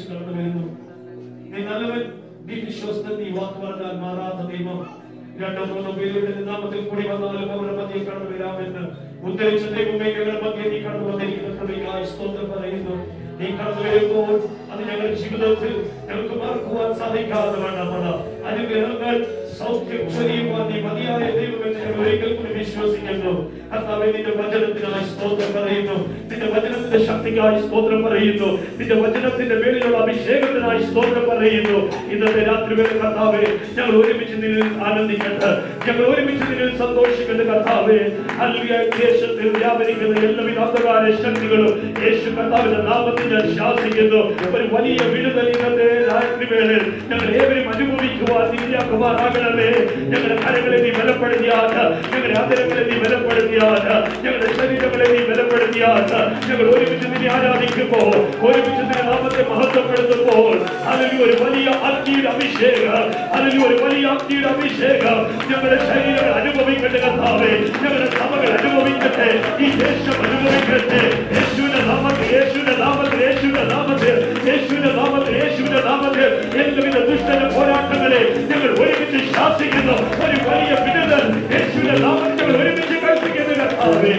അനുഗ്രഹിച്ച് കടന്നു വരുന്നു നീ നല്ലവൻ നീ വിശ്വസ്തൻ നീ വാക്ക് പറഞ്ഞാൽ മാറാത്ത ദൈവം രണ്ടോ മൂന്നോ പേരുടെ നാമത്തിൽ കൂടി വന്നാലും അവരുടെ മധ്യേ കടന്നു വരാമെന്ന് ഉദ്ധരിച്ച ദൈവമേ ഞങ്ങളുടെ മധ്യേ നീ കടന്നു വന്നിരിക്കുന്ന കൃപയ്ക്കായി സ്തോത്രം പറയുന്നു നീ കടന്നു വരുമ്പോൾ അത് ഞങ്ങളുടെ ജീവിതത്തിൽ ഞങ്ങൾക്ക് മറക്കുവാൻ സാധിക്കാതെ വേണ്ടമാണ് അനുഗ്രഹങ്ങൾ സൗഖ്യം ചൊരിയുവാൻ നീ മതിയായ ദൈവമെന്ന് ഞങ്ങൾ ഒരിക്കൽ കൂടി വിശ്വസിക്കുന്നു കർത്താവേ നിന്റെ വചനത്തിനായി സ്തോത്രം പറയുന്നു നിന്റെ വചനത്തിന്റെ ശക്തിക്കായി സ്തോത്രം പറയുന്നു നിന്റെ വചനത്തിന്റെ മേലിലുള്ള അഭിഷേകത്തിനായി സ്തോത്രം പറയുന്നു ഇന്നത്തെ രാത്രി വേള കർത്താവേ ഞങ്ങൾ ഒരുമിച്ച് നിന്നിൽ ആനന്ദിക്കട്ടെ ഞങ്ങൾ ഒരുമിച്ച് നിന്നിൽ സന്തോഷിക്കട്ടെ കർത്താവേ ഹല്ലേലൂയ ദേശത്തിൽ വ്യാപരിക്കുന്ന എല്ലാവിധ അന്ധകാര ശക്തികളും യേശു കർത്താവിന്റെ നാമത്തിൽ ഞാൻ ശാസിക്കുന്നു ഒരു വലിയ വിടുതൽ ഇന്നത്തെ രാത്രി വേളയിൽ ഞങ്ങൾ ഏവരും അനുഭവിക്കുവാൻ നിര്യാക്കുമാറാകണമേ ഞങ്ങളുടെ കരങ്ങളെ നീ ബലപ്പെടുത്തിയാൽ ഞങ്ങളുടെ ആദരങ്ങളെ നീ ബലപ്പെടുത്തിയാൽ ഞങ്ങളുടെ ശരീരങ്ങളെ നീ ബലപ്പെടുത്തിയാൽ ഞങ്ങൾ ഒരുമിച്ച് നിന്നെ ആരാധിക്കുമ്പോൾ ഒരുമിച്ച് നിന്റെ നാമത്തെ മഹത്വപ്പെടുത്തുമ്പോൾ അതിൽ ഒരു വലിയ അഗ്നിയുടെ അഭിഷേകം അതിൽ ഒരു വലിയ അഗ്നിയുടെ അഭിഷേകം ഞങ്ങളുടെ ശരീരങ്ങൾ അനുഭവിക്കട്ടെ കർത്താവേ ഞങ്ങളുടെ സഭകൾ അനുഭവിക്കട്ടെ ഈ ദേശം അനുഭവിക്കട്ടെ യേശുവിന്റെ നാമത്തിൽ യേശുവിന്റെ നാമത്തിൽ യേശുവിന്റെ നാമത്തിൽ യേശുവിന്റെ നാമത്തിൽ യേശുവിന്റെ നാമത്തിൽ എല്ലാവിധ ദുഷ്ടന പോരാട്ടങ്ങളെ ഞങ്ങൾ ഒരുമിച്ച് ശാസിക്കുന്നു ഒരു വലിയ വിടുതൽ യേശുവിന്റെ നാമത്തിൽ ഞങ്ങൾ ഒരുമിച്ച് കൽപ്പിക്കുന്നു കർത്താവേ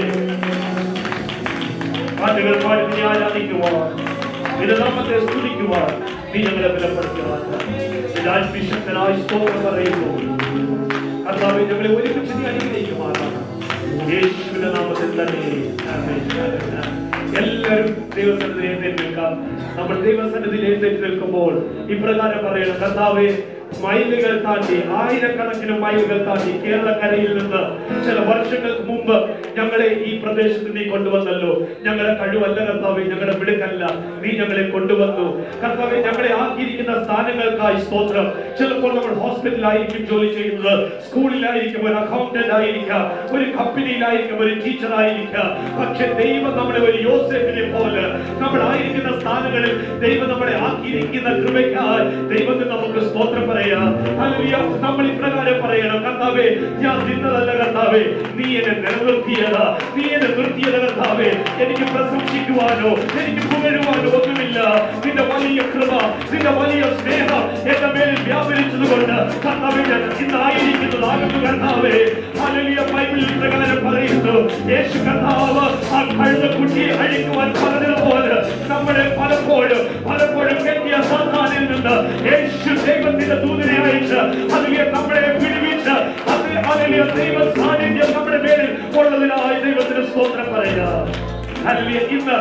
പാട്ടുകൾ പാടി നീ ആരാധിക്കുവാൻ ഇത് നാമത്തെ സ്തുതിക്കുവാൻ നീ ഞങ്ങളെ ബലപ്പെടുത്തുവാൻ ഞാൻ വിശുദ്ധനായി സ്തോത്രം പറയുന്നു കർത്താവെ ഞങ്ങളെ ഒരുമിച്ച് നീ അനുഗ്രഹിക്കുമാറാണ് യേശുവിന്റെ നാമത്തിൽ തന്നെ ആമേൻ, ആമേൻ, ആമേൻ. എല്ലാവരും ദൈവസന്നിധിയിൽ എഴുന്നേറ്റ് നിൽക്കാം നമ്മൾ ദൈവസന്നിധിയിൽ എഴുന്നേറ്റ് നിൽക്കുമ്പോൾ ഇപ്രകാരം പറയണം കർത്താവെ മൈലുകൾ താണ്ടി ആയിരക്കണക്കിന് മൈലുകൾ താണ്ടി കേരളക്കരയിൽ നിന്ന് ചില വർഷങ്ങൾക്ക് മുമ്പ് ഞങ്ങളെ ഈ പ്രദേശത്ത് നീ കൊണ്ടുവന്നല്ലോ ഞങ്ങളുടെ കഴിവല്ല കർത്താവെ ഞങ്ങളുടെ മിടുക്കല്ല നീ ഞങ്ങളെ കൊണ്ടുവന്നു കർത്താവെ ഞങ്ങളെ ആക്കിയിരിക്കുന്ന സ്ഥാനങ്ങൾക്കായി സ്തോത്രം ചിലപ്പോൾ നമ്മൾ ഹോസ്പിറ്റലിലായിരിക്കും ജോലി ചെയ്യുന്നത് സ്കൂളിലായിരിക്കും ഒരു അക്കൗണ്ടന്റ് ആയിരിക്കാം ഒരു കമ്പനിയിലായിരിക്കും ഒരു ടീച്ചർ ആയിരിക്കാം പക്ഷെ ദൈവം നമ്മളെ ഒരു യോസെഫിനെ പോലെ നമ്മളായിരിക്കുന്ന സ്ഥാനങ്ങളിൽ ദൈവം നമ്മളെ ആക്കിയിരിക്കുന്ന കൃപയ്ക്കായി ദൈവത്തിന് നമുക്ക് സ്തോത്രം പറയാം ഹല്ലേലൂയ. നമ്മൾ ഇപ്രകാരം പറയണം കർത്താവേ ഞാൻ നിന്നതല്ല കർത്താവേ നീ എന്നെ നിലനിർത്തിയതാ നീ എന്നെ നിർത്തിയത് കർത്താവേ എനിക്ക് പ്രശംസിക്കുവാനോ എനിക്ക് പുകഴുവാനോ ഒന്നുമില്ല നിന്റെ വലിയ കൃപ നിന്റെ വലിയ സ്നേഹം എന്റെ മേലിൽ വ്യാപരിച്ചത് കൊണ്ട് കർത്താവേ ഞാൻ ഇന്നായിരിക്കുന്നതാകുന്നു കർത്താവേ ഹല്ലേലൂയ ബൈബിളിൽ പ്രകാരം പറയുന്നു യേശു കർത്താവ് ആ കഴുതക്കുട്ടിയെ അഴിക്കുവാൻ പറഞ്ഞതുപോലെ നമ്മളെ പലപ്പോഴും പലപ്പോഴും കെട്ടിയ സാധാനിൽ നിന്ന് യേശു ദൈവത്തിന്റെ ദൂതനെ അയച്ച് അതിലെ നമ്മളെ വിടുവിച്ച് അത് അതിലെ ദൈവ സാന്നിധ്യം നമ്മുടെ മേലിൽ ഉള്ളതിനായി ദൈവത്തിന് സ്തോത്രം പറയുക ഹല്ലേലൂയ. ഇന്ന്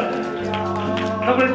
നമ്മൾ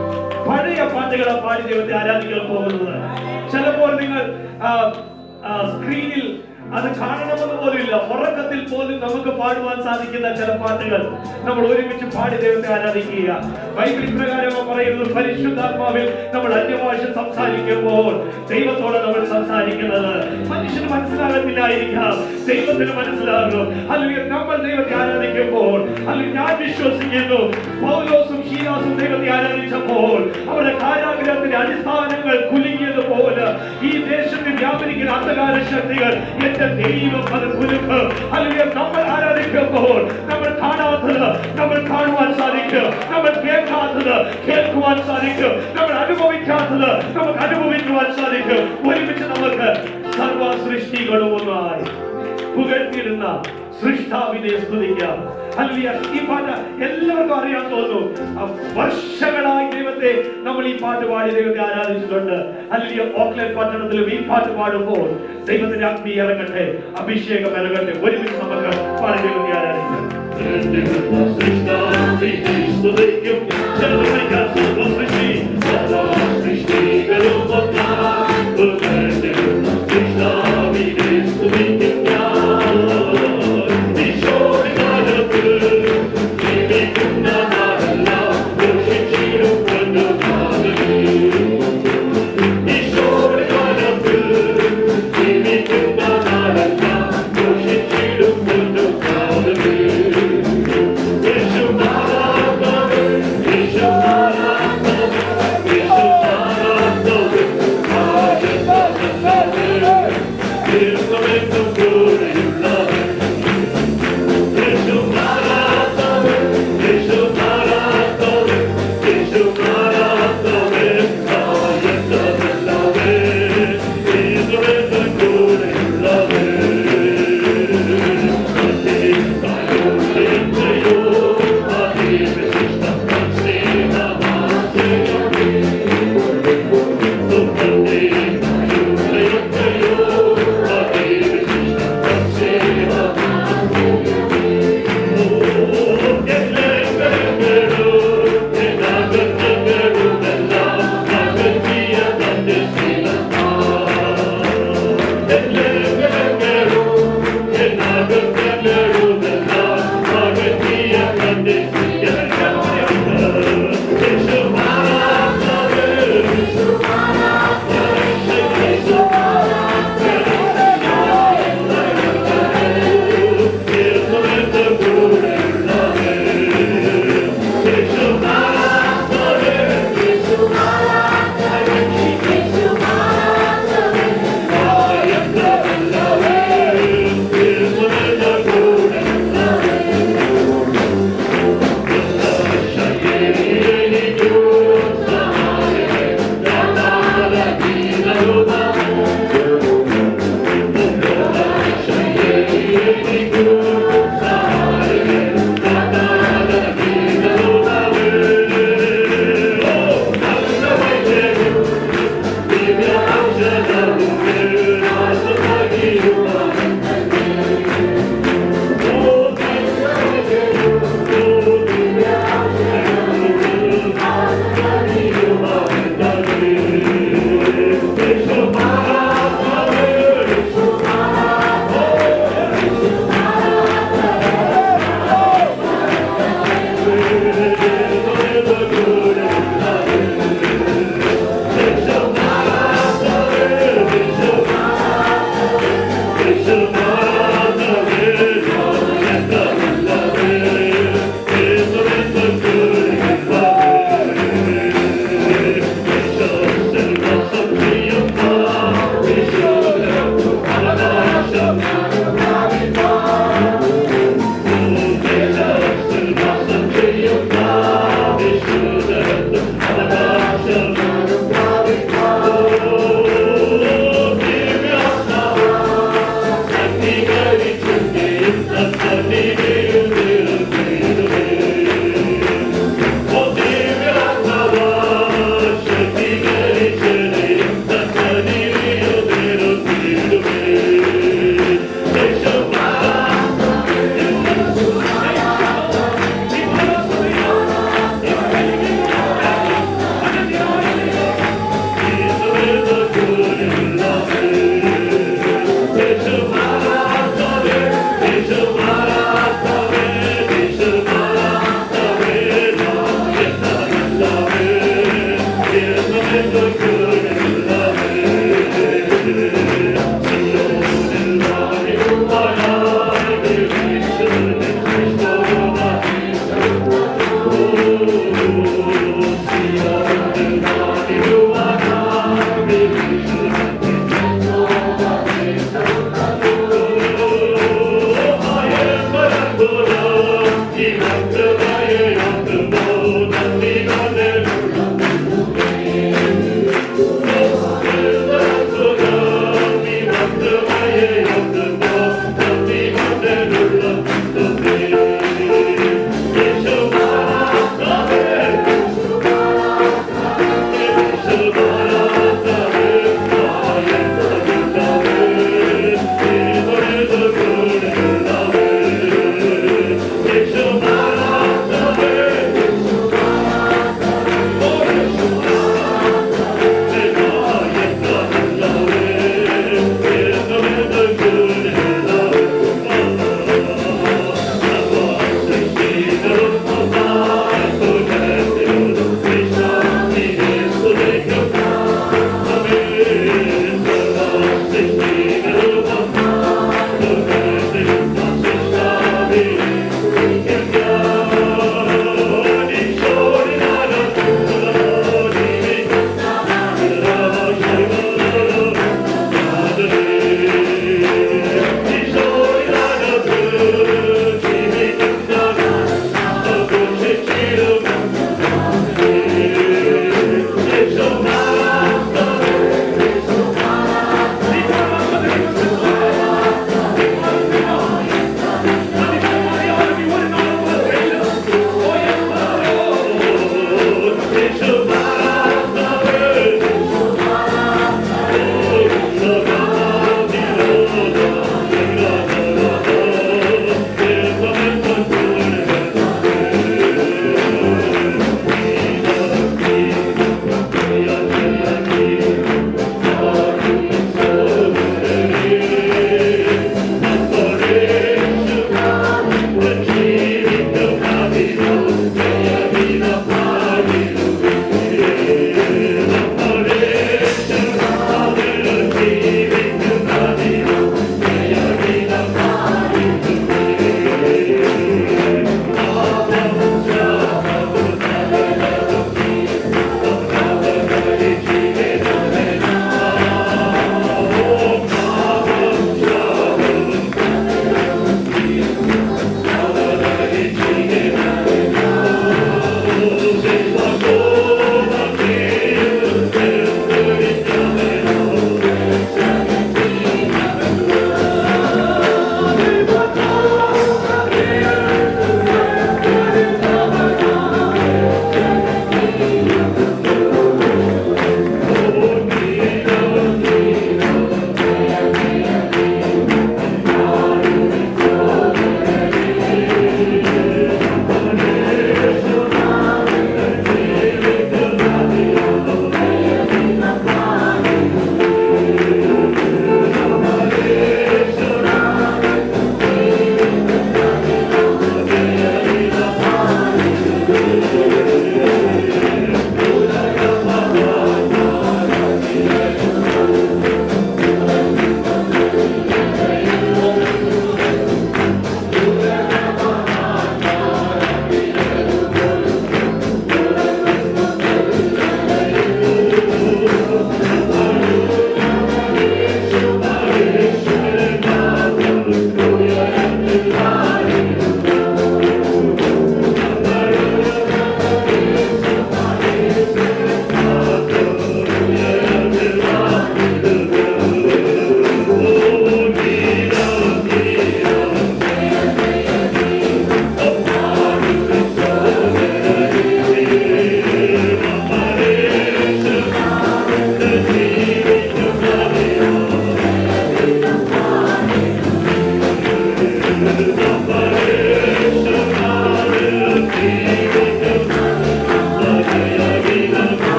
പഴയ പാട്ടുകളെ പാടി ദൈവത്തെ ആരാധിക്കാൻ പോകുന്നത് ചിലപ്പോൾ നിങ്ങൾ ആ, ആ, സ്ക്രീനിൽ അത് കാണണമെന്ന് പോലുമില്ല ഉറക്കത്തിൽ പോലും നമുക്ക് പാടുവാൻ സാധിക്കുന്ന ചില പാട്ടുകൾ നമ്മൾ ഒരുമിച്ച് പാടി ദൈവത്തെ ആരാധിക്കുക ബൈബിൾ പ്രകാരം പറയുന്നത് പരിശുദ്ധാത്മാവിൽ നമ്മൾ അന്യഭാഷ സംസാരിക്കുമ്പോൾ ദൈവത്തോടെ നമ്മൾ സംസാരിക്കുന്നത് മനുഷ്യന് മനസ്സിലാകത്തില്ലായിരിക്കാം ദൈവത്തിന് മനസ്സിലാകും അല്ലെങ്കിൽ നമ്മൾ ദൈവത്തെ ആരാധിക്കുമ്പോൾ അല്ലെങ്കിൽ ഞാൻ വിശ്വസിക്കുന്നു പൗലോസും ഷീലാസും ദൈവത്തെ ആരാധിച്ചപ്പോൾ അവരുടെ കാരാഗ്രഹത്തിന്റെ അടിസ്ഥാനങ്ങൾ കുലുങ്ങിയതുപോലെ ഈ ദേശത്ത് വ്യാപരിക്കുന്ന അന്ധകാര ശക്തികൾ എന്റെ ദൈവം അത് കുലുക്കും അല്ലെങ്കിൽ നമ്മൾ ആരാധിക്കുമ്പോൾ നമ്മൾ കാണാത്തത് നമ്മൾ കാണുവാൻ സാധിക്കും നമ്മൾ കേൾക്കാത്തത് കേൾക്കുവാൻ സാധിക്കും നമ്മൾ അനുഭവിക്കാത്തത് നമുക്ക് അനുഭവിക്കുവാൻ സാധിക്കും ഒരുമിച്ച് നമുക്ക് സർവ സൃഷ്ടികളും ഒന്നായി പുകഴ്ത്തിയിരുന്ന സൃഷ്ടാവിനെ സ്തുതിക്കാം ഹല്ലേലൂയ. ഈ പാട്ട് എല്ലാവർക്കും അറിയാൻ തോന്നുന്നു ആ വർഷങ്ങളായി ദൈവത്തെ നമ്മൾ ഈ പാട്ട് പാടി ദൈവത്തെ ആരാധിച്ചിട്ടുണ്ട് അല്ലെങ്കിൽ ഓക്ലൻഡ് പട്ടണത്തിലും ഈ പാട്ട് പാടുമ്പോൾ ദൈവത്തിന്റെ അഗ്നി ഇറങ്ങട്ടെ അഭിഷേകം ഇറങ്ങട്ടെ ഒരുമിച്ച് നമുക്ക് പാടി ദൈവത്തെ ആരാധിക്കാം സൃഷ്ടാവിനെ സ്തുതിക്കും ചെറുവിളിക്കാൻ സർവ്വസൃഷ്ടി സർവ്വ സൃഷ്ടികളും ഒന്നായി പുകഴ്ത്തിടുന്ന സൃഷ്ടാവിനെ സ്തുതിക്കും ഞാൻ ഈശോയുടെ ജീവിക്കുന്ന നാടെല്ലാം ദുഷിച്ചിടും കൊണ്ടുപോകണേ. ഈശോയുടെ കാലത്തിൽ ജീവിക്കുന്ന നാടെല്ലാം ദുഷിച്ചിടും കൊണ്ടുപോകണേ. യേശു മാറാത്തവൻ, യേശു മാറാത്തവൻ, യേശു മാറാത്തവൻ, ആരെന്നവൻ, തീർന്നുമെന്നും കൂടെയുള്ളവൻ യേശു മാറാത്തവൻ, യേശു മാറാത്തവൻ, യേശു മാറാത്തവൻ, Thank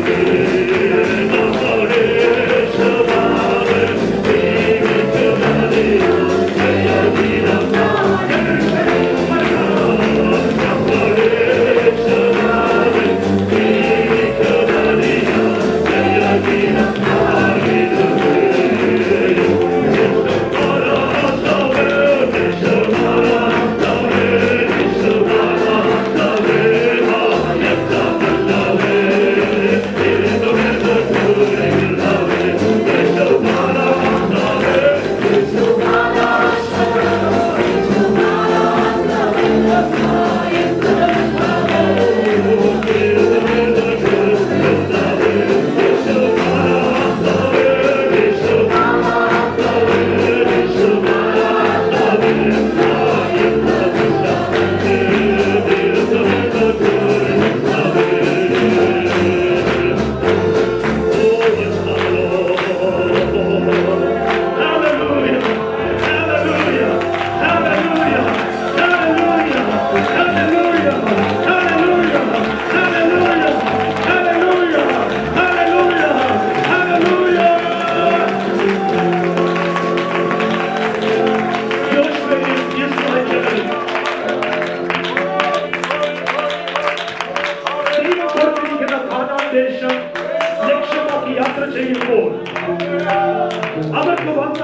ദേശം ലക്ഷ്യമാക്കി യാത്ര ചെയ്യുമ്പോൾ അവർക്ക് വന്ന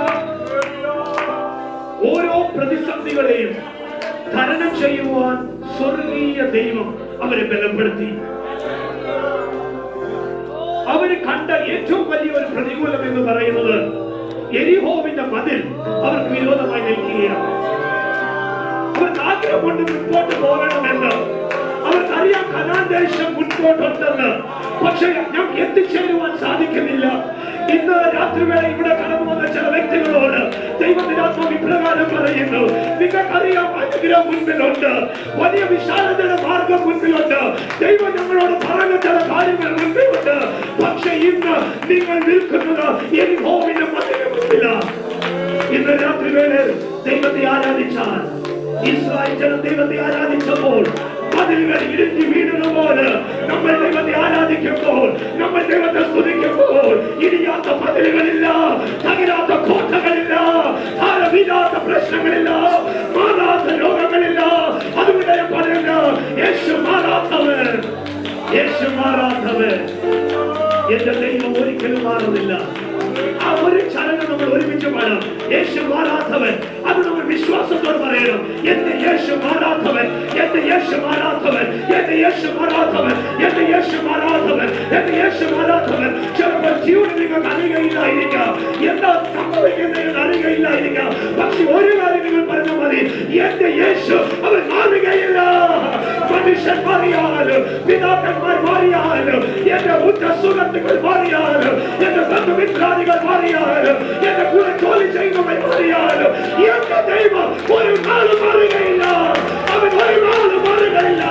ഓരോ പ്രതിസന്ധികളെയും തരണം ചെയ്യുവാൻ സ്വർഗീയ ദൈവം അവരെ ബലപ്പെടുത്തി അവര് കണ്ട ഏറ്റവും വലിയ ഒരു പ്രതികൂലം എന്ന് പറയുന്നത് എരിഹോവിന്റെ മതിൽ അവർക്ക് വിരോധമായി നിൽക്കുകയാണ് അവർക്ക് ആഗ്രഹമുണ്ട് മുൻപോട്ട് പോകണമെന്ന് അവർക്കറിയാം കനാൻ ദേശം മുൻപോട്ടുണ്ടെന്ന് പക്ഷെ ഞങ്ങൾക്ക് എത്തിച്ചേരുവാൻ സാധിക്കുന്നില്ല ഇന്ന് രാത്രി വേള ഇവിടെ കടന്നു വന്ന ചില വ്യക്തികളോട് ദൈവത്തിന്റെ ആത്മാവ് ഇപ്രകാരം പറയുന്നു നിങ്ങൾക്കറിയാം അനുഗ്രഹം മുൻപിലുണ്ട് വലിയ വിശാലതയുടെ മാർഗം മുൻപിലുണ്ട് ദൈവം ഞങ്ങളോട് പറഞ്ഞ ചില കാര്യങ്ങൾ മുൻപിലുണ്ട് പക്ഷെ ഇന്ന് നിങ്ങൾ നിൽക്കുന്നത് എരിഹോവിന്റെ മതിലിന് മുൻപിലാണ് ഇന്ന് രാത്രി വേള ദൈവത്തെ ആരാധിച്ചാൽ ഇസ്രായേൽ ജനം ദൈവത്തെ ആരാധിച്ചപ്പോൾ മതിലുകൾ ഇടിഞ്ഞു വീണതുപോലെ നമ്മൾ ദൈവത്തെ ആരാധിക്കുമ്പോൾ നമ്മൾ ദൈവത്തെ സ്തുതിക്കുമ്പോൾ ഇടിയാത്ത മതിലുകളില്ല തകരാത്ത കോട്ടകളില്ല താരമില്ലാത്ത പ്രശ്നങ്ങളില്ല മാറാത്ത രോഗങ്ങളില്ല അതുകൊണ്ട് ഞാൻ പറയുന്നു യേശു മാറാത്തവൻ യേശു മാറാത്തവൻ എന്റെ ദൈവം ഒരിക്കലും മാറുന്നില്ല ആ ഒരു ചലനം നമ്മൾ ഒരുമിച്ച് വേണം യേശു മാറാത്തവൻ അത് നമ്മൾ വിശ്വാസത്തോട് പറയണം എന്റെ യേശു മാറാത്തവൻ എന്റെ യേശു മാറാത്തവൻ എന്റെ യേശു മാറാത്തവൻ എന്റെ യേശു മാറാത്തവൻ എന്റെ യേശു മാറാത്തവൻ ചിലപ്പോൾ ജീവൻ നിങ്ങൾക്ക് അറിയുകയില്ലായിരിക്കാം എന്താ സംഭവിക്കുന്നതെന്ന് അറിയുകയില്ലായിരിക്കാം പക്ഷെ ഒരു കാര്യം നിങ്ങൾ പറഞ്ഞ മതി എന്റെ യേശു അവൻ മാറുകയില്ല മനുഷ്യൻ മാറിയാലും പിതാക്കന്മാർ മാറിയാലും എന്റെ ഉറ്റ സുഹൃത്തുക്കൾ മാറിയാലും എന്റെ ബന്ധുമിത്രാദികൾ മാറിയാലും എന്റെ കൂടെ ജോലി ചെയ്യുന്നവർ മാറിയാലും എന്റെ ദൈവം ഒരു നാളും മാറുകയില്ല അവൻ ഒരു നാളും മാറുകയില്ല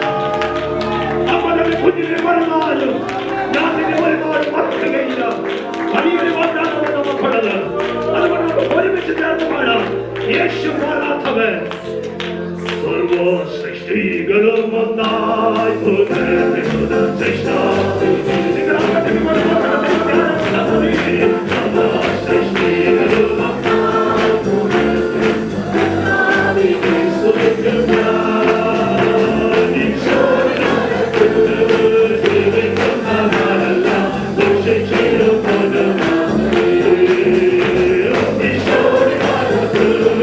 അവനവൻ കുഞ്ഞിനെ മറന്നാലും ഞാൻ നിന്നെ ഒരു നാളും മറക്കുകയില്ല വലിയൊരു വാഗ്ദാനമാണ് നമുക്കുള്ളത് അതുകൊണ്ട് നമുക്ക് ഒരുമിച്ച് ചേർന്ന് പാടാം യേശു മാറാത്തവൻ സർവ സൃഷ്ടികളും ഒന്നായി പുനർനിർമ്മിത സൃഷ്ട. നിങ്ങളാകട്ടെ നിങ്ങളുടെ മക്കളുടെ ധ്യാനത്തിനായി സർവ സൃഷ്ടികളും ഒന്നായി പുനർനിർമ്മിത സ്തുതിക്കും ഞാൻ ഈശോയുടെ ജീവിക്കുന്നവരെല്ലാം ദുഷിച്ചിടുന്നവരെ. ഈശോയുടെ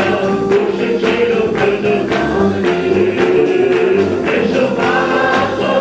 ജീവിക്കുന്നവരെല്ലാം ദുഷിച്ചിടുന്നവരെ. യേശു മാറാത്ത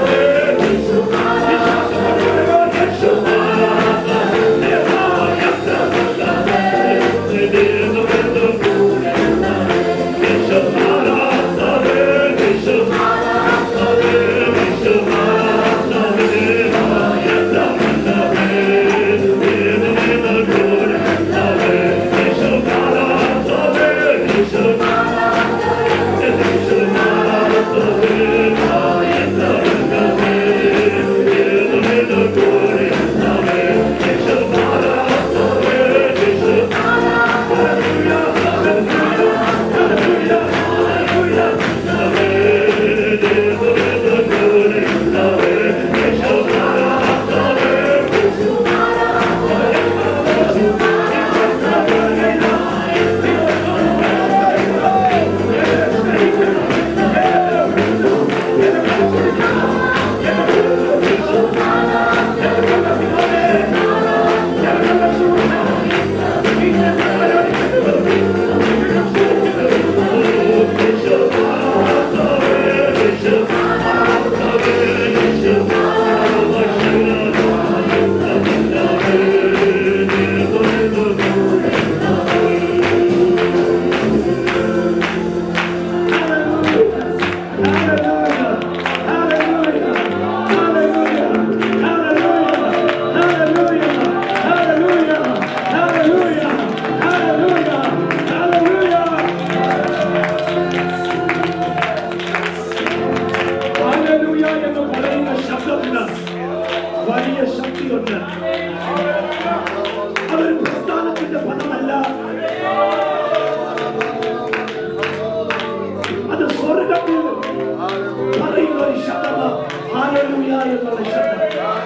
ഹാലലൂയ എന്നുള്ള ശബ്ദം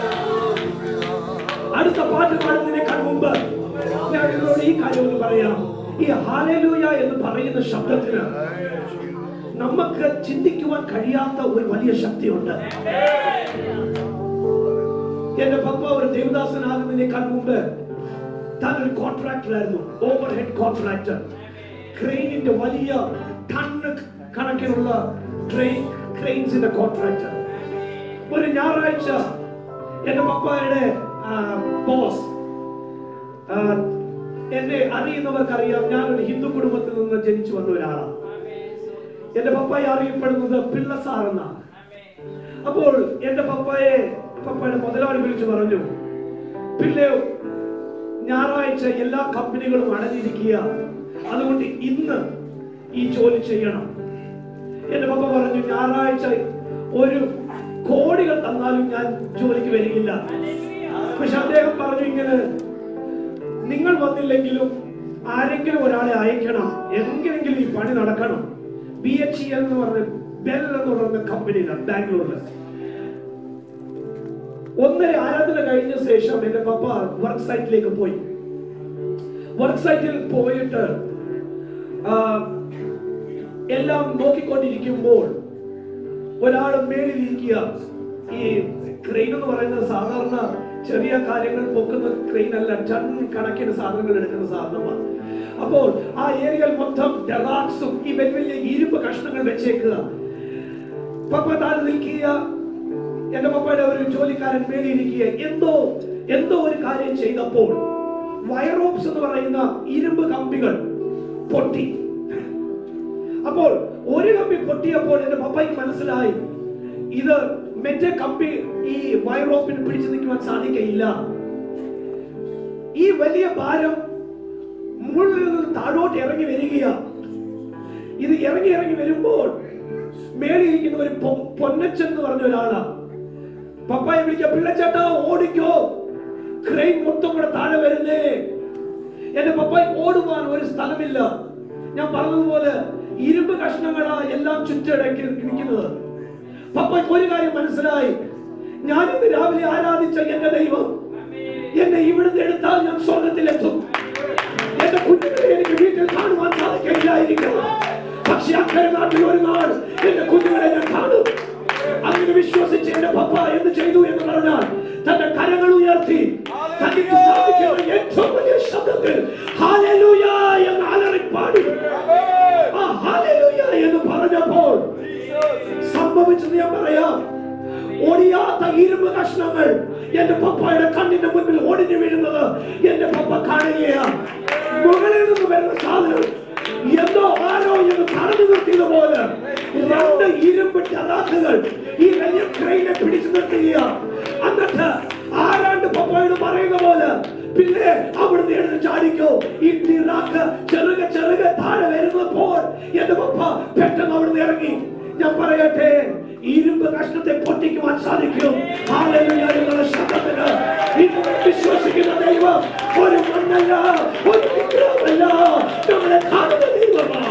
അടുത്ത പാട്ട് പാടുന്നതിനേക്കാൾ മുമ്പ് ഞാൻ നിങ്ങളോട് ഈ കാര്യം ഒന്ന് പറയാം ഈ ഹാലലൂയ എന്ന് പറയുന്ന ശബ്ദത്തിന് നമുക്ക് ചിന്തിക്കുവാൻ കഴിയാത്ത ഒരു വലിയ ശക്തിയുണ്ട് എന്റെ പപ്പ ഒരു ദേവദാസനാകുന്നതിനേക്കാൾ മുമ്പ് താൻ ഒരു കോൺട്രാക്ടറായിരുന്നു ഓവർ ഹെഡ് കോൺട്രാക്ടർ ക്രെയിനിന്റെ വലിയ ടണ്ണ് കണക്കിനുള്ള ട്രെയിൻ ക്രെയിൻസിന്റെ കോൺട്രാക്ടർ ഒരു ഞായറാഴ്ച എന്റെ പപ്പയുടെ ബോസ് എന്നെ അറിയുന്നവർക്കറിയാം ഞാൻ ഒരു ഹിന്ദു കുടുംബത്തിൽ നിന്ന് ജനിച്ചു വന്ന ഒരാളാണ് എന്റെ പപ്പയെ അറിയപ്പെടുന്നത് പിള്ള സാർ എന്നാണ് അപ്പോൾ എന്റെ പപ്പയെ പപ്പയുടെ മുതലാളി വിളിച്ചു പറഞ്ഞു പിള്ളയോ ഞായറാഴ്ച എല്ലാ കമ്പനികളും അടഞ്ഞിരിക്കുക അതുകൊണ്ട് ഇന്ന് ഈ ജോലി ചെയ്യണം എന്റെ പപ്പ പറഞ്ഞു ഞായറാഴ്ച ഒരു കോടികൾ തന്നാലും ഞാൻ ജോലിക്ക് വരികയില്ല പക്ഷെ അദ്ദേഹം പറഞ്ഞു ഇങ്ങനെ നിങ്ങൾ വന്നില്ലെങ്കിലും ആരെങ്കിലും ഒരാളെ അയക്കണം എങ്ങനെങ്കിലും ഈ പണി നടക്കണം ബി എച്ച് ഇ എന്ന് പറഞ്ഞ ബെൽ എന്ന് പറയുന്ന കമ്പനിയിലാണ് ബാംഗ്ലൂരിൽ ഒന്നര ആരാധന കഴിഞ്ഞ ശേഷം എന്റെ പപ്പ വർക്ക് സൈറ്റിലേക്ക് പോയി വർക്ക് സൈറ്റിൽ പോയിട്ട് ആ, എല്ലാം നോക്കിക്കൊണ്ടിരിക്കുമ്പോൾ ഒരാൾ മേളിലിരിക്കുക ഈ ക്രെയിൻ എന്ന് പറയുന്നത് സാധാരണ ചെറിയ കാര്യങ്ങൾ പൊക്കുന്ന ക്രെയിൻ അല്ല ടൺ കണക്കിന് സാധനങ്ങൾ എടുക്കുന്ന സാധനമാണ് അപ്പോൾ ആ ഏരിയയിൽ മൊത്തം ഡെറാക്സും ഈ വലിയ വലിയ ഇരുമ്പ് കഷ്ണങ്ങൾ വെച്ചേക്കുക പപ്പ താഴെ നിൽക്കുക എന്റെ പപ്പയുടെ ഒരു ജോലിക്കാരൻ മേലിയിരിക്കുക എന്തോ എന്തോ ഒരു കാര്യം ചെയ്തപ്പോൾ വയറോപ്സ് എന്ന് പറയുന്ന ഇരുമ്പ് കമ്പികൾ പൊട്ടി അപ്പോൾ ഒരു കമ്പി പൊട്ടിയപ്പോൾ എന്റെ പപ്പയ്ക്ക് മനസ്സിലായി ഇത് മറ്റേ കമ്പി ഈ വയറോപ്പിന് പിടിച്ചു നിൽക്കുവാൻ സാധിക്കയില്ല ഈ വലിയ ഭാരം മുകളിൽ നിന്ന് താഴോട്ട് ഇറങ്ങി വരികയാ ഇത് ഇറങ്ങി ഇറങ്ങി വരുമ്പോൾ മേളിയിരിക്കുന്ന ഒരു പൊ- പൊന്നച്ചൻ എന്ന് പറഞ്ഞ ഒരാളാ പപ്പായെ വിളിക്ക പിള്ളച്ചേട്ടാ ഓടിക്കോ ക്രെയിൻ മൊത്തം കൂടെ താഴെ വരുന്നേ എന്റെ പപ്പായി ഓടുവാൻ ഒരു സ്ഥലമില്ല ഞാൻ പറഞ്ഞതുപോലെ ഇരുമ്പ് കഷ്ണങ്ങളാ എല്ലാം ചുറ്റടക്കി നിൽക്കുന്നത് പപ്പയ്ക്ക് ഒരു കാര്യം മനസ്സിലായി ഞാൻ ഇന്ന് രാവിലെ ആരാധിച്ച എന്റെ ദൈവം എന്നെ ഇവിടുന്ന് എടുത്താൽ ഞാൻ സ്വർഗത്തിലെത്തും എന്റെ കുഞ്ഞുങ്ങളെ എനിക്ക് വീട്ടിൽ കാണുവാൻ സാധിക്കില്ലായിരിക്കും പക്ഷെ അക്കരെ നാട്ടിൽ ഒരു നാൾ എന്റെ കുഞ്ഞുങ്ങളെ ഞാൻ കാണും അങ്ങനെ വിശ്വസിച്ച് എന്റെ പപ്പ എന്ത് ചെയ്തു എന്ന് പറഞ്ഞാൽ തന്റെ കരങ്ങൾ ഉയർത്തി തനിക്ക് സാധിക്കുന്ന ഏറ്റവും വലിയ ശബ്ദത്തിൽ ഹാലലൂയ എന്ന് അലറിപ്പാടി ആ ഹാലലൂയ എന്ന് പറഞ്ഞപ്പോൾ സംഭവിച്ചത് ഞാൻ പറയാം ഒടിയാത്ത ഇരുമ്പ് കഷ്ണങ്ങൾ എന്റെ പപ്പയുടെ കണ്ണിന്റെ മുൻപിൽ ഒടിഞ്ഞു വീഴുന്നത് എന്റെ പപ്പ കാണുകയാണ് മുകളിൽ നിന്ന് വരുന്ന സാധനം എന്തോ ആരോ എന്ന് പറഞ്ഞു നിർത്തിയത് പോലെ രണ്ട് ഇരുമ്പ് ടറാക്കുകൾ ഈ വലിയ ക്രെയിനെ പിടിച്ചു നിർത്തുക എന്നിട്ട് ആരാണ്ട് പപ്പയോട് പറയുന്ന പോലെ പിന്നെ അവിടുന്ന് എടുത്ത് ചാടിക്കോ ഈ ടിറാക്ക് ചെറുക ചെറുക താഴെ വരുന്നപ്പോൾ എന്റെ പപ്പ പെട്ടെന്ന് അവിടുന്ന് ഇറങ്ങി ഞാൻ പറയട്ടെ ഇരുമ്പ് കഷ്ണത്തെ പൊട്ടിക്കുവാൻ സാധിക്കും ഹാലലുയ എന്നുള്ള ശബ്ദത്തിന് നിങ്ങൾ വിശ്വസിക്കുന്ന ദൈവം ഒരു മണ്ണല്ല ഒരു വിഗ്രഹമല്ല നമ്മളെ കാണുന്ന ദൈവമാണ്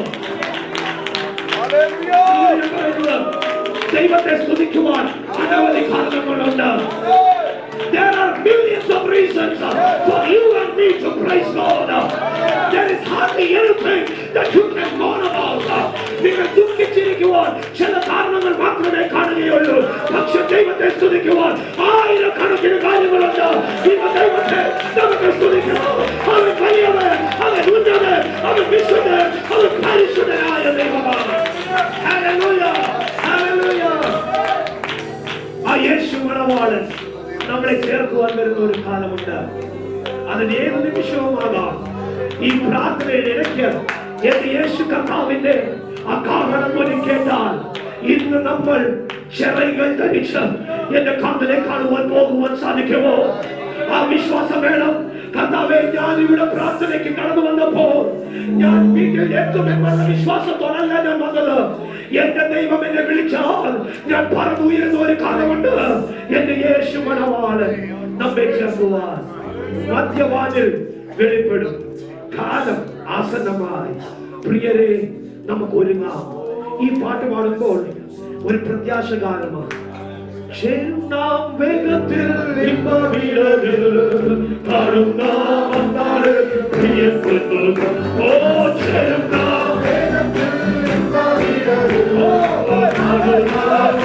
ഞാൻ പറയുന്നത്, ദൈവത്തെ സ്തുതിക്കുവാൻ അനവധി കാരണങ്ങളുണ്ട് There are millions of reasons uh, for you and me to praise God. Uh, There is hardly anything that you can mourn about. Uh, നിങ്ങൾ ദുഃഖിച്ചിരിക്കുവാൻ ചില കാരണങ്ങൾ മാത്രമേ കാണുകയുള്ളൂ പക്ഷെ ദൈവത്തെ സ്തുതിക്കുവാൻ ആയിരക്കണക്കിന് കാര്യങ്ങളുണ്ട് ഇന്ന് ദൈവത്തെ നമുക്ക് സ്തുതിക്കണം അവൻ വലിയവൻ അവൻ ഉന്നതൻ അവൻ വിശുദ്ധൻ അവൻ പരിശുദ്ധനായ ദൈവമാണ് Hallelujah! Hallelujah! ആ യേശു മണവാളൻ നമ്മളെ ചേർക്കുവാൻ വരുന്ന ഒരു കാലമുണ്ട് അതിന് ഏത് നിമിഷവുമാകാം ഈ പ്രാർത്ഥനയുടെ ഇടയ്ക്ക് എന്റെ യേശു കർത്താവിന്റെ അകാഹണം പോലെ കേട്ടാൽ ഇന്ന് നമ്മൾ ചെറൈകൾ ധരിച്ച് എന്റെ കണ്ണിലെ കാണുവാൻ പോകുവാൻ സാധിക്കുമോ ആ വിശ്വാസം വേണം കർത്താവെ ഞാൻ ഇവിടെ പ്രാർത്ഥനയ്ക്ക് കടന്നു വന്നപ്പോ ഞാൻ വീട്ടിൽ എത്തുമെന്നുള്ള വിശ്വാസത്തോടല്ല ഞാൻ വന്നത് എന്റെ ദൈവം എന്നെ വിളിച്ചാൽ ഞാൻ പറന്നുയരുന്ന ഒരു കാലമുണ്ട് എന്റെ യേശു മണവാളൻ നമ്മെ ചേർക്കുവാൻ മധ്യവാനിൽ വെളിപ്പെടും കാലം ആസന്നമായി പ്രിയരെ നമുക്ക് ഒരുങ്ങാം ഈ പാട്ട് പാടുമ്പോൾ ഒരു പ്രത്യാശ കാലമാണ് ചേരും നാം വേഗത്തിൽ ഇമ്പവിടതിൽ കാണും നാം അന്നാട് പ്രിയപ്പെട്ടു ഓ ചേരും നാം വേഗത്തിൽ ഇമ്പവിടതിൽ ഓ കാണും നാം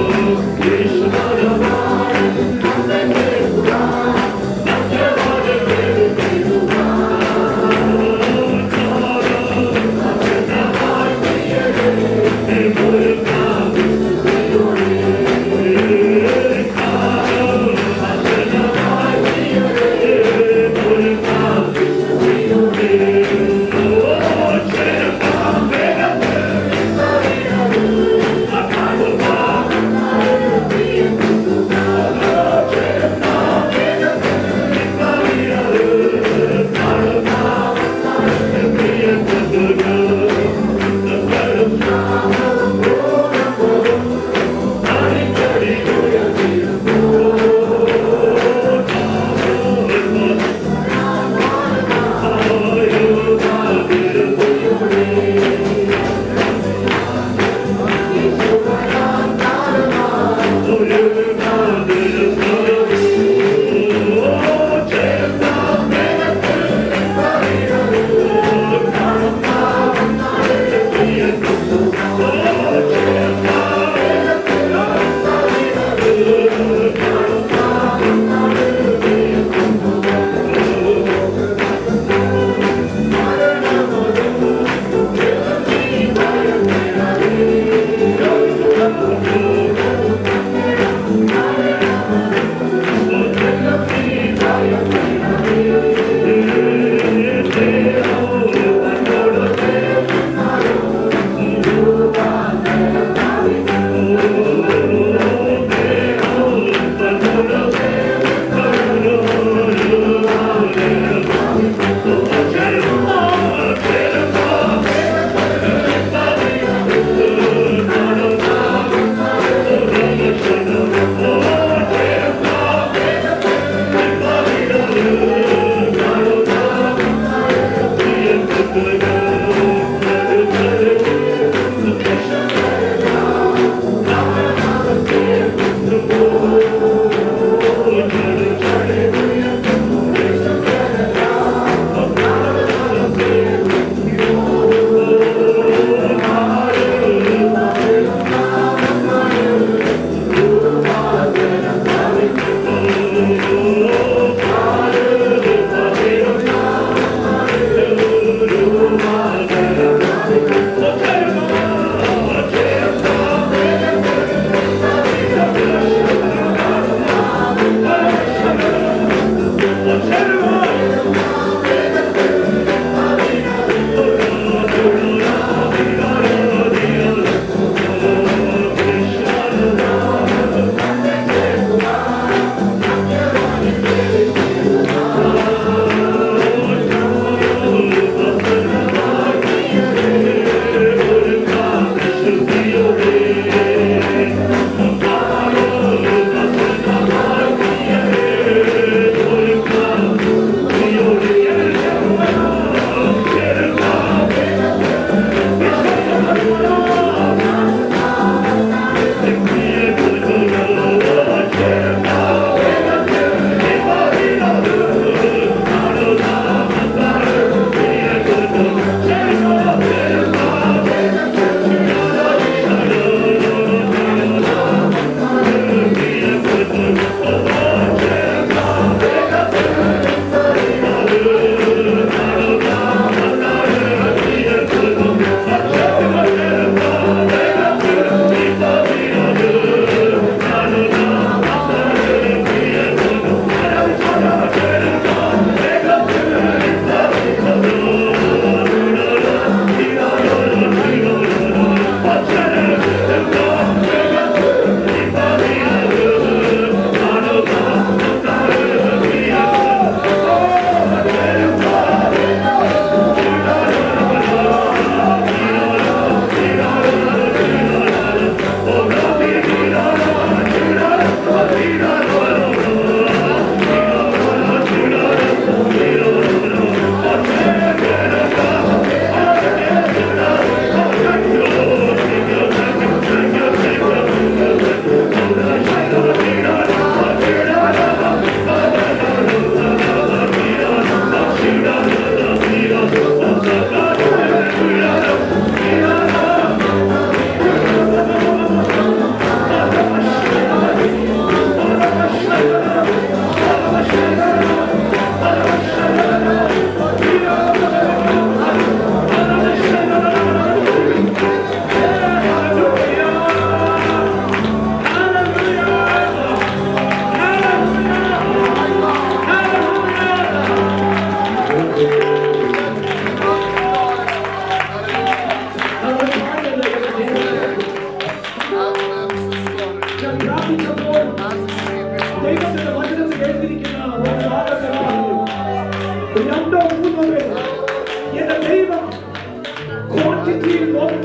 Oh,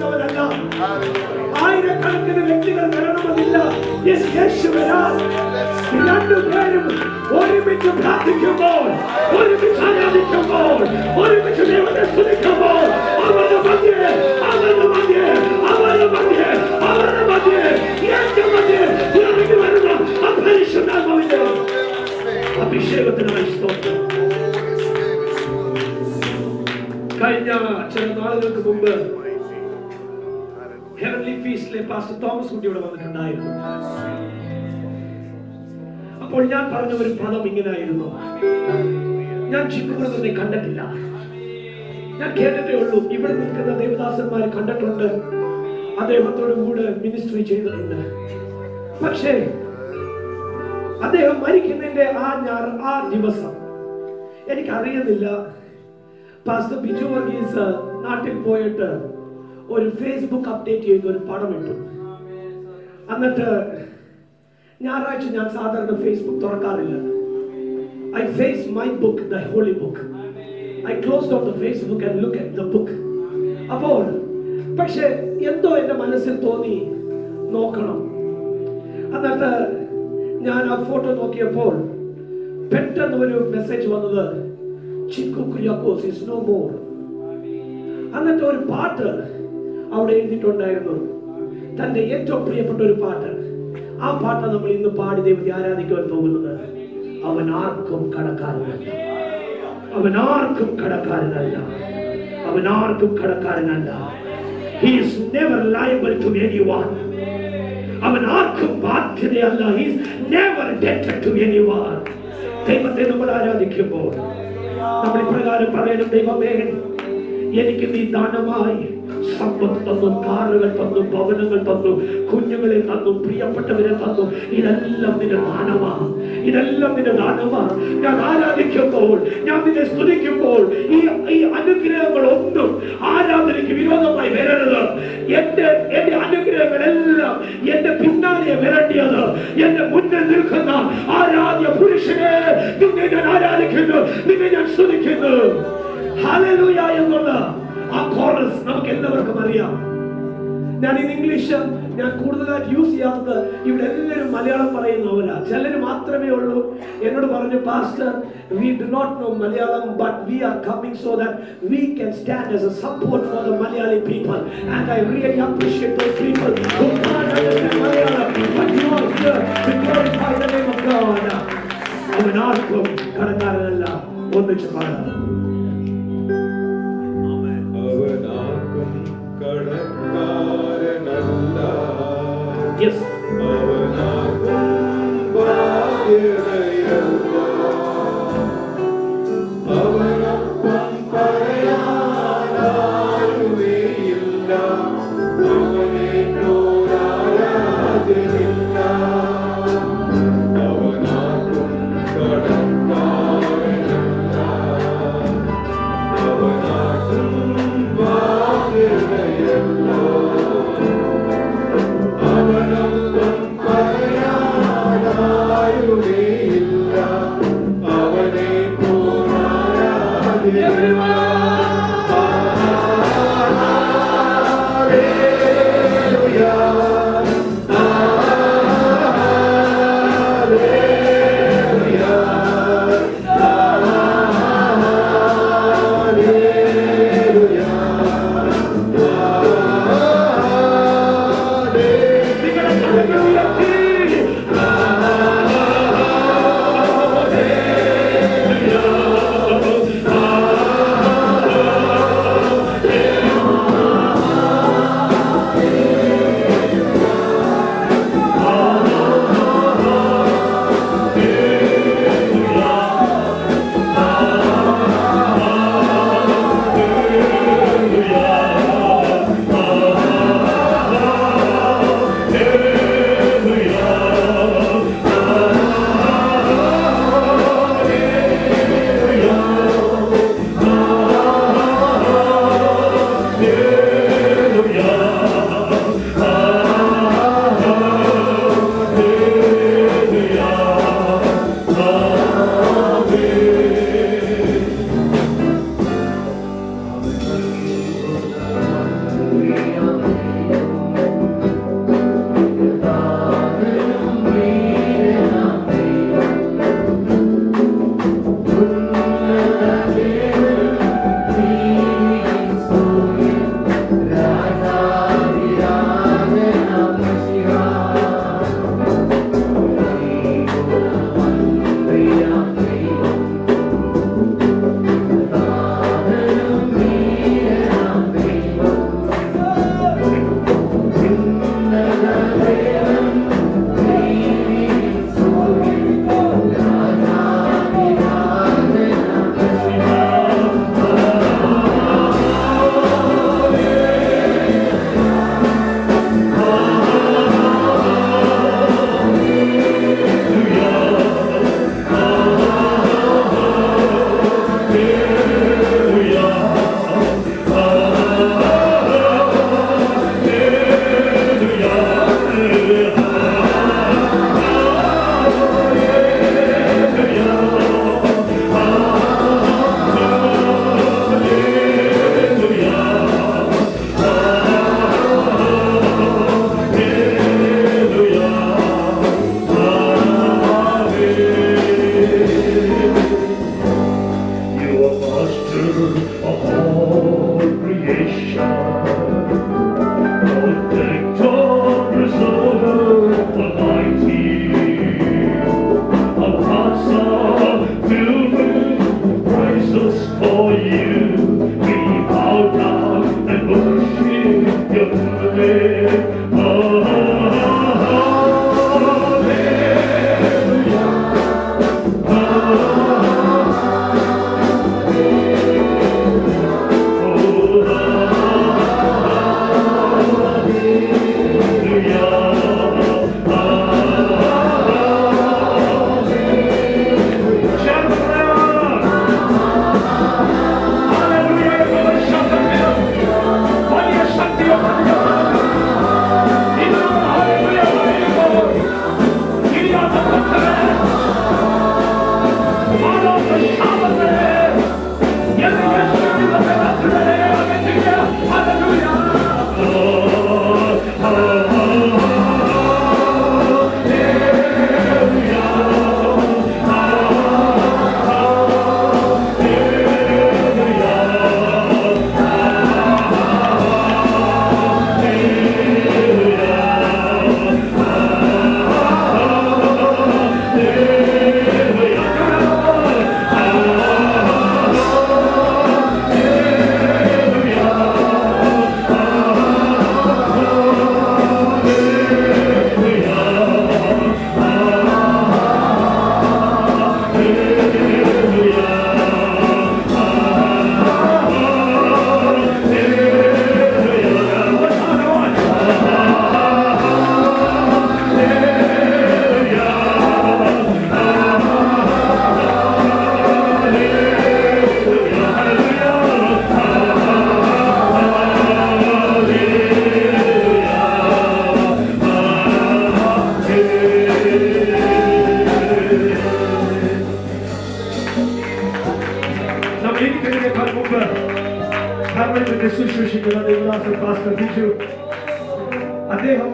വരുന്നവനല്ല ആയിരക്കണക്കിന് വ്യക്തികൾ വരണമെന്നില്ല യെസ്, യേശു വരാൻ രണ്ടുപേരും ഒരുമിച്ച് പ്രാർത്ഥിക്കുമ്പോൾ ഒരുമിച്ച് ആരാധിക്കുമ്പോൾ ഒരുമിച്ച് ദൈവത്തെ സ്തുതിക്കുമ്പോൾ അവരുടെ മധ്യേ അവരുടെ മധ്യേ അവരുടെ മധ്യേ അവരുടെ മധ്യേ എന്റെ മധ്യേ ഇറങ്ങി വരുന്ന അപരിശുദ്ധാത്മാവിന്റെ അഭിഷേകത്തിനായി സ്തോത്രം കഴിഞ്ഞ ചില നാളുകൾക്ക് മുമ്പ് ഹെവൻലി ഫീസിലെ പാസ്റ്റർ തോമസ് കുട്ടി ഇവിടെ വന്നിട്ടുണ്ടായിരുന്നു അപ്പോൾ ഞാൻ പറഞ്ഞ ഒരു പദം ഇങ്ങനായിരുന്നു ഞാൻ ചിക്കുബ്രദറിനെ കണ്ടിട്ടില്ല ഞാൻ കേട്ടിട്ടേ ഉള്ളൂ ഇവിടെ നിൽക്കുന്ന ദേവദാസന്മാരെ കണ്ടിട്ടുണ്ട് അദ്ദേഹത്തോട് കൂടെ മിനിസ്ട്രി ചെയ്തിട്ടുണ്ട് പക്ഷേ അദ്ദേഹം മരിക്കുന്നതിന്റെ ആ ഞാർ ആ ദിവസം എനിക്കറിയുന്നില്ല പാസ്റ്റർ ബിജു വർഗീസ് നാട്ടിൽ പോയിട്ട് ഒരു ഫേസ്ബുക്ക് അപ്ഡേറ്റ് ചെയ്ത് ഒരു പടം ഇട്ടു എന്നിട്ട് ഞായറാഴ്ച ഞാൻ സാധാരണ ഫേസ്ബുക്ക് തുറക്കാറില്ല I face my book the holy book I close of the Facebook and look at the book അപ്പോൾ പക്ഷെ എന്തോ എൻ്റെ മനസ്സിൽ തോന്നി നോക്കണം എന്നിട്ട് ഞാൻ ആ ഫോട്ടോ നോക്കിയപ്പോൾ പെട്ടെന്ന് ഒരു മെസ്സേജ് വന്നത് Chikku Kuriakose is no more എന്നിട്ട് ഒരു പാട്ട് അവിടെ എഴുതിയിട്ടുണ്ടായിരുന്നു തന്റെ ഏറ്റവും പ്രിയപ്പെട്ട ഒരു പാട്ട് ആ പാട്ട് നമ്മൾ ഇന്ന് പാടി ദൈവത്തെ ആരാധിക്കുവാൻ പോകുന്നത് അവൻ ആർക്കും കടക്കാരനല്ല അവൻ ആർക്കും കടക്കാരനല്ല അവൻ ആർക്കും കടക്കാരനല്ല He is never liable to anyone. അവൻ ആർക്കും ബാധ്യതയല്ല he's never debted to anyone ദൈവത്തെ നമ്മൾ ആരാധിക്കുമ്പോൾ നമ്മൾ ഇപ്രകാരം പറയണം ദൈവമേ എനിക്ക് നീ ദാനമായി സമ്പത്ത് തന്നു കാറുകൾ തന്നു ഭവനങ്ങൾ തന്നു കുഞ്ഞുങ്ങളെ തന്നു പ്രിയപ്പെട്ടവരെ തന്നു ഇതെല്ലാം നിന്റെ ദാനമാ ഇതെല്ലാം നിന്റെ ദാനമാ ഞാൻ ആരാധിക്കുമ്പോൾ ഞാൻ നിന്നെ സ്തുതിക്കുമ്പോൾ ഈ ഈ അനുഗ്രഹങ്ങൾ ഒന്നും ആരാധനയ്ക്ക് വിരോധമായി വരരുത് എന്റെ എന്റെ അനുഗ്രഹങ്ങളെല്ലാം എന്റെ പിന്നാലെ വരേണ്ടിയത് എന്റെ മുന്നിൽ നിൽക്കുന്ന ആരാധ്യ പുരുഷനെ നിന്നെ ഞാൻ ആരാധിക്കുന്നു നിന്നെ ഞാൻ സ്തുതിക്കുന്നു ഹല്ലേലൂയ എന്നുള്ള ആ കോറസ് നമുക്ക് എല്ലാവർക്കും അറിയാം ഞാൻ ഇന്ന് ഇംഗ്ലീഷ് ഞാൻ കൂടുതലായിട്ട് യൂസ് ചെയ്യാത്തത് ഇവിടെ എല്ലാവരും മലയാളം പറയുന്നവരാ ചിലർ മാത്രമേ ഉള്ളൂ എന്നോട് പറഞ്ഞു pastor we do not know Malayalam but we are coming so that we can stand as a support for the Malayali people and I really appreciate those people who can't understand Malayalam but you are here to glorify the name of God അവൻ ആർക്കും കടക്കാരനല്ല ഒന്നിച്ച് പാടാം അവനാർക്കും കടക്കാരനല്ല yes അവനാർക്കും ബാധ്യതയല്ല അവനൊപ്പം പറയാനാരുമേയില്ല അവനേറ്റോരാരാധനില്ല അവനാർക്കും കടക്കാരനല്ല അവനാർക്കും ബാധ്യതയല്ല അവനൊപ്പം പറയാനാരുമേയില്ല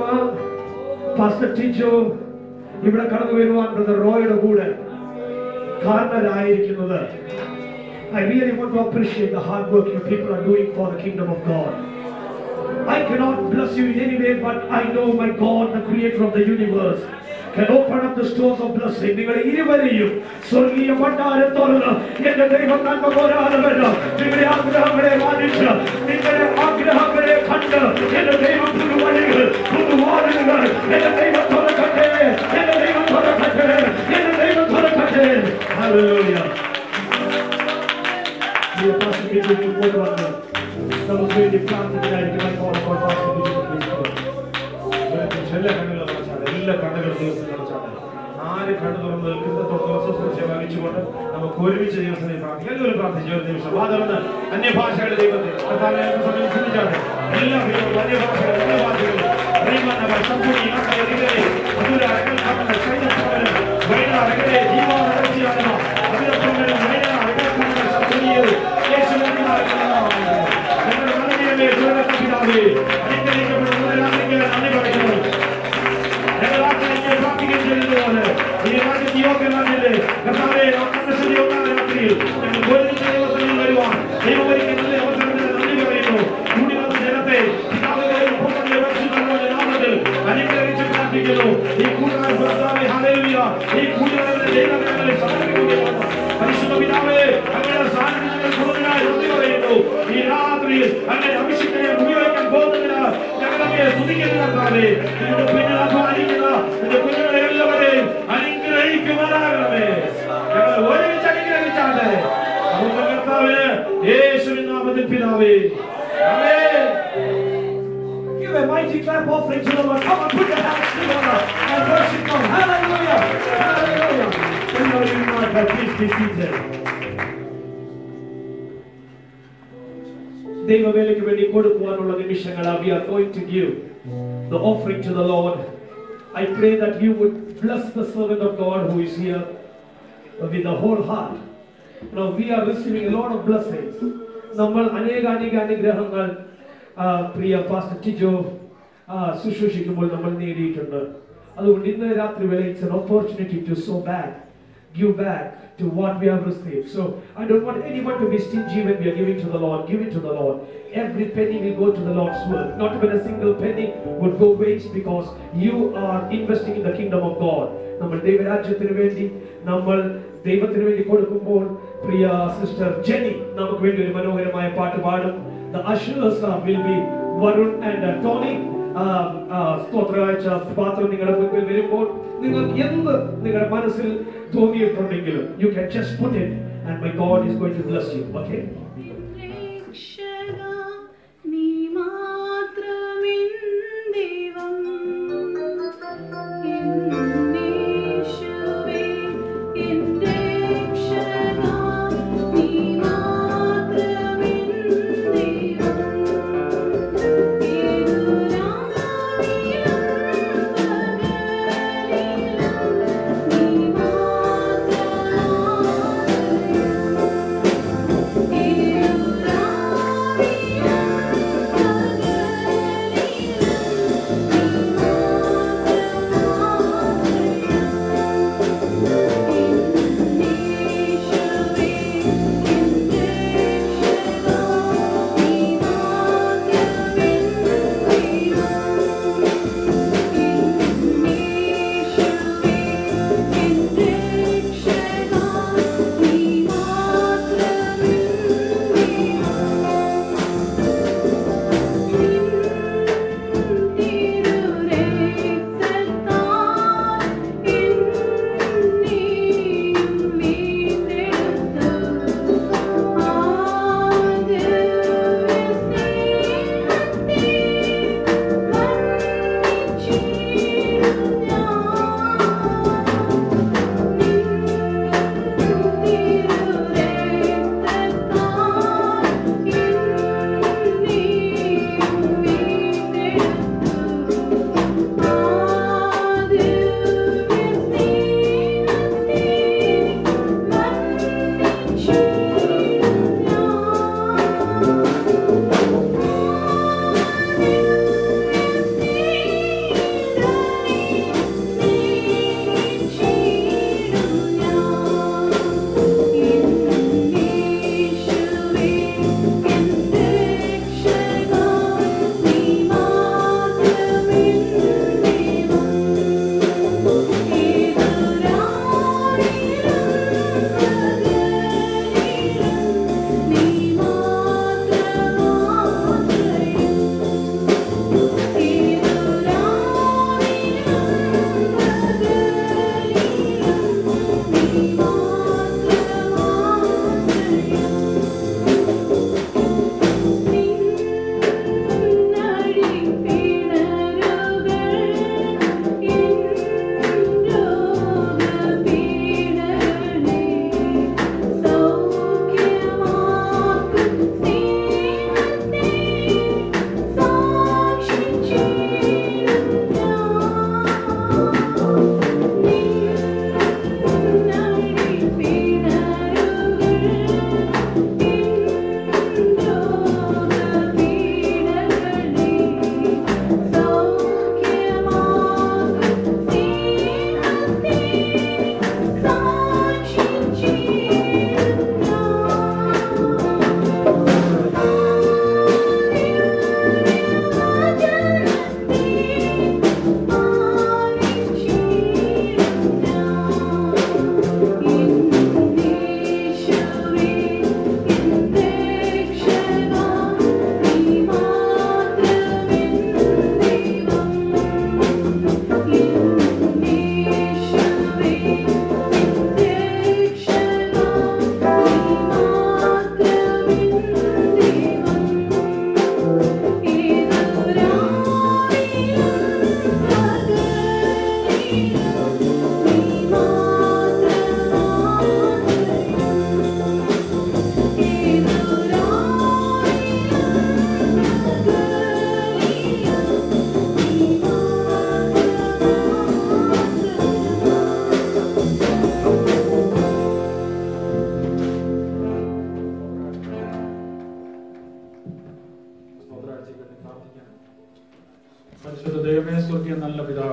പാസ്റ്റർ ടിജോ ഇവിടെ കടന്നു വരുവാൻ ബ്രദർ റോയുടെ കൂടെ കാരണരായിരിക്കുന്നത് I really want to appreciate the hard work you people are doing for the kingdom of God. I cannot bless you in any way, but I know my God, the creator of the universe, can open up the stores of blessing. നിങ്ങൾ ഇരുവരെയും സ്വർഗീയ ഭണ്ഡാരം തുറന്ന് എന്റെ ദൈവം നന്മ പോരാതവല്ല നിങ്ങളുടെ ആഗ്രഹങ്ങളെ മാനിച്ച് നിങ്ങളുടെ ആഗ്രഹങ്ങളെ കണ്ട് എന്റെ ദൈവം പുതുവഴികൾ പുതുവാതിലുകൾ എന്റെ ദൈവം തുറക്കട്ടെ എന്റെ ദൈവം തുറക്കട്ടെ എന്റെ ദൈവം തുറക്കട്ടെ Hallelujah. പ്രിയ പാസ്റ്റർ ബിജു മുമ്പോട്ട് വന്ന് നമുക്ക് വേണ്ടി പ്രാർത്ഥനയായിരിക്കും I call upon Pastor Biju to please come. എല്ലാ കണ്ണുകളും അടച്ചാണ് എല്ലാ കണ്ണുകളും ദിവസം അടച്ചാണ് ആര് കണ്ണു തുറന്ന് നിൽക്കുന്ന തൊട്ട് ഭാവിച്ചുകൊണ്ട് നമുക്ക് ഒരുമിച്ച് ദിവസം പ്രാർത്ഥിക്കാം എല്ലാവരും പ്രാർത്ഥിച്ചു ഒരു നിമിഷം വാ തുറന്ന് അന്യഭാഷകളുടെ ദൈവത്തെ കർത്താവേ, നമുക്ക് സമയം ചിന്തിച്ചാണ് എല്ലാ ദൈവവും അന്യഭാഷകൾ എല്ലാ ഭാഷകളും പ്രിയമാനവ, സമ്പൂർണ്ണ ഇണക്കയറികളെ, മധുര അരങ്ങൽക്കാരങ്ങൾ, ശൈലക്കാരൻ, വൈന അരങ്ങലെ, ജീവാനരക്ഷിയാനവ, മധുരപ്പുങ്കലും, വൈന അരങ്ങൽക്കാരങ്ങൾ, സമ്പൂർണ്ണിയർ, യേശുവിന്റെ നാമത്തിൽ. ഞങ്ങളുടെ നന്ദിയമേ, സ്വർഗ്ഗസ്ഥ പിതാവേ, അനുഗ്രഹിക്കപ്പെടുന്നവരാണെങ്കിൽ നന്ദി പറയുന്നു ഞങ്ങൾ ആഗ്രഹിക്കുകയും പ്രാർത്ഥിക്കുകയും ചെയ്യുന്നതുപോലെ ഈ രാജ്യത്ത് യോഗ്യനാകില്ലേ കർത്താവേ കണ്ണശുദ്ധി ഒന്നാം രാത്രിയിൽ ഞങ്ങൾ ഒരുമിച്ച് ദൈവസന്നിധിയിൽ വരുവാൻ ദൈവം ഒരുക്കി നല്ല അവസരത്തിന് നന്ദി പറയുന്നു കൂടി വന്ന ജനത്തെ പിതാവിന്റെയും പുത്രന്റെയും പരിശുദ്ധാത്മാവിന്റെ നാമത്തിൽ അനുഗ്രഹിച്ച് പ്രാർത്ഥിക്കുന്നു ഈ കൂട്ടുകാർ കർത്താവേ ഹല്ലേലൂയ ഈ കൂട്ടുകാരുടെ ദൈവങ്ങളെ സമർപ്പിക്കുകയാണ് പരിശുദ്ധ പിതാവേ അങ്ങയുടെ സാന്നിധ്യങ്ങൾ കൂടുതലായി നന്ദി പറയുന്നു ഈ രാത്രിയിൽ അങ്ങനെ അഭിഷിക്തനെ ഉപയോഗിക്കാൻ പോകുന്നതിനാൽ ഞങ്ങളെ സ്തുതിക്കുന്ന കർത്താവേ നിങ്ങളുടെ പിന്നിൽ അധ്വാനിക്കുന്ന നിന്റെ കുഞ്ഞുങ്ങളെ എല്ലാവരെയും അനുഗ്രഹിക്കുമാറാകണമേ ഞങ്ങൾ ഒരുമിച്ച് അനുഗ്രഹിച്ചാട്ടെ നമുക്ക് കർത്താവിന് യേശുവിൻ നാമത്തിൽ പിതാവേ ആമേൻ Give a mighty clap offering to the Lord. Come on, put your hands together and worship God. Hallelujah. Hallelujah. Everybody in my please be seated. ദൈവവേലയ്ക്ക് വേണ്ടി കൊടുക്കുവാനുള്ള നിമിഷങ്ങൾ we are going to give the offering to the Lord. I pray that you would bless the servant of God who is here with the whole heart. Now we are receiving a lot of blessings. നമ്മൾ അനേക അനേക അനുഗ്രഹങ്ങൾ ആ, പ്രിയ pastor Tijo ആ, ശുശ്രൂഷിക്കുമ്പോൾ നമ്മൾ നേടിയിട്ടുണ്ട് അതുകൊണ്ട് ഇന്ന് രാത്രി വേള it's an opportunity to sow back give back to what we have received. So I don't want anyone to be stingy when we are giving to the Lord. Give it to the Lord. Every penny will go to the Lord's work. Not even a single penny would go waste because you are investing in the kingdom of God. നമ്മൾ ദൈവരാജ്യത്തിന് വേണ്ടി നമ്മൾ ദൈവത്തിന് വേണ്ടി കൊടുക്കുമ്പോൾ പ്രിയ sister Jeni നമുക്ക് വേണ്ടി ഒരു മനോഹരമായ പാട്ട് പാടും The ushers uh, will be Varun and uh, Tony. ആഹ് ആഹ് സ്തോത്രകാഴ്ച പാത്രം നിങ്ങളുടെ മുൻപിൽ വരുമ്പോൾ നിങ്ങൾക്ക് എന്ത് നിങ്ങളുടെ മനസ്സിൽ തോന്നിയിട്ടുണ്ടെങ്കിലും you can just put it and my God is going to bless you okay രക്ഷക നീ മാത്രമെൻ ദൈവം എന്നേശുവേ എൻ രക്ഷക നീ മാത്രമെൻ ദൈവം ഏതുരാവിലും പകലിലും നീ മാത്രമാ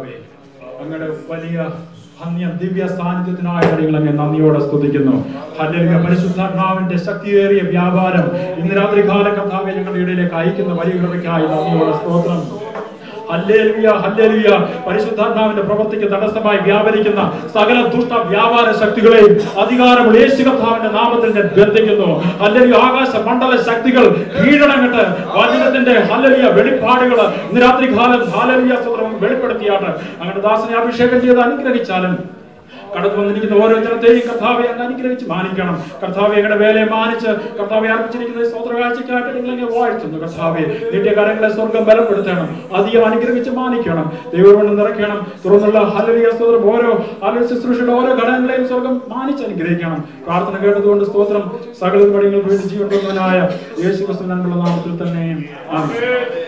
കർത്താവേ അങ്ങയുടെ വലിയ അന്യ ദിവ്യ സാന്നിധ്യത്തിനായ കാര്യങ്ങൾ അങ്ങ് നന്ദിയോടെ സ്തുതിക്കുന്നു ഹല്ലേലൂയ പരിശുദ്ധാത്മാവിന്റെ ശക്തിയേറിയ വ്യാപാരം ഇന്ന് രാത്രി കാലം കർത്താവെ ഞങ്ങളുടെ ഇടയിലേക്ക് അയക്കുന്ന വലിയ കൃപയ്ക്കായി നന്ദിയോടെ സ്തോത്രം ഹല്ലേലൂയ ഹല്ലേലൂയ പരിശുദ്ധാത്മാവിന്റെ പ്രവൃത്തിക്ക് തടസ്സമായി വ്യാപരിക്കുന്ന സകല ദുഷ്ട വ്യാപാര ശക്തികളെയും അധികാരമുള്ള യേശു കർത്താവിന്റെ നാമത്തിൽ ഞാൻ ബന്ധിക്കുന്നു ഹല്ലേലൂയ ആകാശ മണ്ഡല ശക്തികൾ കീഴടങ്ങട്ട് വചനത്തിന്റെ ഹല്ലേലൂയ വെളിപ്പാടുകൾ ഇന്ന് രാത്രി കാലം ഹല്ലേലൂയ സ്തോത്രം വെളിപ്പെടുത്തിയാട്ട് അങ്ങനെ ദാസനെ അഭിഷേകം ചെയ്ത് അനുഗ്രഹിച്ചാലും കടന്നു വന്നിരിക്കുന്ന ഓരോ ജനത്തെയും കർത്താവെ അങ്ങ് അനുഗ്രഹിച്ച് മാനിക്കണം കർത്താവെ ഞങ്ങളുടെ വേലയെ മാനിച്ച് കർത്താവെ അർപ്പിച്ചിരിക്കുന്ന ഈ സ്തോത്ര കാഴ്ചയ്ക്കായിട്ട് നിങ്ങളെ വാഴ്ത്തുന്നു കർത്താവെ നിന്റെ കരങ്ങളെ സ്വർഗം ബലപ്പെടുത്തണം അധികം അനുഗ്രഹിച്ച് മാനിക്കണം ദൈവം നിറയ്ക്കണം തുറന്നുള്ള ഹലലിയ സ്തോത്രം ഓരോ ഹലൽ ശുശ്രൂഷയുടെ ഓരോ ഘടകങ്ങളെയും സ്വർഗം മാനിച്ച് അനുഗ്രഹിക്കണം പ്രാർത്ഥന കേട്ടതുകൊണ്ട് സ്തോത്രം സകല പണികൾക്ക് വേണ്ടി ജീവൻ തന്നവനായ യേശു ക്രിസ്തുവിനുള്ള നാമത്തിൽ തന്നെ ആമേൻ.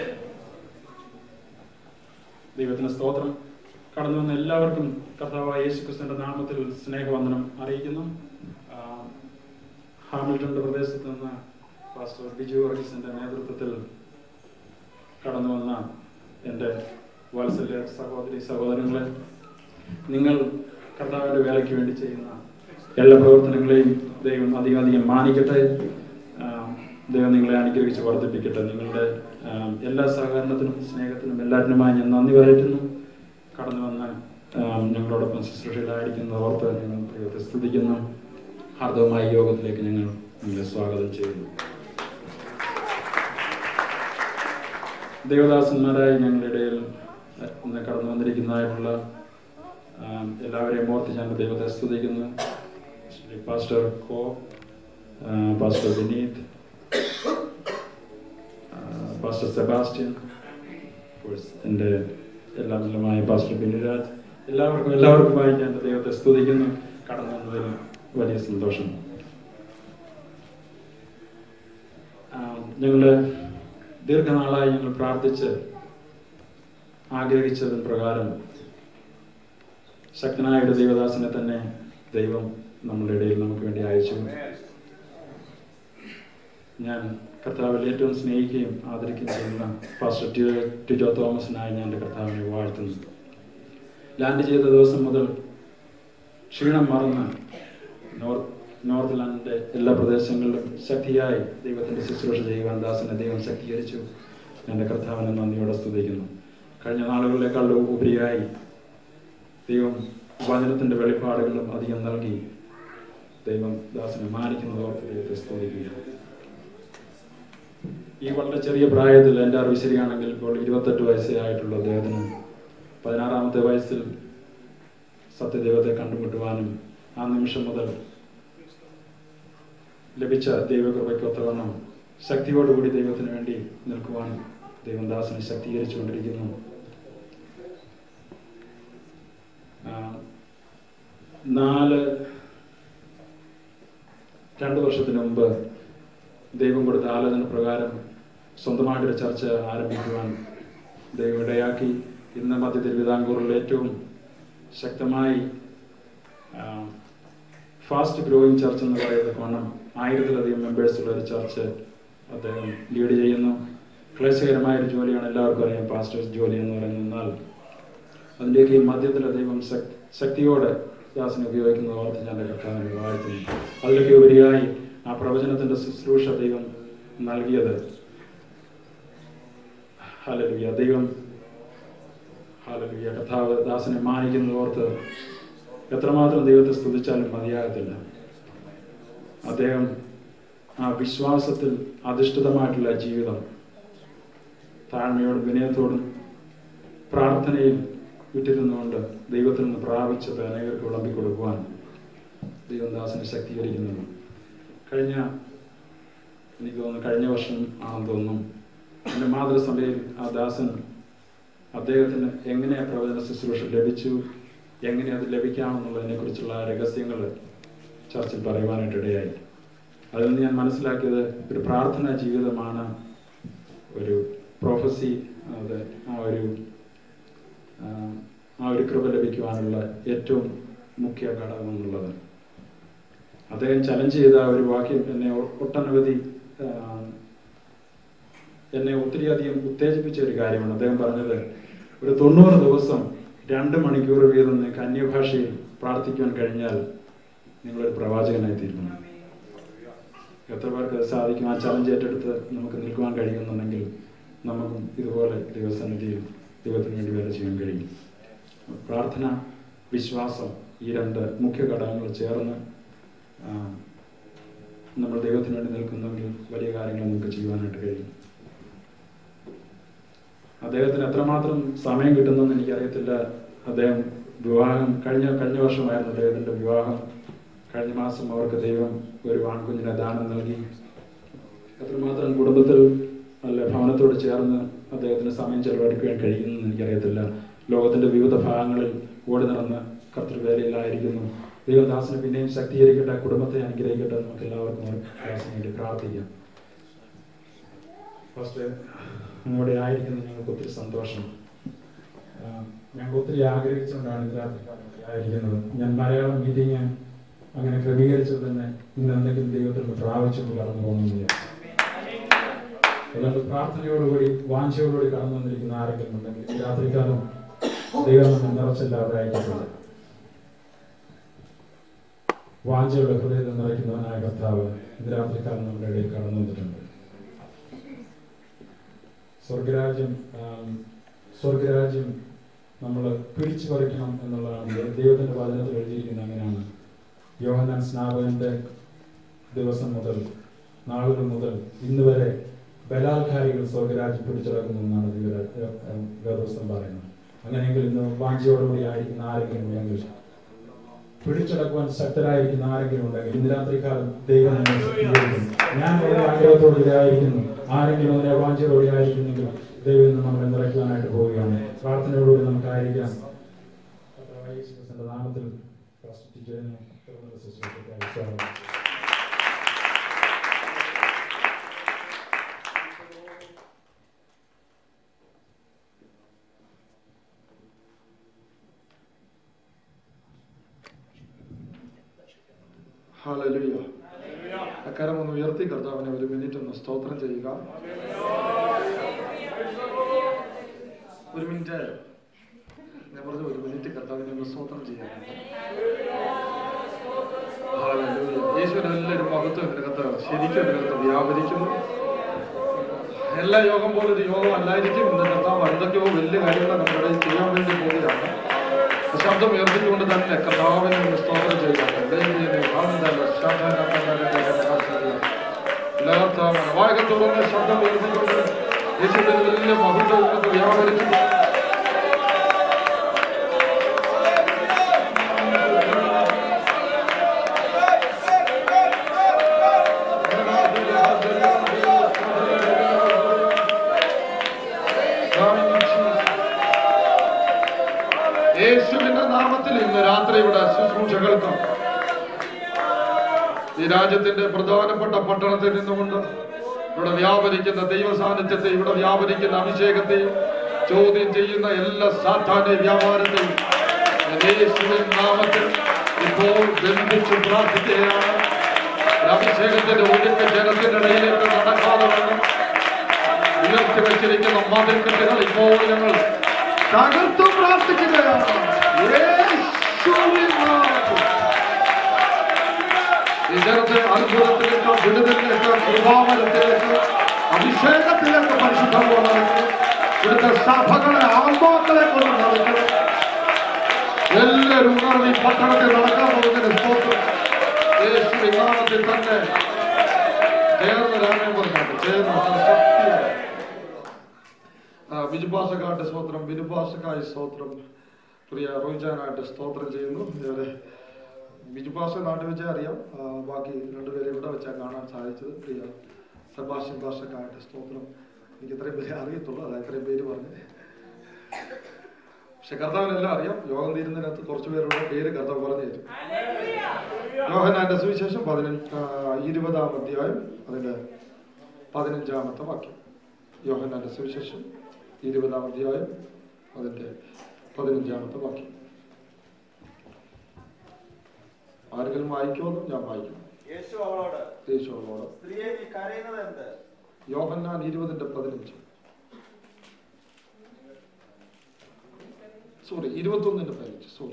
ദൈവത്തിന് സ്തോത്രം കടന്നു വന്ന എല്ലാവർക്കും കർത്താവായ യേശു ക്രിസ്തുവിന്റെ നാമത്തിൽ സ്നേഹവന്ദനം അറിയിക്കുന്നു ആ, ഹാമിൽട്ടണിന്റെ പ്രദേശത്ത് നിന്ന് പാസ്റ്റർ ബിജു വർഗീസിന്റെ നേതൃത്വത്തിൽ കടന്നു വന്ന എൻ്റെ വാത്സല്യ സഹോദരി സഹോദരങ്ങളെ നിങ്ങൾ കർത്താവിന്റെ വേലയ്ക്ക് വേണ്ടി ചെയ്യുന്ന എല്ലാ പ്രവർത്തനങ്ങളെയും ദൈവം അധികം അധികം മാനിക്കട്ടെ ആ, ദൈവം നിങ്ങളെ അനുഗ്രഹിച്ച് വർദ്ധിപ്പിക്കട്ടെ നിങ്ങളുടെ ആ, എല്ലാ സഹകരണത്തിനും സ്നേഹത്തിനും എല്ലാറ്റിനുമായി ഞാൻ നന്ദി പറയറ്റുന്നു കടന്നു വന്ന ആ, ഞങ്ങളോടൊപ്പം ശുശ്രൂഷയിലായിരിക്കുന്ന ഓർത്ത് ഞങ്ങൾ ദൈവത്തെ സ്തുതിക്കുന്നു ഹാർദവമായ യോഗത്തിലേക്ക് ഞങ്ങൾ നിങ്ങളെ സ്വാഗതം ചെയ്യുന്നു ദേവദാസന്മാരായി ഞങ്ങളുടെ ഇടയിൽ ഇന്ന് കടന്നു വന്നിരിക്കുന്നതായിട്ടുള്ള ആ, എല്ലാവരെയും ഓർത്ത് ഞങ്ങൾ ദൈവത്തെ സ്തുതിക്കുന്നു ശ്രീ പാസ്റ്റർ കോ ആ, പാസ്റ്റർ വിനീത് ആ, പാസ്റ്റർ സെബാസ്റ്റ്യൻ കോഴ്സ് എൻ്റെ എല്ലാ മൂലമായ പാസ്റ്റർ ബിനിരാജ് എല്ലാവർക്കും എല്ലാവർക്കുമായി ഞാൻ ദൈവത്തെ സ്തുതിക്കുന്നു കടന്നു വന്നതിൽ വലിയ സന്തോഷം ഞങ്ങൾ ദീർഘനാളായി ഞങ്ങൾ പ്രാർത്ഥിച്ച് ആഗ്രഹിച്ചതിന് പ്രകാരം ശക്തനായ ഒരു ദൈവദാസനെ തന്നെ ദൈവം നമ്മളുടെ ഇടയിൽ നമുക്ക് വേണ്ടി അയച്ചു ഞാൻ കർത്താവിൽ ഏറ്റവും സ്നേഹിക്കുകയും ആദരിക്കുകയും ചെയ്യുന്ന പാസ്റ്റർ ടി- ടിജോ തോമസിനായി ഞാൻ എൻ്റെ കർത്താവിനെ വാഴ്ത്തുന്നു ലാൻഡ് ചെയ്ത ദിവസം മുതൽ ക്ഷീണം മറന്ന് നോർത്ത് നോർത്ത് ലാൻഡിൻ്റെ എല്ലാ പ്രദേശങ്ങളിലും ശക്തിയായി ദൈവത്തിൻ്റെ ശുശ്രൂഷ ചെയ്യുവാൻ ദാസനെ ദൈവം ശക്തീകരിച്ചു എൻ്റെ കർത്താവിനെ നന്ദിയോടെ സ്തുതിക്കുന്നു കഴിഞ്ഞ നാളുകളിലേക്കാൾ ഉപരിയായി ദൈവം വചനത്തിൻ്റെ വെളിപ്പാടുകളും അധികം നൽകി ദൈവം ദാസനെ മാനിക്കുന്നതോർത്ത് ദൈവത്തെ സ്തുതിക്കുകയാണ് ഈ വളരെ ചെറിയ പ്രായത്തിൽ എൻ്റെ അറിവ് ശരിയാണെങ്കിൽ ഇപ്പോൾ ഇരുപത്തെട്ട് വയസ്സേ ആയിട്ടുള്ള അദ്ദേഹത്തിന് പതിനാറാമത്തെ വയസ്സിൽ സത്യദൈവത്തെ കണ്ടുമുട്ടുവാനും ആ നിമിഷം മുതൽ ലഭിച്ച ദൈവകൃപയ്ക്ക് ഒത്തവണ്ണം ശക്തിയോടുകൂടി ദൈവത്തിന് വേണ്ടി നിൽക്കുവാൻ ദൈവം ദാസനെ ശക്തീകരിച്ചുകൊണ്ടിരിക്കുന്നു ആ, നാല് രണ്ട് വർഷത്തിന് മുമ്പ് ദൈവം കൊടുത്ത ആലോചന പ്രകാരം സ്വന്തമായിട്ടൊരു ചർച്ച ആരംഭിക്കുവാൻ ദൈവം ഇടയാക്കി ഇന്ന് മധ്യ തിരുവിതാംകൂറിൽ ഏറ്റവും ശക്തമായി ഫാസ്റ്റ് ഗ്രോയിങ് ചർച്ച് എന്ന് പറയുന്നത് കോണം ആയിരത്തിലധികം മെമ്പേഴ്സ് ഉള്ള ഒരു ചർച്ച് അദ്ദേഹം ലീഡ് ചെയ്യുന്നു ക്ലേശകരമായ ഒരു ജോലിയാണ് എല്ലാവർക്കും അറിയാം പാസ്റ്റേഴ്സ് ജോലി എന്ന് പറയുന്നത് എന്നാൽ അതിൻ്റെയൊക്കെ ഈ മധ്യത്തിലെ ദൈവം ശക്- ശക്തിയോടെ ദാസനെ ഉപയോഗിക്കുന്നത് ഓർത്ത് ഞാൻ എൻ്റെ കർത്താവിനെ വാഴ്ത്തുന്നു അതിലൊക്കെ ഉപരിയായി ആ പ്രവചനത്തിന്റെ ശുശ്രൂഷ ദൈവം നൽകിയത് ഹലലുയ ദൈവം ഹലലുയ കർത്താവ് ദാസനെ മാനിക്കുന്നത് ഓർത്ത് എത്രമാത്രം ദൈവത്തെ സ്തുതിച്ചാലും മതിയാകത്തില്ല അദ്ദേഹം ആ വിശ്വാസത്തിൽ അധിഷ്ഠിതമായിട്ടുള്ള ജീവിതം താഴ്മയോടും വിനയത്തോടും പ്രാർത്ഥനയിൽ വിട്ടിരുന്നുകൊണ്ട് ദൈവത്തിൽ നിന്ന് പ്രാപിച്ചത് അനേകർക്ക് വിളമ്പി കൊടുക്കുവാൻ ദൈവദാസനെ ശക്തീകരിക്കുന്നുണ്ട് കഴിഞ്ഞ എനിക്ക് തോന്നുന്നു കഴിഞ്ഞ വർഷം ആണെന്ന് തോന്നുന്നു എൻ്റെ മാതൃസഭയിൽ ആ ദാസൻ അദ്ദേഹത്തിന് എങ്ങനെ ആ പ്രവചന ശുശ്രൂഷ ലഭിച്ചു എങ്ങനെ അത് ലഭിക്കാമെന്നുള്ളതിനെ കുറിച്ചുള്ള രഹസ്യങ്ങൾ ചർച്ചിൽ പറയുവാനായിട്ട് ഇടയായി അതിൽ നിന്ന് ഞാൻ മനസ്സിലാക്കിയത് ഒരു പ്രാർത്ഥനാ ജീവിതമാണ് ഒരു പ്രൊഫസി അത് ആ ഒരു ആ, ആ ഒരു കൃപ ലഭിക്കുവാനുള്ള ഏറ്റവും മുഖ്യ ഘടകം എന്നുള്ളത് അദ്ദേഹം ചലഞ്ച് ചെയ്ത ആ ഒരു വാക്യം എന്നെ ഒ- ഒട്ടനവധി ആ, എന്നെ ഒത്തിരിയധികം ഉത്തേജിപ്പിച്ച ഒരു കാര്യമാണ് അദ്ദേഹം പറഞ്ഞത് ഒരു തൊണ്ണൂറ് ദിവസം രണ്ട് മണിക്കൂർ വീതം നിങ്ങൾക്ക് അന്യഭാഷയിൽ പ്രാർത്ഥിക്കുവാൻ കഴിഞ്ഞാൽ നിങ്ങളൊരു പ്രവാചകനായി തീരുന്നു എത്ര പേർക്ക് അത് സാധിക്കും ആ ചലഞ്ച് ഏറ്റെടുത്ത് നമുക്ക് നിൽക്കുവാൻ കഴിയുന്നുണ്ടെങ്കിൽ നമുക്കും ഇതുപോലെ ദൈവസന്നിധിയിൽ ദൈവത്തിന് വേണ്ടി വേല ചെയ്യാൻ കഴിയും പ്രാർത്ഥന വിശ്വാസം ഈ രണ്ട് മുഖ്യ ഘടകങ്ങൾ ചേർന്ന് ആ, നമ്മൾ ദൈവത്തിന് വേണ്ടി നിൽക്കുന്നെങ്കിൽ വലിയ കാര്യങ്ങൾ നമുക്ക് ചെയ്യുവാനായിട്ട് കഴിയും അദ്ദേഹത്തിന് എത്രമാത്രം സമയം കിട്ടുന്നെന്ന് എനിക്കറിയത്തില്ല അദ്ദേഹം വിവാഹം കഴിഞ്ഞ കഴിഞ്ഞ വർഷമായിരുന്നു അദ്ദേഹത്തിന്റെ വിവാഹം കഴിഞ്ഞ മാസം അവർക്ക് ദൈവം ഒരു ആൺകുഞ്ഞിനെ ദാനം നൽകി എത്രമാത്രം കുടുംബത്തിൽ അല്ല ഭവനത്തോട് ചേർന്ന് അദ്ദേഹത്തിന് സമയം ചെലവഴിക്കാൻ കഴിയുമെന്ന് എനിക്കറിയത്തില്ല ലോകത്തിന്റെ വിവിധ ഭാഗങ്ങളിൽ ഓടി നടന്ന് കർത്തൃവേലയിലായിരിക്കുന്നു ദൈവദാസന് പിന്നെയും ശക്തീകരിക്കട്ടെ കുടുംബത്തെ അനുഗ്രഹിക്കട്ടെ നമുക്ക് എല്ലാവർക്കും ദാസിന് വേണ്ടി പ്രാർത്ഥിക്കാം ഫസ്റ്റ് നമ്മുടെ ആയിരിക്കുന്നത് ഞങ്ങൾക്ക് ഒത്തിരി സന്തോഷം ആ, ഞങ്ങൾ ഒത്തിരി ആഗ്രഹിച്ചുകൊണ്ടാണ് ഇതിനകത്ത് ആയിരിക്കുന്നത് ഞാൻ മലയാളം മീറ്റിംഗ് അങ്ങനെ ക്രമീകരിച്ചത് തന്നെ ഇന്ന് എന്തെങ്കിലും ദൈവത്തിൽ നിന്ന് പ്രാപിച്ചുകൊണ്ട് കടന്നു പോകുന്നില്ല അതുകൊണ്ട് പ്രാർത്ഥനയോടുകൂടി വാഞ്ചയോടുകൂടി കടന്നു വന്നിരിക്കുന്ന ആരെങ്കിലും ഉണ്ടെങ്കിൽ ഈ രാത്രികാലം ദൈവം നമ്മെ നിറച്ചല്ലാതെ അയക്കത്തില്ല വാഞ്ചയുടെ ഹൃദയത്തിൽ നിറയ്ക്കുന്നവനായ കർത്താവ് ഇന്ന് രാത്രികാലം നമ്മുടെ ഇടയിൽ കടന്നു വന്നിട്ടുണ്ട് സ്വർഗരാജ്യം ആം, സ്വർഗരാജ്യം നമ്മൾ പിടിച്ചു പറിക്കണം എന്നുള്ളതാണ് ദൈ- ദൈവത്തിന്റെ വചനത്തിൽ എഴുതിയിരിക്കുന്നത് അങ്ങനെയാണ് യോഹന്നാൻ സ്നാപകന്റെ ദിവസം മുതൽ നാളുകൾ മുതൽ ഇന്ന് വരെ ബലാത്കാരികൾ സ്വർഗരാജ്യം പിടിച്ചടക്കുന്നു എന്നാണ് ദൈവ- ഏ- ഏ- വേദപുസ്തകം പറയുന്നത് അങ്ങനെയെങ്കിൽ ഇന്ന് വാഞ്ചിയോടുകൂടി ആയിരിക്കുന്ന ആരെങ്കിലും ഉണ്ടെങ്കിൽ പിടിച്ചടക്കുവാൻ ശക്തരായിരിക്കുന്ന ആരെങ്കിലും ഉണ്ടെങ്കിൽ ഇന്ന് രാത്രിക്കാലം ദൈവം നമ്മെ ശക്തീകരിക്കും. ഞാൻ വളരെ ആഗ്രഹത്തോടുകൂടി ആയിരിക്കുന്നു ആരെങ്കിലും അതിനെ വാഞ്ചിയോടുകൂടി ആയിരിക്കുന്നെങ്കിൽ ദൈവം ഇന്ന് നമ്മളെ നിറയ്ക്കുവാനായിട്ട് പോവുകയാണ് പ്രാർത്ഥനയോടുകൂടി നമുക്കായിരിക്കാം കർത്താവായ യേശുക്രിസ്തുവിന്റെ നാമത്തിൽ പ്രസ്തുതിച്ചതിന് തുറന്നുള്ള ശുശ്രൂഷയ്ക്കായി സ്വാഗതം. ഹാലലുയ അക്കാരം ഒന്ന് ഉയർത്തി കർത്താവിനെ ഒരു മിനിറ്റ് ഒന്ന് സ്തോത്രം ചെയ്യുക ഒരു മിനിറ്റ് ഞാൻ പറഞ്ഞു ഒരു മിനിറ്റ് കർത്താവിനെ ഒന്ന് സ്തോത്രം ചെയ്യാം ഹാലലുയ യേശുവിന് നല്ലൊരു മഹത്വം ഇതിനകത്ത് ശരിക്കും ഇതിനകത്ത് വ്യാപരിക്കുന്നു എല്ലാ യോഗം പോലെ ഒരു യോഗം അല്ലായിരിക്കും ഇന്ന് കർത്താവ് എന്തൊക്കെയോ വലിയ കാര്യങ്ങൾ നമ്മുടെ ഇടയിൽ ചെയ്യാൻ വേണ്ടി പോവുകയാണ് ശബ്ദം ഉയർത്തിക്കൊണ്ട് തന്നെ കർത്താവിനെ ഒന്ന് സ്തോത്രം ചെയ്യുകയാണ് ദൈവമേ, ആനന്ദമേ, ശബ്ദാനന്ദമേ, എല്ലാവർക്കും വായക തുറന്ന് ശബ്ദം ഉയർത്തിക്കൊണ്ട് യേശുവിന്റെ വലിയ മഹത്വം ഇന്നത്തെ വ്യാപരിക്കുന്നു യേശുവിന്റെ നാമത്തിൽ ഇന്ന് രാത്രി ഇവിടെ ശുശ്രൂഷകൾക്കും ഈ രാജ്യത്തിന്റെ പ്രധാനപ്പെട്ട പട്ടണത്തിൽ നിന്നുകൊണ്ട് ഇവിടെ വ്യാപരിക്കുന്ന ദൈവ സാന്നിധ്യത്തെ ഇവിടെ വ്യാപരിക്കുന്ന അഭിഷേകത്തെയും ചോദ്യം ചെയ്യുന്ന എല്ലാ സാധാരണ വ്യാപാരത്തെയും ഞാൻ യേശുവിൻ നാമത്തിൽ ഇപ്പോൾ ബന്ധിച്ച് പ്രാർത്ഥിക്കുകയാണ് ഒരു അഭിഷേകത്തിന്റെ ഒഴുക്ക് ജനത്തിന്റെ ഇടയിലേക്ക് നടക്കാതെ വേണം ഉയർത്തി വെച്ചിരിക്കുന്ന മതിൽക്കെട്ടുകൾ ഇപ്പോൾ ഞങ്ങൾ തകർത്തു പ്രാർത്ഥിക്കുകയാണ് യേശുവിൻ നാമത്തിൽ. ഈ ജനത്തെ അത്ഭുതത്തിലേക്ക് വിടുതലിലേക്ക് കൃപാവനത്തിലേക്ക് അഭിഷേകത്തിലേക്ക് പരിശുദ്ധം നടക്കണം ഇവിടുത്തെ സഭകളെ ആത്മാക്കളെ കൊണ്ട് നടക്കണം എല്ലാവരും ഉണർന്ന് ഈ പട്ടണത്തിൽ നടക്കാൻ പോകുന്നതിന് സ്തോത്രം യേശുവിൻ നാമത്തിൽ തന്നെ ചേർന്ന് രാമൻ പറഞ്ഞാട്ട് ചേർന്ന് ശക്തിയാണ് ബിജുപാസക്കാട്ട് സ്തോത്രം ബിജുപാസക്കായി സ്തോത്രം പ്രിയ റോയിജാനായിട്ട് സ്തോത്രം ചെയ്യുന്നു ഇവരെ ബിജുപാസ നാട്ടിൽ വെച്ചേ അറിയാം ആ, ബാക്കി രണ്ടുപേരെ ഇവിടെ വെച്ചാൽ കാണാൻ സാധിച്ചത് പ്രിയ സെബാസ്റ്റ്യൻ ഭാഷക്കായിട്ട് സ്തോത്രം എനിക്ക് ഇത്രയും പേരെ അറിയത്തുള്ളൂ അതാ ഇത്രയും പേര് പറഞ്ഞ് പക്ഷെ കർത്താവിനെല്ലാം അറിയാം യോഗം തീരുന്നതിനകത്ത് കുറച്ച് പേരുടെ പേര് കർത്താവ് പറഞ്ഞു തരും യോഹനാന്റെ സുവിശേഷം പതിനഞ്ച് ആ, ഇരുപതാം അധ്യായം അതിന്റെ പതിനഞ്ചാമത്തെ വാക്യം യോഹനാന്റെ സുവിശേഷം ഇരുപതാം അധ്യായം അതിന്റെ പതിനഞ്ചാമത്തെ വാക്യം ആരെങ്കിലും വായിക്കുമോ ഞാൻ വായിക്കും യേശു അവളോട് യേശുവോട് സ്ത്രീയെ നീ കരയുന്നത് എന്ത് യോഹന്നാൻ ഇരുപതിന്റെ പതിനഞ്ച് സോറി ഇരുപത്തൊന്നിന്റെ പതിനഞ്ച് സോറി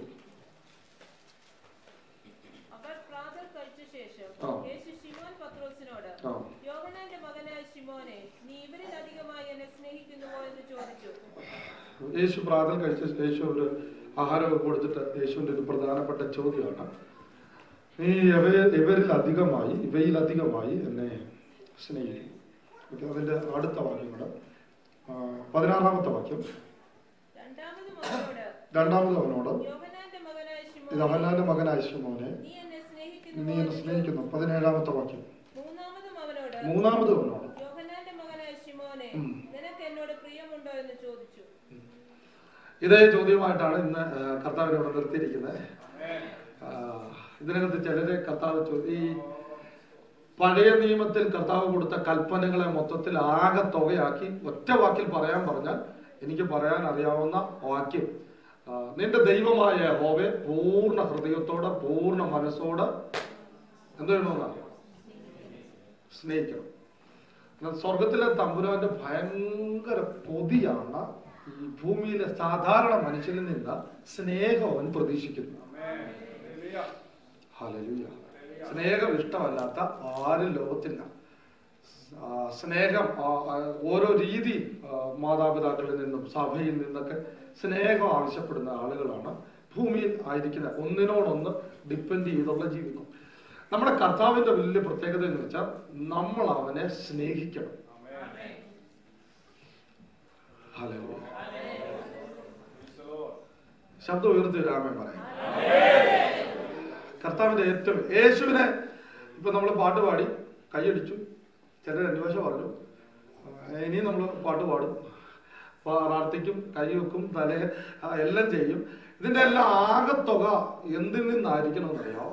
അവർ പ്രാതൽ കഴിച്ച ശേഷം ആ. യേശു ശിമോൻ പത്രോസിനോട് ആ. യോഹന്നാന്റെ മകനായ ശിമോനെ നീ ഇവരിൽ അധികമായി എന്നെ സ്നേഹിക്കുന്നുവോ എന്ന് ചോദിച്ചു യേശു പ്രാതൽ കഴിച്ച യേശു ഒരു ആഹാരമൊക്കെ കൊടുത്തിട്ട് യേശുവിന്റെ ഒരു പ്രധാനപ്പെട്ട ചോദ്യമാണ് നീ ഇവ ഇവരിൽ അധികമായി ഇവയിൽ അധികമായി എന്നെ സ്നേഹിക്കും ഓക്കെ, അതിന്റെ അടുത്ത വാക്യം കൂടെ ആ, പതിനാറാമത്തെ വാക്യം രണ്ടാമതും അവനോട് രണ്ടാമത് അവനോട് യോഹന്നാന്റെ മകനായ ഇത് ശിമോനെ അവനാന്റെ മകനായ ശിമോനെ നീ എന്നെ നീ സ്നേഹിക്കുന്നുവോ എന്നെ എന്ന് സ്നേഹിക്കുന്നു ചോദിച്ചു. പതിനേഴാമത്തെ വാക്യം മൂന്നാമതും അവനോട് മൂന്നാമത് അവനോട് യോഹന്നാന്റെ മകനായ ശിമോനെ ഉം. നിനക്ക് എന്നോട് പ്രിയമുണ്ടോ എന്ന് ചോദിച്ചു ഇതേ ചോദ്യമായിട്ടാണ് ഇന്ന് ആ, കർത്താവിനെ ഇവിടെ നിർത്തിയിരിക്കുന്നത് ആ, ഇതിനകത്ത് ചിലരെ കർത്താവ് ചോ- ഈ പഴയ നിയമത്തിൽ കർത്താവ് കൊടുത്ത കൽപ്പനകളെ മൊത്തത്തിൽ ആകെ തുകയാക്കി ഒറ്റ വാക്കിൽ പറയാൻ പറഞ്ഞാൽ എനിക്ക് പറയാൻ അറിയാവുന്ന വാക്യം ആ, നിന്റെ ദൈവമായ ഹോവെ പൂർണ്ണ ഹൃദയത്തോടെ പൂർണ്ണ മനസ്സോടെ എന്ത് വേണമെന്നാണ് സ്നേഹിക്കണം എന്നാൽ സ്വർഗത്തിലെ തമ്പുരാന്റെ ഭയങ്കര പൊതിയാണ് ഈ ഭൂമിയിലെ സാധാരണ മനുഷ്യനിൽ നിന്ന് സ്നേഹം അവൻ പ്രതീക്ഷിക്കുന്നു ഹല്ലേലൂയ. സ്നേഹം ഇഷ്ടമല്ലാത്ത ആരും ലോകത്തില്ല ആ, സ്നേഹം ആ, ആ, ഓരോ രീതി ആ, മാതാപിതാക്കളിൽ നിന്നും സഭയിൽ നിന്നൊക്കെ സ്നേഹം ആവശ്യപ്പെടുന്ന ആളുകളാണ് ഭൂമിയിൽ ആയിരിക്കുന്ന ഒന്നിനോടൊന്ന് ഡിപ്പെൻഡ് ചെയ്തുള്ള ജീവിതം നമ്മുടെ കർത്താവിന്റെ വലിയ പ്രത്യേകത എന്ന് വെച്ചാൽ നമ്മൾ അവനെ സ്നേഹിക്കണം ഹല്ലേലൂയ. ശബ്ദം ഉയർത്തി രാമൻ പറയാം കർത്താവിന്റെ ഏറ്റവും യേശുവിനെ ഇപ്പൊ നമ്മൾ പാട്ട് പാടി കൈയടിച്ചു ചിലർ രണ്ടു ഭാഷ പറഞ്ഞു ആ, ഇനിയും നമ്മൾ പാട്ട് പാടും പാ- പ്രാർത്ഥിക്കും കൈ വെക്കും തല ആ, എല്ലാം ചെയ്യും ഇതിന്റെ എല്ലാം ആകത്തുക എന്തിൽ നിന്നായിരിക്കണമെന്നറിയാമോ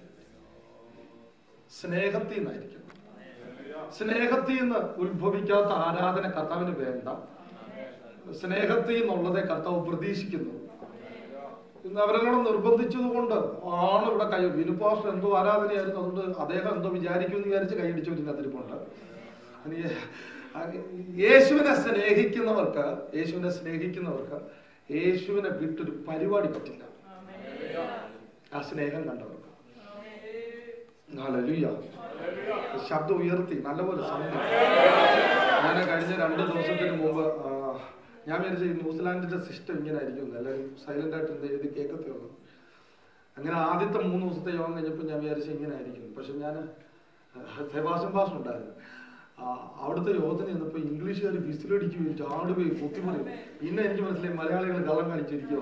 സ്നേഹത്തിൽ നിന്നായിരിക്കണം സ്നേഹത്തിൽ നിന്ന് ഉത്ഭവിക്കാത്ത ആരാധന കർത്താവിന് വേണ്ട സ്നേഹത്തിൽ നിന്നുള്ളതേ കർത്താവ് പ്രതീക്ഷിക്കുന്നു ഇന്ന് അവരെല്ലാം നിർബന്ധിച്ചത് കൊണ്ട് ആണ് ഇവിടെ കൈ വിനുപാസ്റ്റർ എന്തോ ആരാധനയായിരുന്നു അതുകൊണ്ട് അദ്ദേഹം എന്തോ വിചാരിക്കുമെന്ന് വിചാരിച്ച് കൈയടിച്ചു ഇതിനകത്തിരിപ്പുണ്ട് ഇനി യേശുവിനെ സ്നേഹിക്കുന്നവർക്ക് യേശുവിനെ സ്നേഹിക്കുന്നവർക്ക് യേശുവിനെ വിട്ടൊരു പരിപാടി പറ്റില്ല ആ സ്നേഹം കണ്ടവർക്ക് ഹല്ലേലൂയ. ശബ്ദം ഉയർത്തി നല്ലപോലെ സൗണ്ട് ഞാൻ കഴിഞ്ഞ രണ്ട് ദിവസത്തിന് മുമ്പ് ആ, ഞാൻ വിചാരിച്ച ഈ ന്യൂസിലാൻഡിന്റെ സിസ്റ്റം ഇങ്ങനെ ആയിരിക്കും എല്ലാവരും സൈലന്റ് ആയിട്ട് ഇരുന്ന് എഴുതി കേൾക്കത്തേ ഉള്ളൂ അങ്ങനെ ആദ്യത്തെ മൂന്ന് ദിവസത്തെ യോഗം കഴിഞ്ഞപ്പോൾ ഞാൻ വിചാരിച്ച ഇങ്ങനെ ആയിരിക്കും പക്ഷെ ഞാൻ സെബാസ്റ്റ്യൻ ഭാഷ ഉണ്ടായിരുന്നു ആ, അവിടുത്തെ യോഗത്തിന് ചെന്നപ്പോൾ ഇംഗ്ലീഷുകാർ വിസിലടിക്കുകയും ചാടുകയും പൊത്തിപ്പറയും പിന്നെ എനിക്ക് മനസ്സിലായി മലയാളികൾ കള്ളം കാണിച്ചിരിക്കുക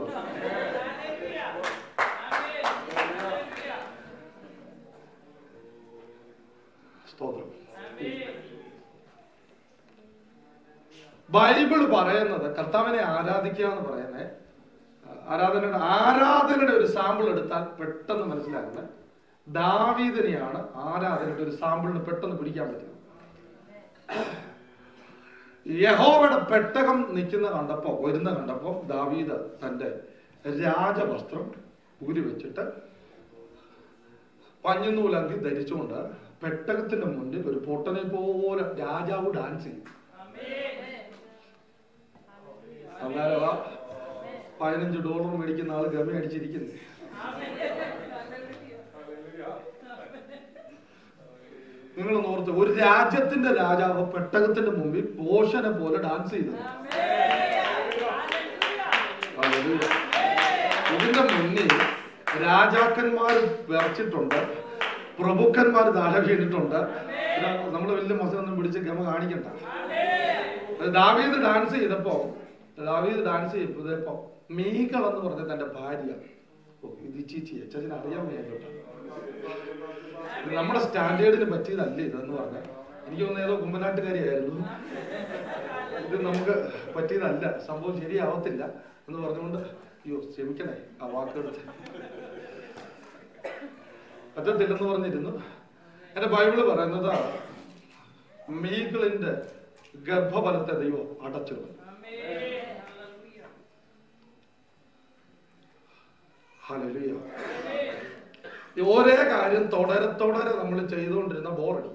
സ്തോത്രം ബൈബിൾ പറയുന്നത് കർത്താവിനെ ആരാധിക്കുക എന്ന് പറയുന്നത് ആരാധനയുടെ ആരാധനയുടെ ഒരു സാമ്പിൾ എടുത്താൽ പെട്ടെന്ന് മനസ്സിലാകുന്നത് ദാവീദിനെയാണ് ആരാധനയുടെ ഒരു സാമ്പിളിന് പെട്ടെന്ന് പിടിക്കാൻ പറ്റുന്നത് യഹോവയുടെ പെട്ടകം നിൽക്കുന്ന കണ്ടപ്പോ വരുന്ന കണ്ടപ്പോ ദാവീദ് തന്റെ രാജവസ്ത്രം ഊരി വെച്ചിട്ട് പഞ്ഞുനൂലങ്കി ധരിച്ചുകൊണ്ട് പെട്ടകത്തിന്റെ മുന്നിൽ ഒരു പൊട്ടനെ പോലെ രാജാവ് ഡാൻസ് ചെയ്യും അന്നേരം ആ പതിനഞ്ച് ഡോളർ മേടിക്കുന്ന ആള് ഗമ അടിച്ചിരിക്കുന്നു നിങ്ങൾ ഓർത്ത് ഒരു രാജ്യത്തിന്റെ രാജാവ് പെട്ടകത്തിന്റെ മുമ്പിൽ പോഷനെ പോലെ ഡാൻസ് ചെയ്തു ഹല്ലേലൂയ. ഇതിന്റെ മുന്നിൽ രാജാക്കന്മാർ വിറച്ചിട്ടുണ്ട് പ്രഭുക്കന്മാർ താഴെ വീണിട്ടുണ്ട് നമ്മൾ വലിയ മസനൊന്നും പിടിച്ച് ഗമ കാണിക്കണ്ട ദാവീദ് ഡാൻസ് ചെയ്തപ്പോ ദാവീദ് ഡാൻസ് ചെയ്തപ്പോ മീകൾ എന്ന് പറഞ്ഞ തന്റെ ഭാര്യ ഓ, ഇത് ചീച്ചി അച്ഛന് അറിയാൻ വയ്യ കേട്ടോ ഇത് നമ്മുടെ സ്റ്റാൻഡേർഡിന് പറ്റിയതല്ല ഇതെന്ന് പറഞ്ഞ എനിക്ക് തോന്നുന്നു ഏതോ കുമ്പനാട്ടുകാരിയായിരുന്നു ഇത് നമുക്ക് പറ്റിയതല്ല സംഭവം ശരിയാവത്തില്ല എന്ന് പറഞ്ഞുകൊണ്ട് അയ്യോ ക്ഷമിക്കണേ ആ വാക്കെടുത്ത് പറ്റത്തില്ലെന്ന് പറഞ്ഞിരുന്നു എന്റെ ബൈബിള് പറയുന്നത് മീകളിന്റെ ഗർഭഫലത്തെ ദൈവം അടച്ചു ഹല്ലേലൂയ. ഈ ഒരേ കാര്യം തുടരെ തുടരെ നമ്മൾ ചെയ്തുകൊണ്ടിരുന്ന ബോറടി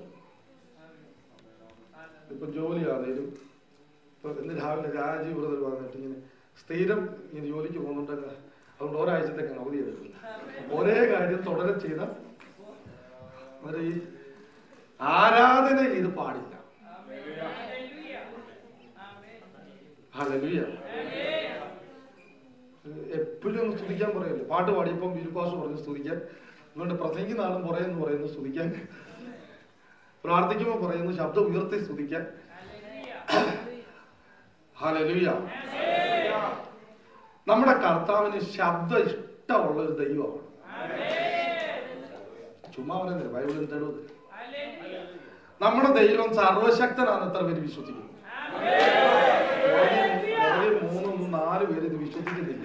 ഇപ്പൊ ജോലി ആണെങ്കിലും ഇപ്പൊ ഇന്ന് രാവിലെ രാജീവ് ബ്രദർ വന്നിട്ട് ഇങ്ങനെ സ്ഥിരം ഇനി ജോലിക്ക് പോകുന്നുണ്ടെങ്കിൽ അതുകൊണ്ട് ഒരാഴ്ചത്തേക്ക് അവധി എടുക്കില്ല ഒരേ കാര്യം തുടരെ ചെയ്ത ഒരു ഈ ആരാധനയിൽ ഇത് പാടില്ല ഹല്ലേലൂയ എപ്പോഴും ഒന്ന് സ്തുതിക്കാൻ പറയല്ലോ പാട്ട് പാടിയപ്പം വിരുപാസ് പറഞ്ഞു സ്തുതിക്കാൻ അതുകൊണ്ട് പ്രസംഗിക്കുന്ന ആളും പറയുന്നു പറയുന്നു സ്തുതിക്കാൻ പ്രാർത്ഥിക്കുമ്പോൾ പറയുന്നു ശബ്ദം ഉയർത്തി സ്തുതിക്കാൻ ഹല്ലേലൂയ നമ്മുടെ കർത്താവിന് ശബ്ദം ഇഷ്ടമുള്ള ഒരു ദൈവമാണ് ചുമ്മാ പറയുന്നില്ല ബൈബിളിൽ തെളിവ് നമ്മുടെ ദൈവം സർവശക്തനാണ് എത്ര പേര് വിശ്വസിക്കുന്നു പുറകിൽ- പുറകിൽ മൂന്നും നാല് പേര് ഇത് വിശ്വസിക്കുന്നില്ല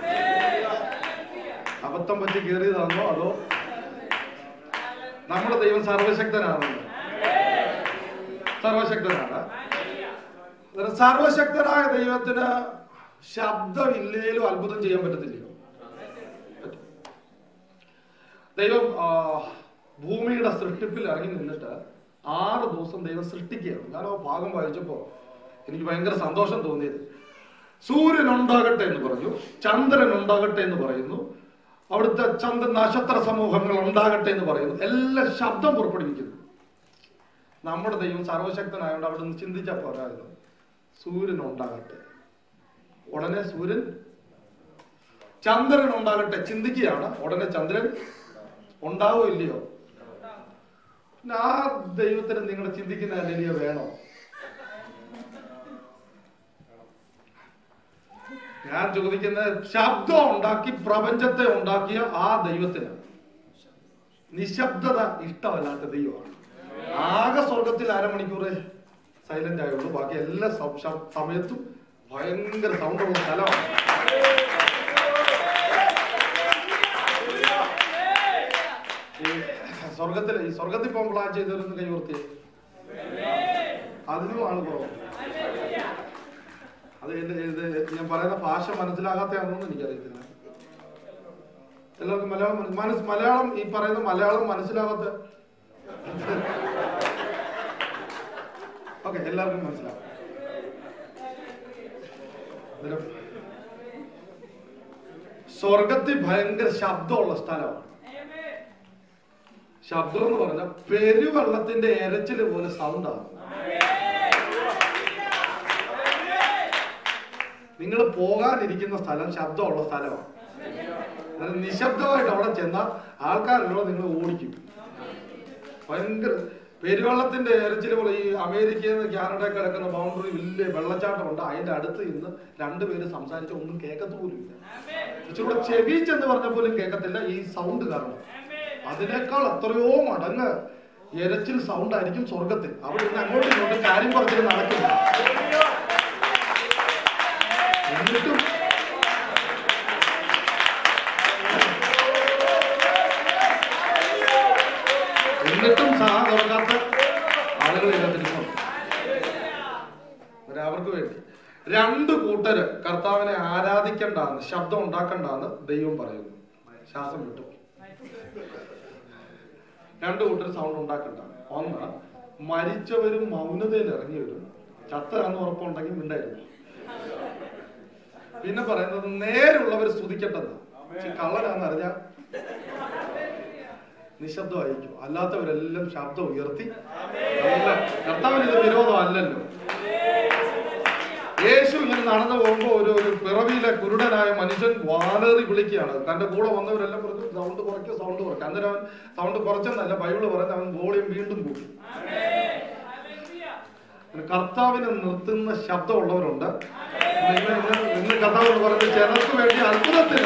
അബദ്ധം പറ്റി കയറിയതാണോ അതോ നമ്മുടെ ദൈവം സർവശക്തനാണെന്ന് സർവശക്തനാണ് അന്നേരം സർവശക്തനായ ദൈവത്തിന് ശബ്ദമില്ലേലും അത്ഭുതം ചെയ്യാൻ പറ്റത്തില്ലയോ പറ്റും. ദൈവം ആ, ഭൂമിയുടെ സൃഷ്ടിപ്പിൽ ഇറങ്ങി നിന്നിട്ട് ആറ് ദിവസം ദൈവം സൃഷ്ടിക്കുകയാണ് ഞാൻ ആ ഭാഗം വായിച്ചപ്പോ എനിക്ക് ഭയങ്കര സന്തോഷം തോന്നിയത് സൂര്യൻ ഉണ്ടാകട്ടെ എന്ന് പറഞ്ഞു ചന്ദ്രൻ ഉണ്ടാകട്ടെ എന്ന് പറയുന്നു അവിടുത്തെ ചന്ദ്ര നക്ഷത്ര സമൂഹങ്ങൾ ഉണ്ടാകട്ടെ എന്ന് പറയുന്നു എല്ലാം ശബ്ദം പുറപ്പെടുവിക്കുന്നു നമ്മുടെ ദൈവം സർവശക്തനായതുകൊണ്ട് അവിടെ നിന്ന് ചിന്തിച്ചാൽ പോരായിരുന്നു സൂര്യൻ ഉണ്ടാകട്ടെ ഉടനെ സൂര്യൻ ചന്ദ്രൻ ഉണ്ടാകട്ടെ ചിന്തിക്കുകയാണ് ഉടനെ ചന്ദ്രൻ ഉണ്ടാവോ ഇല്ലയോ പിന്നെ ആ ദൈവത്തിന് നിങ്ങൾ ചിന്തിക്കുന്ന അല്ലെലിയോ വേണോ ഞാൻ ചോദിക്കുന്ന ശബ്ദം ഉണ്ടാക്കി പ്രപഞ്ചത്തെ ഉണ്ടാക്കിയ ആ ദൈവത്തിന് നിശബ്ദത ഇഷ്ടമല്ലാത്ത ദൈവമാണ് ആകെ സ്വർഗത്തിൽ അരമണിക്കൂർ സൈലന്റ് ആയുള്ളൂ ബാക്കി എല്ലാ സം- ശ- സമയത്തും ഭയങ്കര സൗണ്ടുള്ള സ്ഥലമാണ് ഈ സ്വർഗത്തിൽ ഈ സ്വർഗത്തിൽ പോകാൻ പ്ലാൻ ചെയ്തവരൊന്ന് കൈവർത്തിയേ അതിനും ആണ് കുറവ് അത് എന്റെ ഇത് ഞാൻ പറയുന്ന ഭാഷ മനസ്സിലാകാത്തയാണെന്ന് എനിക്കറിയത്തില്ല എല്ലാവർക്കും മലയാളം മനസ്- മനസ് മലയാളം ഈ പറയുന്ന മലയാളം മനസ്സിലാകാത്ത ഓക്കെ എല്ലാവർക്കും മനസ്സിലാവും അന്നേരം സ്വർഗത്തിൽ ഭയങ്കര ശബ്ദമുള്ള സ്ഥലമാണ് ശബ്ദം എന്ന് പറഞ്ഞാൽ പെരുവെള്ളത്തിന്റെ എരച്ചില് പോലെ സൗണ്ടാണ് നിങ്ങൾ പോകാനിരിക്കുന്ന സ്ഥലം ശബ്ദമുള്ള സ്ഥലമാണ് അന്നേരം നിശബ്ദമായിട്ട് അവിടെ ചെന്നാൽ ആൾക്കാരുള്ള നിങ്ങൾ ഓടിക്കും ഭയങ്കര പെരുവെള്ളത്തിന്റെ എരച്ചില് പോലെ ഈ അമേരിക്കയിൽ നിന്ന് കാനഡ കിടക്കുന്ന ബൗണ്ടറി വലിയ വെള്ളച്ചാട്ടം ഉണ്ട് അതിന്റെ അടുത്ത് ഇന്ന് രണ്ടുപേര് സംസാരിച്ച ഒന്നും കേൾക്കത്ത് പോലും ഇല്ല ഇച്ചിരൂടെ ചെവി ചെന്ന് പറഞ്ഞ പോലും കേൾക്കത്തില്ല ഈ സൗണ്ട് കാരണം അതിനേക്കാൾ എത്രയോ മടങ്ങ് എരച്ചിൽ സൗണ്ട് ആയിരിക്കും സ്വർഗത്തിൽ അവിടെ ഇന്ന് അങ്ങോട്ടും ഇങ്ങോട്ടും കാര്യം പറഞ്ഞിട്ട് നടക്കില്ല എന്നിട്ടും എന്നിട്ടും സഹ തുറക്കാത്ത ആളുകൾ ഇതിനകത്തിരിക്കുന്നു അന്നേരം അവർക്ക് വേണ്ടി രണ്ട് കൂട്ടര് കർത്താവിനെ ആരാധിക്കണ്ടെന്ന് ശബ്ദം ഉണ്ടാക്കണ്ടെന്ന് ദൈവം പറയുന്നു ശ്വാസം വിട്ടു രണ്ട് കൂട്ടർ സൗണ്ട് ഉണ്ടാക്കണ്ട ഒന്ന് മരിച്ചവരും മൗനതയിൽ ഇറങ്ങിയവരും ചത്തരാന്ന് ഉറപ്പുണ്ടെങ്കിൽ മിണ്ടായിരുന്നു പിന്നെ പറയുന്നത് നേരുള്ളവർ സ്തുതിക്കട്ടെന്ന് കള്ളനാന്ന് അറിഞ്ഞാൽ നിശബ്ദമായിരിക്കും അല്ലാത്തവരെല്ലാം ശബ്ദം ഉയർത്തി നല്ല കർത്താവിന് ഇത് വിരോധം അല്ലല്ലോ യേശു ഇങ്ങനെ നടന്നു പോകുമ്പോ ഒരു ഒരു പിറവിയിലെ കുരുടനായ മനുഷ്യൻ വാലേറി വിളിക്കുകയാണ് തന്റെ കൂടെ വന്നവരെല്ലാം പറഞ്ഞു സൗണ്ട് കുറയ്ക്കുക സൗണ്ട് കുറയ്ക്കുക അന്നേരം അവൻ സൗണ്ട് കുറച്ചെന്നല്ല ബൈബിള് പറയുന്നത് അവൻ വോളിയം വീണ്ടും കൂട്ടി പിന്നെ കർത്താവിനെ നിർത്തുന്ന ശബ്ദമുള്ളവരുണ്ട് ഇന്ന് ഇന്ന് ഇന്ന് കർത്താവ് പറഞ്ഞത് ചിലർക്ക് വേണ്ടി അത്ഭുതത്തിന്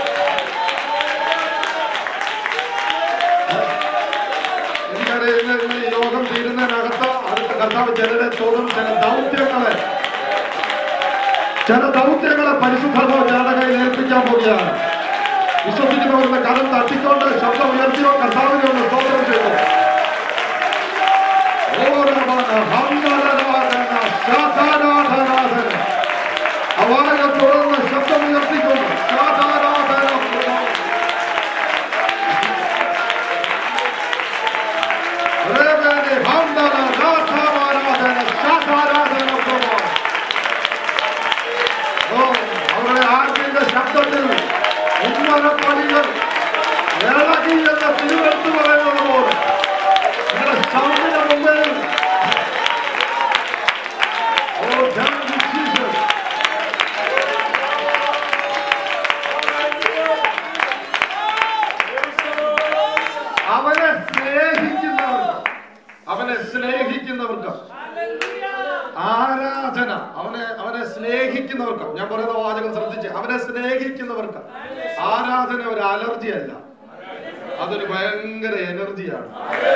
എനിക്കറിയാം ഇന്ന് ഇന്ന് ഈ യോഗം തീരുന്നതിനകത്ത് അടുത്ത കർത്താവ് ചിലരെ തൊടും ചില ദൗത്യങ്ങളെ ചില ദൗത്യങ്ങളെ പരിശുദ്ധമോ ചിലരുടെ കയ്യിൽ ഏൽപ്പിക്കാൻ പോവുകയാണ് വിശ്വസിക്കുന്നവരുടെ കരം തട്ടിക്കൊണ്ട് ശബ്ദം ഉയർത്തിയോ കർത്താവിനെ ഒന്ന് സ്തോത്രം ചെയ്തു അവായ തുറന്ന് ശബ്ദം ഉയർത്തിക്കൊണ്ട് ശാതാരാധന Rebele, Vandana, Ratha, Maradana, Shata, Radana, Prabhu. Oh. മരപ്പണികൾ ഇളകി എന്ന തിരുവെടുത്ത് പറയുന്നത് പോലെ നിങ്ങളുടെ സൗണ്ടിന് മുമ്പിൽ ഓ thank you, Jesus. അവനെ സ്നേഹിക്കുന്നവർക്ക് അവനെ സ്നേഹിക്കുന്നവർക്ക് ആരാധന അവനെ അവനെ സ്നേഹിക്കുന്നവർക്ക് ഞാൻ പറയുന്ന വാചകം ശ്രദ്ധിച്ച് അവനെ സ്നേഹിക്കുന്നവർക്ക് ആരാധന ഒരു അലർജി അല്ല അതൊരു ഭയങ്കര എനർജിയാണ്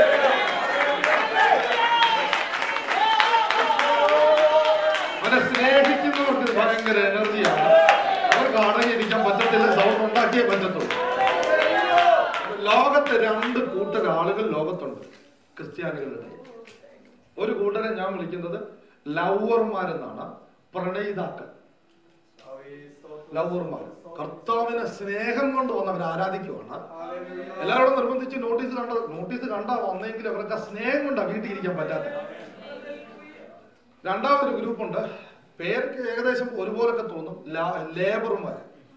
അവനെ സ്നേഹിക്കുന്നവർക്ക് ഇത് ഭയങ്കര എനർജിയാണ് അവർക്ക് അടങ്ങിയിരിക്കാൻ പറ്റത്തില്ല സൗണ്ട് ഉണ്ടാക്കിയേ പറ്റത്തുള്ളൂ ലോകത്തെ രണ്ട് കൂട്ടർ ആളുകൾ ലോകത്തുണ്ട് ക്രിസ്ത്യാനികളുടെ ഒരു കൂട്ടരെ ഞാൻ വിളിക്കുന്നത് ലവ്വർമാരെന്നാണ് പ്രണയിതാക്കൾ ലവ്വർമാർ കർത്താവിനെ സ്നേഹം കൊണ്ട് വന്നവർ ആരാധിക്കുവാണ് എല്ലാവരോടും നിർബന്ധിച്ച് നോട്ടീസ് കണ്ട നോട്ടീസ് കണ്ടാ വന്നെങ്കിൽ അവർക്ക് ആ സ്നേഹം കൊണ്ടാ വീട്ടിൽ ഇരിക്കാൻ പറ്റാത്ത രണ്ടാമതൊരു ഗ്രൂപ്പുണ്ട് പേർക്ക് ഏകദേശം ഒരുപോലൊക്കെ തോന്നും ലാ- ലേബർമാർ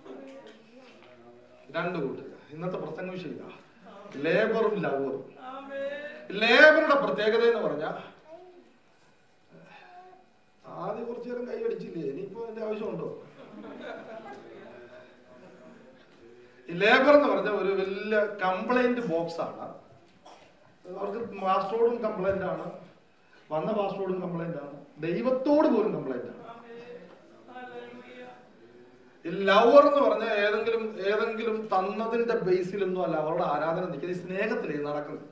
രണ്ട് കൂട്ടർ ഇന്നത്തെ പ്രസംഗ വിഷയമില്ല ലേബറും ലവറും ലേബറുടെ പ്രത്യേകത എന്ന് പറഞ്ഞാൽ ആദ്യം കുറച്ചു നേരം കൈയടിച്ചില്ലേ ഇനിയിപ്പോ അതിന്റെ ആവശ്യമുണ്ടോ ഈ ലേബർ എന്ന് പറഞ്ഞ ഒരു വലിയ കംപ്ലൈന്റ് ബോക്സ് ആണ് അവർക്ക് പാസ്പോർട്ടും കംപ്ലൈന്റ് ആണ് വന്ന പാസ്പോർട്ടും കംപ്ലൈന്റ് ആണ് ദൈവത്തോട് പോലും കംപ്ലൈന്റ് ആണ് ഈ ലവർ എന്ന് പറഞ്ഞാൽ ഏതെങ്കിലും ഏതെങ്കിലും തന്നതിന്റെ ബേസിലൊന്നും അല്ല അവരുടെ ആരാധന നിൽക്കുന്നത് ഈ സ്നേഹത്തിലേ നടക്കുന്നത്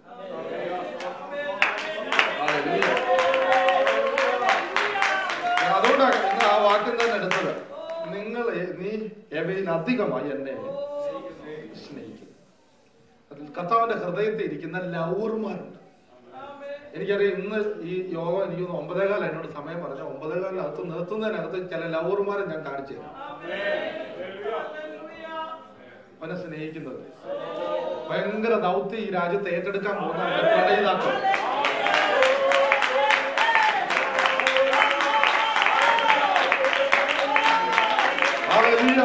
Hallelujah. അതുകൊണ്ടാണ് ഇന്ന് ആ വാക്യം തന്നെ എടുത്തത് നിങ്ങൾ നീ എവയിൽ അധികമായി എന്നെ സ്നേഹിക്കും അതിൽ കർത്താവിന്റെ ഹൃദയത്തിൽ ഇരിക്കുന്ന ലൗറുമാരുണ്ട് എനിക്കറിയാം ഇന്ന് ഈ യോഗ എനിക്ക് തോന്നുന്നു ഒമ്പതേകാലം എന്നോട് സമയം പറഞ്ഞ ഒമ്പതേകാലിനകത്ത് നിർത്തുന്നതിനകത്ത് ചില ലൗറുമാരെ ഞാൻ കാണിച്ചു തരാം അവനെ സ്നേഹിക്കുന്നത് ഭയങ്കര ദൗത്യം ഈ രാജ്യത്ത് ഏറ്റെടുക്കാൻ പോകുന്ന പ്രണയിതാക്കൾ Hallelujah.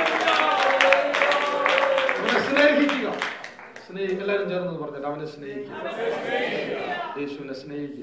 അവനെ സ്നേഹിക്കുക സ്നേഹി എല്ലാവരും ചേർന്ന് പറഞ്ഞിട്ട് അവനെ സ്നേഹിക്കുക യേശുവിനെ സ്നേഹിക്കുക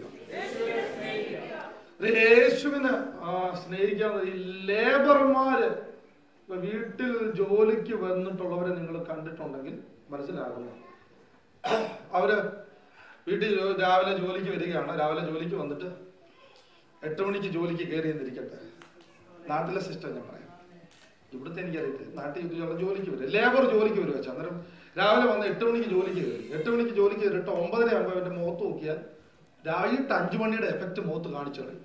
ഇത് യേശുവിനെ ആ, സ്നേഹിക്കാതെ ഈ ലേബർമാര് ഇപ്പൊ വീട്ടിൽ ജോലിക്ക് വന്നിട്ടുള്ളവരെ നിങ്ങൾ കണ്ടിട്ടുണ്ടെങ്കിൽ മനസ്സിലാകുന്നു അവര് വീട്ടിൽ ജോ- രാവിലെ ജോലിക്ക് വരികയാണ് രാവിലെ ജോലിക്ക് വന്നിട്ട് എട്ട് മണിക്ക് ജോലിക്ക് കയറി എന്നിരിക്കട്ടെ നാട്ടിലെ സിസ്റ്റം ഞാൻ പറയാം ഇവിടുത്തെ എനിക്കറിയത്തില്ല നാട്ടിൽ ഇതുള്ള ജോലിക്ക് വരും ലേബർ ജോലിക്ക് വരും വെച്ചാൽ അന്നേരം രാവിലെ വന്ന് എട്ട് മണിക്ക് ജോലിക്ക് കയറി എട്ട് മണിക്ക് ജോലിക്ക് കയറിയിട്ട് ഒമ്പതര ആകുമ്പോൾ അവന്റെ മുഖത്ത് നോക്കിയാൽ രാവിലെ അഞ്ചു മണിയുടെ എഫക്റ്റ് മുഖത്ത് കാണിച്ചു കളയും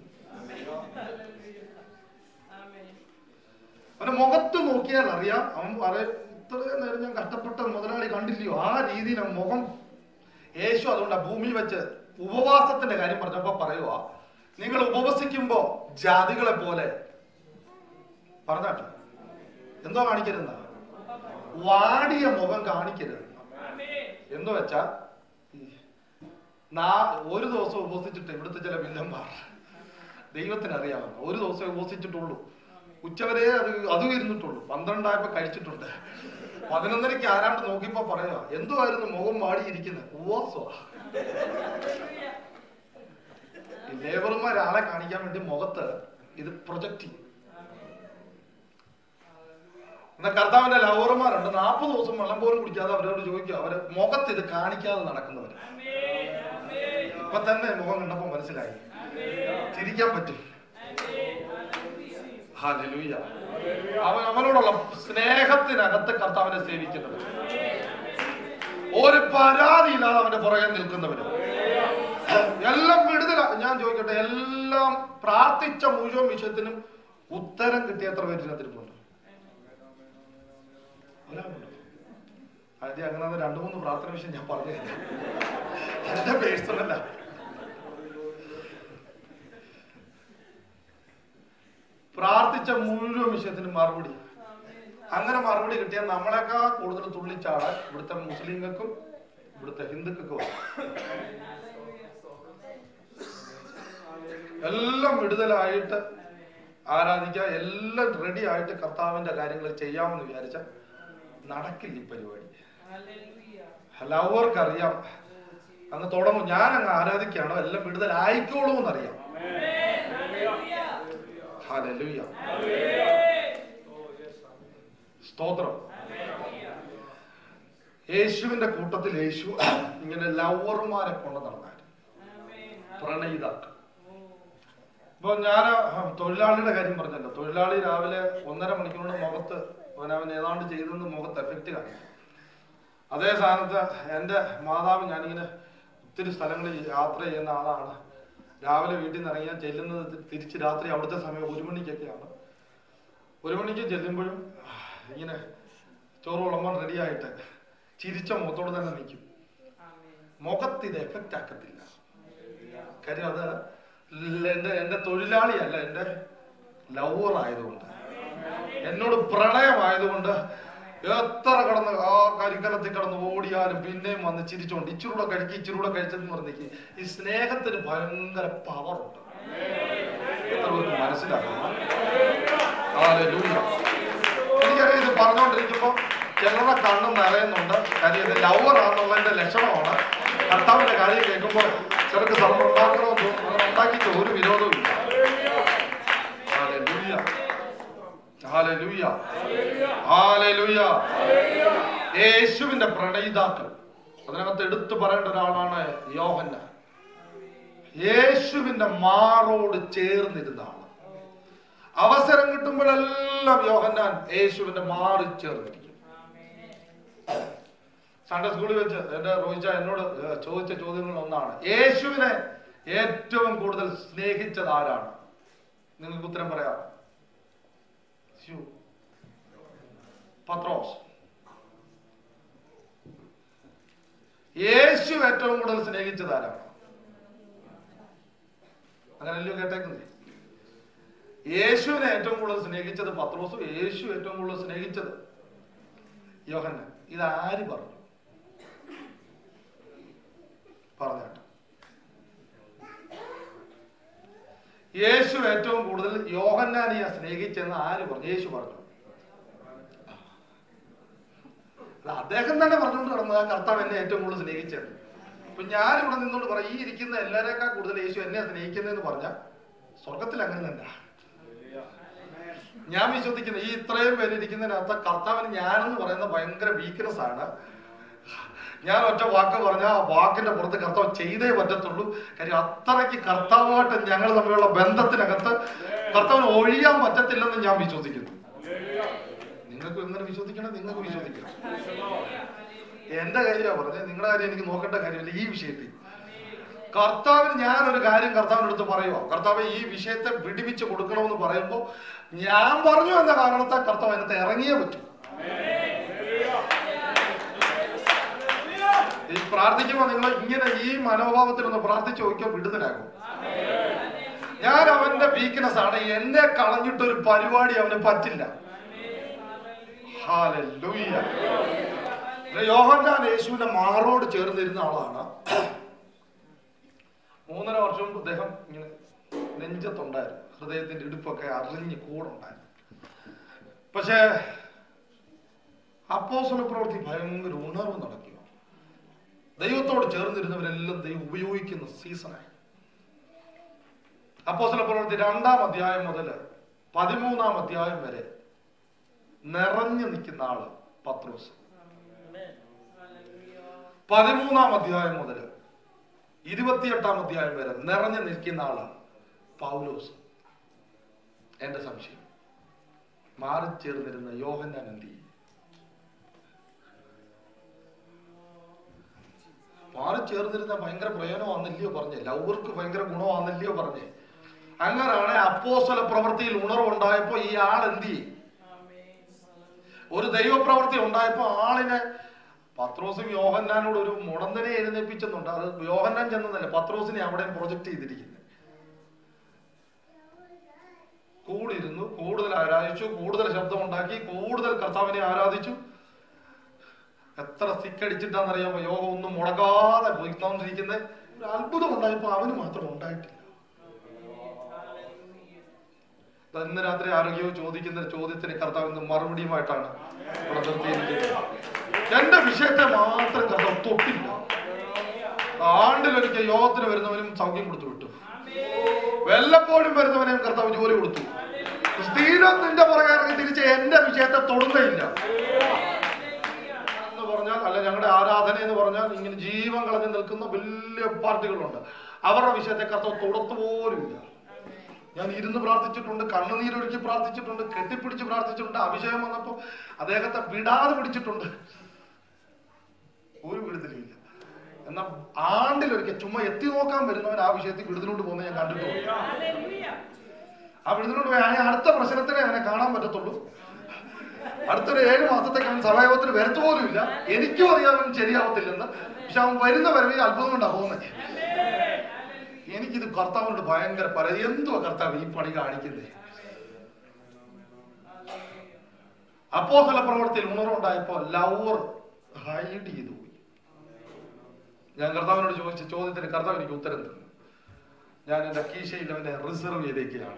അവന്റെ മുഖത്ത് നോക്കിയാൽ അറിയാം അവൻ പറയും ഇത്രയും നേരം ഞാൻ കഷ്ടപ്പെട്ട മുതലാളി കണ്ടില്ലയോ ആ രീതിയിൽ അവൻ മുഖം യേശു അതുകൊണ്ട് ആ ഭൂമി വെച്ച് ഉപവാസത്തിന്റെ കാര്യം പറഞ്ഞപ്പോ പറയുക നിങ്ങൾ ഉപവസിക്കുമ്പോ ജാതികളെ പോലെ പറഞ്ഞാട്ടെ എന്തോ കാണിക്കരുതെന്നാ വാടിയ മുഖം കാണിക്കരുത് എന്തോ വെച്ചാ ഈ നാ- ഒരു ദിവസം ഉപവസിച്ചിട്ട് ഇവിടുത്തെ ചില വില്ലന്മാർ ദൈവത്തിന് അറിയാവുന്ന ഒരു ദിവസം ഉപവസിച്ചിട്ടുള്ളൂ ഉച്ചവരെ അത് അതും ഇരുന്നിട്ടുള്ളൂ പന്ത്രണ്ടായപ്പോ കഴിച്ചിട്ടുണ്ട് പതിനൊന്നരക്ക് ആരാണ്ട് നോക്കിയപ്പോ പറയാ എന്തുവായിരുന്നു മുഖം വാടിയിരിക്കുന്നത് ഉപവാസമാ ഈ ലേബർമാർ ആളെ കാണിക്കാൻ വേണ്ടി മുഖത്ത് ഇത് പ്രൊജക്ട് ചെയ്യും എന്നാ കർത്താവിന്റെ ലവറുമാരുണ്ട് നാൽപ്പത് ദിവസം വെള്ളം പോലും കുടിക്കാതെ അവരോട് ചോദിക്കുക അവര് മുഖത്ത് ഇത് കാണിക്കാതെ നടക്കുന്നവര് ഇപ്പൊ തന്നെ മുഖം കണ്ടപ്പോ മനസ്സിലായി ചിരിക്കാൻ പറ്റും ഹല്ലേലൂയ. അവൻ അവനോടുള്ള സ്നേഹത്തിനകത്ത് കർത്താവിനെ സേവിക്കുന്നത് ഒരു പരാതിയില്ലാതെ അവന്റെ പുറകെ നിൽക്കുന്നവര് എല്ലാം വിടുതല ഞാൻ ചോദിക്കട്ടെ എല്ലാം പ്രാർത്ഥിച്ച മുഴുവൻ വിഷയത്തിനും ഉത്തരം കിട്ടിയ എത്ര പേര് ഇതിനകത്തിരിപ്പുണ്ട് ഒരാളുണ്ടോ ആദ്യം അങ്ങനെ രണ്ടു മൂന്ന് പ്രാർത്ഥന വിഷയം ഞാൻ പറഞ്ഞു തരാം. എന്റെ പേഴ്സണല്ല പ്രാർത്ഥിച്ച മുഴുവൻ വിഷയത്തിനും മറുപടി അങ്ങനെ മറുപടി കിട്ടിയാൽ നമ്മളെക്കാൾ കൂടുതൽ തുള്ളിച്ചാടാൻ ഇവിടുത്തെ മുസ്ലിങ്ങൾക്കും ഇവിടുത്തെ ഹിന്ദുക്കൾക്കും എല്ലാം വിടുതലായിട്ട് ആരാധിക്കുക എല്ലാം റെഡി ആയിട്ട് കർത്താവിന്റെ കാര്യങ്ങൾ ചെയ്യാമെന്ന് വിചാരിച്ച നടക്കില്ല ഈ പരിപാടി എല്ലാവർക്കും അറിയാം അങ്ങ് തുടങ്ങും ഞാൻ അങ്ങ് ആരാധിക്കുകയാണോ എല്ലാം വിടുതലായിക്കോളൂ എന്നറിയാം ഹല്ലേലൂയ സ്തോത്രം യേശുവിന്റെ കൂട്ടത്തിൽ യേശു ഇങ്ങനെ ലവറുമാരെ കൊണ്ട് നടന്നായിരുന്നു പ്രണയിതാക്കൾ ഇപ്പൊ ഞാൻ തൊഴിലാളിയുടെ കാര്യം പറഞ്ഞല്ലോ തൊഴിലാളി രാവിലെ ഒന്നര മണിക്കൂറിന്റെ മുഖത്ത് അവൻ അവൻ ഏതാണ്ട് ചെയ്തെന്ന് മുഖത്ത് എഫക്റ്റ് കാണിക്കും അതേ സ്ഥാനത്ത് എൻ്റെ മാതാവ് ഞാനിങ്ങനെ ഒത്തിരി സ്ഥലങ്ങളിൽ യാത്ര ചെയ്യുന്ന ആളാണ് രാവിലെ വീട്ടിൽ നിന്ന് ഇറങ്ങിയാൽ ചെല്ലുന്നത് തി- തിരിച്ച് രാത്രി അവിടുത്തെ സമയം ഒരു മണിക്കൊക്കെയാണ് ഒരു മണിക്ക് ചെല്ലുമ്പോഴും ഇങ്ങനെ ചോറ് വിളമ്പാൻ റെഡിയായിട്ട് ചിരിച്ച മുഖത്തോട് തന്നെ നിൽക്കും മുഖത്ത് ഇത് എഫക്റ്റ് ആക്കത്തില്ല കാര്യം അത് ല- എന്റെ എന്റെ തൊഴിലാളിയല്ല എന്റെ ലവർ ആയതുകൊണ്ട് എന്നോട് പ്രണയമായതുകൊണ്ട് എത്ര കടന്ന് ആ കരിക്കലത്തിൽ കിടന്ന് ഓടിയാലും പിന്നെയും വന്ന് ചിരിച്ചോണ്ട് ഇച്ചിരൂടെ കഴിക്കും ഇച്ചിരൂടെ കഴിച്ചെന്ന് പറഞ്ഞേക്ക് ഈ സ്നേഹത്തിന് ഭയങ്കര പവറുണ്ട് എത്ര പേർക്ക് മനസ്സിലാക്കണം Hallelujah. എനിക്കറിയാം ഇത് പറഞ്ഞുകൊണ്ടിരിക്കുമ്പോ ചിലരുടെ കണ്ണ് നിറയുന്നുണ്ട് കാര്യം ഇത് ലവർ ആണെന്നുള്ളതിന്റെ ലക്ഷണമാണ് കർത്താവിന്റെ കാര്യം കേൾക്കുമ്പോൾ ചിലർക്ക് സർവ്വം ഉണ്ടാക്കണമെന്ന് തോന്നും അങ്ങനെ ഉണ്ടാക്കിയിട്ട് ഒരു വിരോധവും ഇല്ല Hallelujah. Hallelujah. Hallelujah. യേശുവിന്റെ പ്രണയിതാക്കൾ അതിനകത്ത് എടുത്തു പറയേണ്ട ഒരാളാണ് യോഹന്ന യേശുവിന്റെ മാറോട് ചേർന്നിരുന്ന ആള് അവസരം കിട്ടുമ്പോഴെല്ലാം യോഹന്നാൻ യേശുവിന്റെ മാറി ചേർന്നിരിക്കും സൺഡേ സ്കൂളിൽ വെച്ച് എന്റെ റോഹിച്ച എന്നോട് ഏഹ്, ചോദിച്ച ചോദ്യങ്ങളിൽ ഒന്നാണ് യേശുവിനെ ഏറ്റവും കൂടുതൽ സ്നേഹിച്ചത് ആരാണ് നിങ്ങൾക്ക് ഉത്തരം പറയാം ശ്ശോ. പത്രോസ് യേശു ഏറ്റവും കൂടുതൽ സ്നേഹിച്ചത് ആരാണ് അങ്ങനല്ലോ കേട്ടേക്കുന്നേ യേശുവിനെ ഏറ്റവും കൂടുതൽ സ്നേഹിച്ചത് പത്രോസും യേശു ഏറ്റവും കൂടുതൽ സ്നേഹിച്ചത് യോഹന്ന ഇത് ആര് പറഞ്ഞു പറഞ്ഞാട്ട് യേശു ഏറ്റവും കൂടുതൽ യോഹന്നാനിയെ സ്നേഹിച്ചെന്ന് ആര് പറഞ്ഞു യേശു പറഞ്ഞു അല്ല, അദ്ദേഹം തന്നെ പറഞ്ഞുകൊണ്ട് കിടന്നത് ആ കർത്താവ് എന്നെ ഏറ്റവും കൂടുതൽ സ്നേഹിച്ചത് അപ്പൊ ഞാൻ ഇവിടെ നിന്നോട് പറയും ഈ ഇരിക്കുന്ന എല്ലാവരെക്കാൾ കൂടുതൽ യേശു എന്നെ സ്നേഹിക്കുന്നതെന്ന് പറഞ്ഞാൽ സ്വർഗത്തിൽ അങ്ങനെ തന്നെ ഞാൻ വിശ്വസിക്കുന്നത് ഈ ഇത്രയും പേര് ഇരിക്കുന്നതിനകത്ത് കർത്താവിന് ഞാനെന്ന് പറയുന്ന ഭയങ്കര വീക്ക്നെസ് ആണ് ഞാൻ ഒറ്റ വാക്ക് പറഞ്ഞ ആ വാക്കിന്റെ പുറത്ത് കർത്താവ് ചെയ്തേ പറ്റത്തുള്ളൂ കാര്യം അത്രയ്ക്ക് കർത്താവുമായിട്ട് ഞങ്ങൾ തമ്മിലുള്ള ബന്ധത്തിനകത്ത് കർത്താവിന് ഒഴിയാൻ പറ്റത്തില്ലെന്ന് ഞാൻ വിശ്വസിക്കുന്നു നിങ്ങൾക്ക് എങ്ങനെ വിശ്വസിക്കണം നിങ്ങൾക്ക് വിശ്വസിക്കണം എന്റെ കാര്യമാണ് പറഞ്ഞത് നിങ്ങളുടെ കാര്യം എനിക്ക് നോക്കേണ്ട കാര്യമില്ല ഈ വിഷയത്തിൽ കർത്താവിന് ഞാൻ ഒരു കാര്യം കർത്താവിന്റെ അടുത്ത് പറയുക കർത്താവ് ഈ വിഷയത്തെ വിടിവിച്ച് കൊടുക്കണമെന്ന് പറയുമ്പോൾ ഞാൻ പറഞ്ഞു എന്ന കാരണത്താൽ കർത്താവ് അതിനകത്ത് ഇറങ്ങിയേ പറ്റൂ ഈ പ്രാർത്ഥിക്കുമ്പോൾ നിങ്ങൾ ഇങ്ങനെ ഈ മനോഭാവത്തിലൊന്ന് പ്രാർത്ഥിച്ചു നോക്കിയാൽ വിടുതലാകും ഞാൻ അവന്റെ വീക്ക്നെസ് ആണ് എന്നെ കളഞ്ഞിട്ടൊരു പരിപാടി അവന് പറ്റില്ല ഹാലൂയ്യ യോഹന്നാൻ യേശുവിന്റെ മാറോട് ചേർന്നിരുന്ന ആളാണ് മൂന്നര വർഷം മുമ്പ് അദ്ദേഹം ഇങ്ങനെ നെഞ്ചത്തുണ്ടായിരുന്നു ഹൃദയത്തിന്റെ ഇടുപ്പൊക്കെ അറിഞ്ഞ് കൂടുണ്ടായിരുന്നു പക്ഷേ അപ്പോസല പ്രവൃത്തി ഭയങ്കര ഉണർവ് നടക്കുക ദൈവത്തോട് ചേർന്നിരുന്നവരെല്ലാം ദൈവം ഉപയോഗിക്കുന്ന സീസണായി അപ്പോസല പ്രവൃത്തി രണ്ടാം അധ്യായം മുതൽ പതിമൂന്നാം അധ്യായം വരെ നിറഞ്ഞു നിൽക്കുന്ന ആള് പത്രോസ് പതിമൂന്നാം അധ്യായം മുതൽ ഇരുപത്തിയെട്ടാം അധ്യായം വരെ നിറഞ്ഞു നിൽക്കുന്ന ആള് പൗലോസ് എന്റെ സംശയം മാറി ചേർന്നിരുന്ന യോഹന്നാൻ എന്ത് ചെയ്യും മാറി ചേർന്നിരുന്ന ഭയങ്കര പ്രയോജനമാണെന്നില്ലയോ പറഞ്ഞേ ലവർക്ക് ഭയങ്കര ഗുണമാണെന്നില്ലയോ പറഞ്ഞേ അങ്ങനാണ് അപ്പോസ്തല പ്രവൃത്തിയിൽ ഉണർവുണ്ടായപ്പോ ഈ ആൾ എന്ത് ചെയ്യും ഒരു ദൈവപ്രവൃത്തി ഉണ്ടായപ്പോ ആളിനെ പത്രോസും യോഹന്നാനോട് ഒരു മുടന്തനെ എഴുന്നേപ്പിച്ചെന്നുണ്ട് അത് യോഹന്നാൻ ചെന്നതല്ല പത്രോസിനെ അവിടെ പ്രൊജക്ട് ചെയ്തിരിക്കുന്നത് കൂടിയിരുന്നു കൂടുതൽ ആരാധിച്ചു കൂടുതൽ ശബ്ദം ഉണ്ടാക്കി കൂടുതൽ കർത്താവിനെ ആരാധിച്ചു എത്ര സിക്കടിച്ചിട്ടാണെന്നറിയാമോ യോഗം ഒന്നും മുടങ്ങാതെ പോയിക്കൊണ്ടിരിക്കുന്നത് ഒരു അത്ഭുതം ഉണ്ടായപ്പോ അവന് മാത്രം ഉണ്ടായിട്ടില്ല ഇന്ന് രാത്രി ആരോഗ്യവും ചോദിക്കുന്ന ചോദ്യത്തിന് കർത്താവ് ഇന്ന് മറുപടിയുമായിട്ടാണ് ഇവിടെ നിർത്തിയിരിക്കുന്നത് എന്റെ വിഷയത്തെ മാത്രം കർത്താവ് തൊട്ടില്ല ആണ്ടിലൊരിക്കൽ യോഗത്തിന് വരുന്നവനും സൗഖ്യം കൊടുത്തു വിട്ടു വല്ലപ്പോഴും വരുന്നവനെയും കർത്താവ് ജോലി കൊടുത്തു സ്ഥിരം നിന്റെ പുറകെ ഇറങ്ങി തിരിച്ച് എന്റെ വിഷയത്തെ തൊടുന്നയില്ല എന്ന് പറഞ്ഞാൽ അല്ല ഞങ്ങളുടെ ആരാധന എന്ന് പറഞ്ഞാൽ ഇങ്ങനെ ജീവൻ കളഞ്ഞു നിൽക്കുന്ന വലിയ പാർട്ടികളുണ്ട് അവരുടെ വിഷയത്തെ കർത്താവ് തൊടത്തു പോലുമില്ല ഞാൻ ഇരുന്ന് പ്രാർത്ഥിച്ചിട്ടുണ്ട് കണ്ണുനീരൊഴുക്കി പ്രാർത്ഥിച്ചിട്ടുണ്ട് കെട്ടിപ്പിടിച്ച് പ്രാർത്ഥിച്ചിട്ടുണ്ട് അഭിഷേകം വന്നപ്പോ അദ്ദേഹത്തെ വിടാതെ പിടിച്ചിട്ടുണ്ട് ഒരു വിടുതലുമില്ല എന്നാൽ ആണ്ടിലൊരിക്കൽ ചുമ്മാ എത്തി നോക്കാൻ വരുന്നവൻ ആ വിഷയത്തിൽ വിടുതലോട്ട് പോകുന്നത് ഞാൻ കണ്ടിട്ടുണ്ട് ആ വിടുതലോട്ട് പോയി ആ അടുത്ത പ്രശ്നത്തിനെ അവനെ കാണാൻ പറ്റത്തുള്ളൂ അടുത്തൊരു ഏഴ് മാസത്തേക്ക് അവൻ സഭയോഗത്തിന് വരത്തു പോലും ഇല്ല എനിക്കും അറിയാം അവൻ ശരിയാവത്തില്ലെന്ന് പക്ഷെ അവൻ വരുന്ന വരവേ അത്ഭുതം കൊണ്ടാ പോകുന്നത് എനിക്കിത് കർത്താവിനോട് ഭയങ്കര പല എന്തുവാ കർത്താവ് ഈ പണി കാണിക്കുന്നേ അപ്പോസല പ്രവർത്തിയിൽ ഉണർവുണ്ടായപ്പോ ലവർ ഹൈഡ് ചെയ്തു പോയി ഞാൻ കർത്താവിനോട് ചോദിച്ച ചോദ്യത്തിന് കർത്താവ് എനിക്ക് ഉത്തരം തന്നു ഞാൻ എന്റെ കീശയിൽ അവനെ റിസർവ് ചെയ്തേക്കുകയാണ്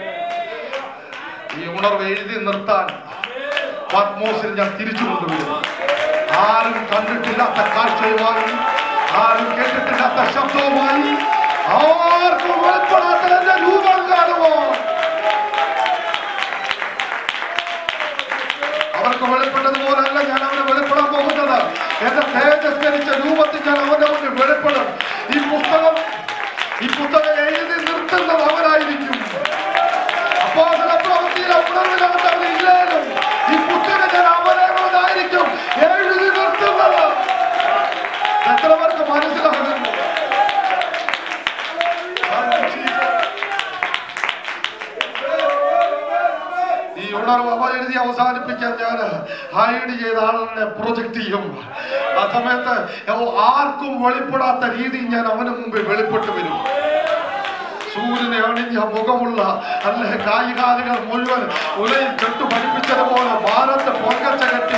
ഈ ഉണർവ് എഴുതി നിർത്താൻ പത്മോസിൽ ഞാൻ തിരിച്ചു കൊണ്ടുവരുന്നു ആരും കണ്ടിട്ടില്ലാത്ത കാഴ്ചയുമായി ആരും കേട്ടിട്ടില്ലാത്ത ശബ്ദവുമായി ആർക്കും വെളിപ്പെടാത്ത എന്റെ രൂപം കാണുമോ അവർക്ക് വെളിപ്പെട്ടതുപോലല്ല ഞാൻ അവന് വെളിപ്പെടാൻ പോകുന്നത് എന്റെ തേജസ്കരിച്ച രൂപത്തിൽ ഞാൻ അവന്റെ മുന്നിൽ വെളിപ്പെടും ഈ പുസ്തകം ഈ പുസ്തകം എഴുതി നിർത്തുന്നത് അവനായിരിക്കും അപ്പോസ്തല പ്രവൃത്തിയിലെ ഉണർവിനകത്ത് അവൻ ഇല്ലേലും ഈ പുസ്തകം ഞാൻ അവനവനായിരിക്കും എഴുതി നിർത്തുന്നത് എത്ര പേർക്ക് മനസ്സിലാകുന്നു ഈ ഉണർവ് അവ എഴുതി അവസാനിപ്പിക്കാൻ ഞാൻ ഹൈഡ് ചെയ്ത ആളിനെ പ്രൊജക്ട് ചെയ്യും ആ സമയത്ത് ആർക്കും വെളിപ്പെടാത്ത രീതിയിൽ ഞാൻ അവന് മുമ്പിൽ വെളിപ്പെട്ട് വരും സൂര്യനെ അണിഞ്ഞ മുഖമുള്ള അല്ലെ കായികാലികൾ മുഴുവൻ ഉലയിൽ കെട്ടു പഠിപ്പിച്ചതുപോലെ ഭാരത്ത് പൊങ്കച്ച കെട്ടി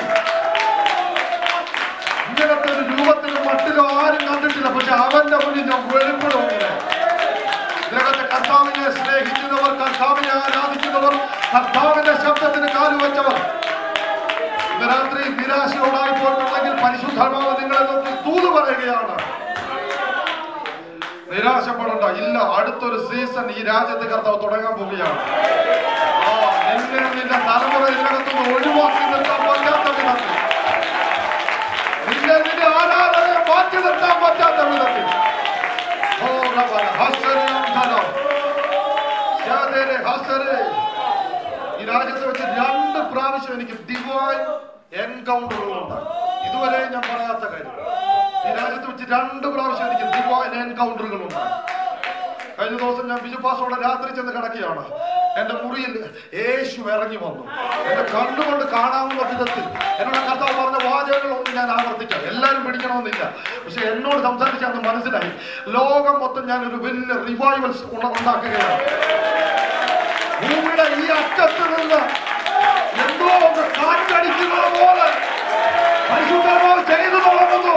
ഇങ്ങനത്തെ ഒരു രൂപത്തിലും മട്ടിലും ആരും കണ്ടിട്ടില്ല പക്ഷെ അവന്റെ മുന്നിൽ ഞാൻ വെളിപ്പെടും ഇങ്ങനെ. ഇതിനകത്ത് കർത്താവിനെ സ്നേഹിക്കുന്നവർ കർത്താവിനെ ആരാധിക്കുന്നവർ കർത്താവിന്റെ ശബ്ദത്തിന് കാലുവച്ചവർ ഇന്ന് രാത്രി നിരാശയോടായി പോയിട്ടുണ്ടെങ്കിൽ പരിശുദ്ധാത്മാവ് നിങ്ങളെ നോക്കി തൂത് പറയുകയാണ് നിരാശപ്പെടണ്ട ഇല്ല അടുത്തൊരു സീസൺ ഈ രാജ്യത്ത് കർത്താവ് തുടങ്ങാൻ പോവുകയാണ് ആ നിന്നെ നിന്റെ തലമുറ ഇതിനകത്തുനിന്ന് ഒഴിവാക്കി നിർത്താൻ പറ്റാത്ത വിധത്തിൽ നിന്നെ നിന്റെ ആരാധനയെ മാറ്റി നിർത്താൻ പറ്റാത്ത വിധത്തിൽ ഓ റബ്ബന, ഹസ്സരിയം ധനം. ശാദേരെ, ഹസ്സരെ. ഈ രാജ്യത്ത് വെച്ച് രണ്ട് പ്രാവശ്യം എനിക്ക് ഡിവൈൻ എൻകൗണ്ടറുകൾ ഉണ്ടായി ഇതുവരെ ഞാൻ പറയാത്ത കാര്യം ഈ രാജ്യത്ത് വെച്ച് രണ്ട് പ്രാവശ്യം എനിക്ക് ഡിവൈൻ എൻകൗണ്ടറുകൾ ഉണ്ടായി കഴിഞ്ഞ ദിവസം ഞാൻ ബിജുപാസോടെ രാത്രി ചെന്ന് കിടക്കുകയാണ് എന്റെ മുറിയിൽ യേശു ഇറങ്ങി വന്നു എന്റെ കണ്ണുകൊണ്ട് കാണാവുന്ന വിധത്തിൽ എന്നോട് കർത്താവ് പറഞ്ഞ വാചകങ്ങളൊന്നും ഞാൻ ആവർത്തിക്കാം എല്ലാവരും പിടിക്കണമെന്നില്ല പക്ഷെ എന്നോട് സംസാരിച്ച് അന്ന് മനസ്സിലായി ലോകം മൊത്തം ഞാൻ ഒരു വലിയ റിവൈവൽ ഉണ്ടാക്കുകയാണ് ഭൂമിയുടെ ഈ അറ്റത്ത് നിന്ന് എന്തോ ഒന്ന് കാറ്റടിക്കുന്നത് പോലെ പരിശുദ്ധമാവ് ചെയ്തു തുടങ്ങുന്നു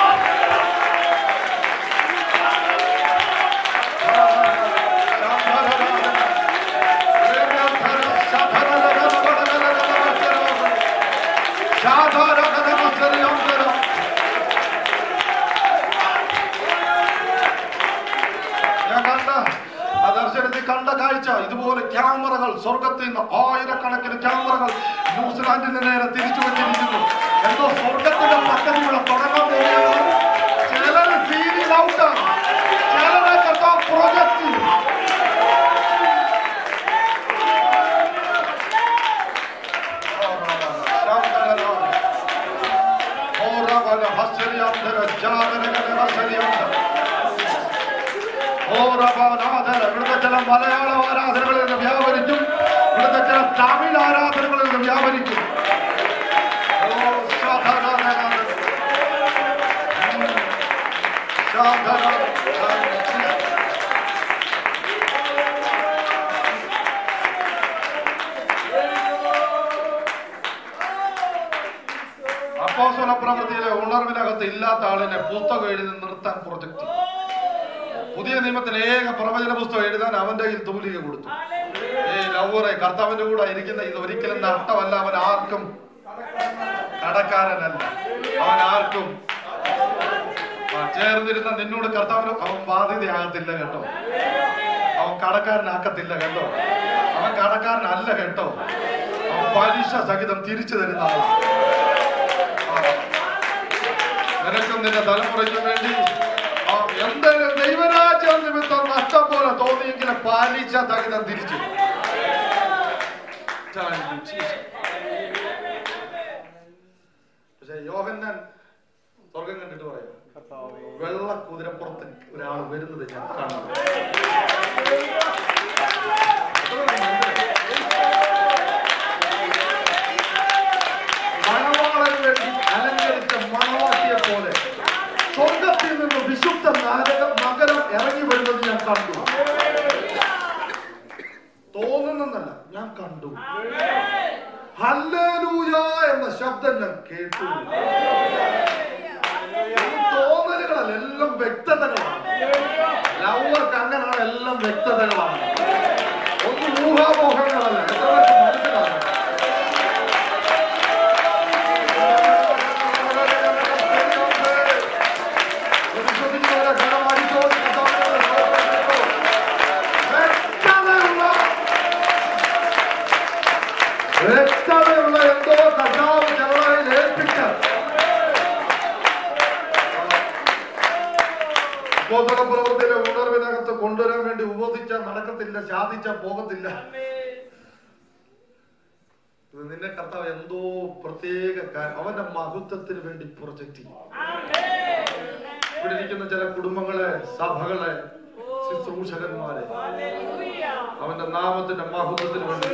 ഞാൻ കണ്ട ആ ദർശനത്തിൽ കണ്ട കാഴ്ച ഇതുപോലെ ക്യാമറകൾ സ്വർഗത്തിൽ നിന്ന് ആയിരക്കണക്കിന് ക്യാമറകൾ ന്യൂസിലാൻഡിന് നേരെ തിരിച്ചു വെച്ചിരിക്കുന്നു എന്തോ സ്വർഗത്തിന്റെ പദ്ധതികൾ തുടങ്ങാൻ പോവുകയാണ് ചിലർ സീരിയൽ ഔട്ടാണ് ചിലരെ കർത്താവ് പ്രൊജക്ട് ചെയ്യും ഇവിടുത്തെ ചില മലയാള ആരാധനകളിൽ നിന്ന് വ്യാപരിക്കും ഇവിടുത്തെ ചില തമിഴ് ആരാധനകളിൽ നിന്ന് വ്യാപരിക്കും ഓ, ശാഖാരാധന. ഉം. ശാഖാരാധന. അപ്പോസ്തല പ്രവൃത്തിയിലെ ഉണർവിനകത്ത് ഇല്ലാത്ത ആളിനെ പുസ്തകം എഴുതി നിർത്താൻ പ്രൊജക്ട് പുതിയ നിയമത്തിൽ ഏക പ്രവചന പുസ്തകം എഴുതാൻ അവന്റെ കയ്യിൽ തൂലിക കൊടുത്തു ഈ ലവറെ കർത്താവിന്റെ കൂടെ ഇരിക്കുന്ന ഇത് ഒരിക്കലും നഷ്ടമല്ല അവൻ ആർക്കും കടക്കാരനല്ല അവൻ ആർക്കും ആ, ചേർന്നിരുന്ന നിന്നോട് കർത്താവിന് അവൻ ബാധ്യതയാകത്തില്ല കേട്ടോ അവൻ കടക്കാരനാക്കത്തില്ല കേട്ടോ അവൻ കടക്കാരനല്ല കേട്ടോ അവൻ പലിശ സഹിതം തിരിച്ചു തരുന്ന ആളാ. ആ. നിനക്കും നിന്റെ തലമുറയ്ക്കും വേണ്ടി ആ, എന്തെങ്കിലും ദൈവരാജ്യ നിമിത്തം നഷ്ടം പോലെ തോന്നിയെങ്കിലും പാലിച്ച സഹിതം തിരിച്ചു Thank you, Jesus. പക്ഷെ യോഹന്നാൻ സ്വർഗം കണ്ടിട്ട് പറയാം വെള്ള കുതിരപ്പുറത്ത് ഒരാൾ വരുന്നത് ഞാൻ കാണുന്നു മണവാളന് വേണ്ടി അലങ്കരിച്ച മണവാട്ടിയെ പോലെ സ്വർഗത്തിൽ നിന്ന് വിശുദ്ധ നഗരം നഗരം ഇറങ്ങി വരുന്നത് ഞാൻ കണ്ടു തോന്നുന്നല്ല ഞാൻ കണ്ടു ഹല്ലേലൂയ എന്ന ശബ്ദം ഞാൻ കേട്ടു ഇത് തോന്നലുകളല്ല എല്ലാം വ്യക്തതകളാണ് ലവർക്ക് അങ്ങനെയാണ് എല്ലാം വ്യക്തതകളാണ് ഒന്നും ഊഹാമോഹങ്ങളല്ല എത്ര പേർക്ക് മനസ്സിലാകും പരിശോധിക്കുന്നവരെ ഘനമായിരിക്കോ വ്യക്തതയുള്ള വ്യക്തതയുള്ള എന്തോ കർത്താവ് ഞങ്ങളെ ഏൽപ്പിച്ച ഉപോധന പ്രവൃത്തിയിലെ ഉണർവിനകത്ത് കൊണ്ടുവരാൻ വേണ്ടി ഉപദിച്ച നടക്കത്തില്ല ശാദിച്ച പോകത്തില്ല ഇത് നിന്നെ കർത്താവ് എന്തോ പ്രത്യേക കാര്യം അവന്റെ മഹത്വത്തിന് വേണ്ടി പ്രൊജക്ട് ചെയ്യും ഇവിടെ ഇരിക്കുന്ന ചില കുടുംബങ്ങളെ സഭകളെ ശുശ്രൂഷകന്മാരെ അവന്റെ നാമത്തിന്റെ മഹത്വത്തിന് വേണ്ടി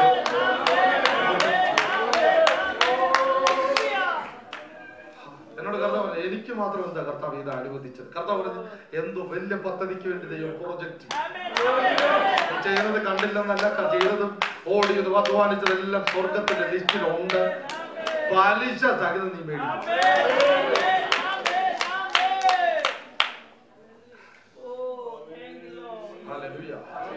എന്നോട് കർത്താവ് പറഞ്ഞു, എനിക്ക് മാത്രം എന്താ കർത്താവ് ഇത് അനുവദിച്ചത് കർത്താവ് പറഞ്ഞു എന്തോ വലിയ പദ്ധതിക്ക് വേണ്ടി ദൈവം പ്രോജക്റ്റ് ചെയ്യുന്നത് കണ്ടില്ലെന്നല്ല ക- ചെയ്തതും ഓടിയതും അധ്വാനിച്ചതെല്ലാം സ്വർഗത്തിന്റെ ലിസ്റ്റിലുണ്ട് പലിശ സഹിതം നീ മേടിക്കും ഹല്ലേലൂയ.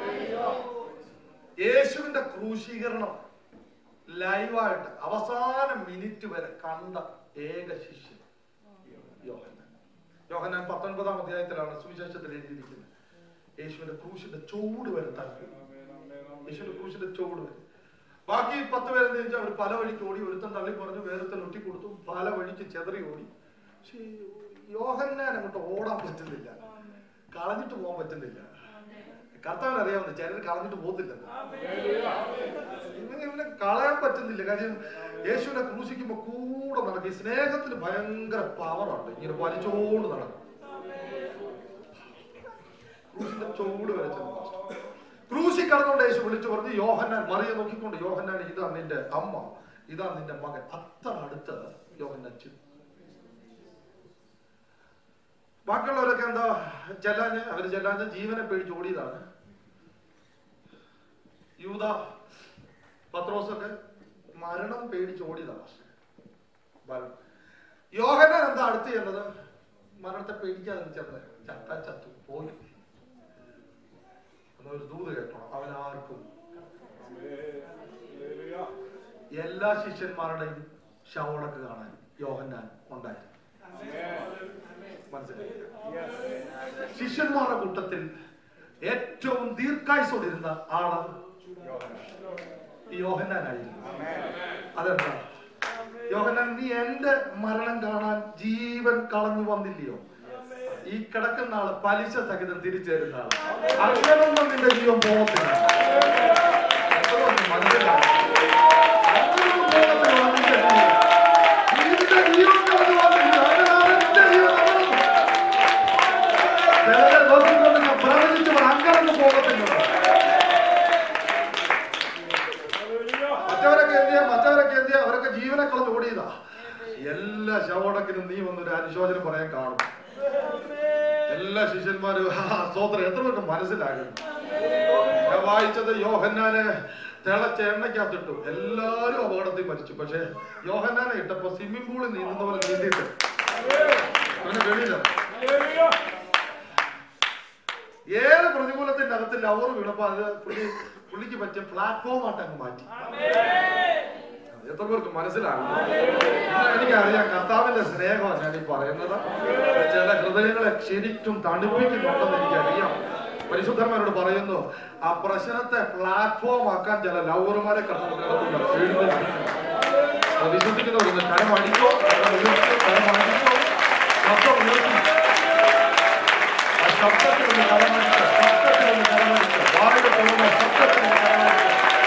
യേശുവിന്റെ ക്രൂശീകരണം ലൈവായിട്ട് അവസാന മിനിറ്റ് വരെ കണ്ട ഏക ശിഷ്യൻ യോഹന്നാൻ യോഹന്നാൻ പത്തൊൻപതാം അധ്യായത്തിലാണ് സുവിശേഷത്തിൽ എഴുതിയിരിക്കുന്നത് യേശുവിന്റെ ക്രൂശിന്റെ ചൂട് വരെ താല്പര്യം യേശുവിന്റെ ക്രൂശിന്റെ ചൂട് വരെ ബാക്കി പത്ത് പേരെന്ന് വെച്ചാൽ അവർ പല വഴിക്ക് ഓടി ഒരുത്തൻ തള്ളി പറഞ്ഞു വേറൊരുത്തൻ ഒട്ടി കൊടുത്തു പല വഴിക്ക് ചെതറി ഓടി പക്ഷേ യോഹന്നാൻ അങ്ങോട്ട് ഓടാൻ പറ്റുന്നില്ല കളഞ്ഞിട്ട് പോകാൻ പറ്റുന്നില്ല കർത്താവിന് അറിയാവുന്ന ചിലർ കളഞ്ഞിട്ട് പോകത്തില്ലെന്ന് ഇവന് ഇവനെ കളയാൻ പറ്റുന്നില്ല കാര്യം യേശുവിനെ ക്രൂശിക്കുമ്പോ കൂടെ നടക്കും ഈ സ്നേഹത്തിന് ഭയങ്കര പവറുണ്ട് ഇങ്ങനെ വലിച്ചോണ്ട് നടക്കും ക്രൂശിന്റെ ചൂട് വരെ ചെന്നു ക്രൂശി കടന്നുകൊണ്ട് യേശു വിളിച്ചു പറഞ്ഞു യോഹന്നാൻ മറിയ നോക്കിക്കൊണ്ട് യോഹന്നാൻ ഇതാ നിന്റെ അമ്മ ഇതാ നിന്റെ മകൻ അത്ര അടുത്ത് യോഹന്നാൻ ചെന്നു ബാക്കിയുള്ളവരൊക്കെ എന്താ ചെല്ലാഞ്ഞ് അവര് ചെല്ലാഞ്ഞ് ജീവനെ പേടിച്ച് ഓടിയതാണ് യൂത പത്രോസൊക്കെ മരണം പേടിച്ച് ഓടിയതാണ് മരണം. യോഹന്നാൻ എന്താ അടുത്ത് ചെന്നത് മരണത്തെ പേടിക്കാതെ ചെന്നത് ചത്ത ചത്തു പോയി എന്നൊരു ദൂത് കേട്ടോണം അവൻ ആർക്കും എല്ലാ ശിഷ്യന്മാരുടെയും ശവടക്ക് കാണാൻ യോഹന്നാൻ ഉണ്ടായി മനസ്സിലായി ശിഷ്യന്മാരുടെ കൂട്ടത്തിൽ ഏറ്റവും ദീർഘായുസോടിരുന്ന ആള് ഈ യോഹന്നാനായിരുന്നു അതെന്താ യോഹന്നാൻ നീ എന്റെ മരണം കാണാൻ ജീവൻ കളഞ്ഞു വന്നില്ലയോ ഈ കിടക്കുന്ന ആള് പലിശ സഹിതം തിരിച്ചു തരുന്ന ആള് അങ്ങനൊന്നും നിന്റെ ജീവൻ പോകത്തില്ല എത്രയൊന്നും മനസ്സിലാവും. അങ്ങനൊന്നും പോകത്തില്ല നിന്റെ ജീവൻ. നിന്റെ ജീവൻ കളഞ്ഞു വന്നില്ല അങ്ങനെയാണ് നിന്റെ ജീവൻ അങ്ങനൊന്നും. ചിലരെ നോക്കിക്കൊണ്ട് ഞാൻ പ്രവചിച്ചു പറ, അങ്ങനൊന്നും പോകത്തില്ല മറ്റവരൊക്കെ എന്ത് ചെയ്യാ മറ്റവരൊക്കെ എന്ത് ചെയ്യാ അവരൊക്കെ ജീവനെ കളഞ്ഞ് ഓടിയതാ എല്ലാ ശവടക്കിനും നീ വന്നൊരു അനുശോചനം പറയാൻ കാണും എല്ലാ ശിഷ്യന്മാരും ആ, സ്തോത്രം എത്ര പേർക്ക് മനസ്സിലാകും ഞാൻ വായിച്ചത് യോഹന്നാനെ തിളച്ച എണ്ണയ്ക്കകത്തിട്ടു എല്ലാരും അപകടത്തിൽ മരിച്ചു പക്ഷെ യോഹന്നാനെ ഇട്ടപ്പോ സ്വിമ്മിംഗ് പൂളിൽ നീന്തുന്ന പോലെ നീന്തിയിട്ട് അവന് വെളിയില്ല ഏത് പ്രതികൂലത്തിന്റെ അകത്ത് ലവർ വീണപ്പോ അത് പുള്ളി പുള്ളിക്ക് പറ്റിയ പ്ലാറ്റ്ഫോം ആയിട്ട് അങ്ങ് മാറ്റി എത്ര പേർക്ക് മനസ്സിലാകും എനിക്കറിയാം കർത്താവിന്റെ സ്നേഹമാണ് ഞാൻ ഈ പറയുന്നത് ചില ഹൃദയങ്ങളെ ശരിക്കും തണുപ്പിക്കുന്നുണ്ടെന്ന് എനിക്കറിയാം പരിശുദ്ധന്മാരോട് പറയുന്നു ആ പ്രശ്നത്തെ പ്ലാറ്റ്ഫോം ആക്കാൻ ചില ലൗറുമാരെ കർത്താവ് വിശ്വസിക്കുന്നവരൊന്ന് കരമടിക്കോ കരമടിക്കോ ശബ്ദം ഉയർത്തി ആ ശബ്ദത്തിലൊന്ന് കരമടിക്കോ ശബ്ദത്തിലൊന്ന് കരമടിക്കോ വായുടെ തുറന്ന ശബ്ദത്തിലൊന്ന് കരമടിക്കോ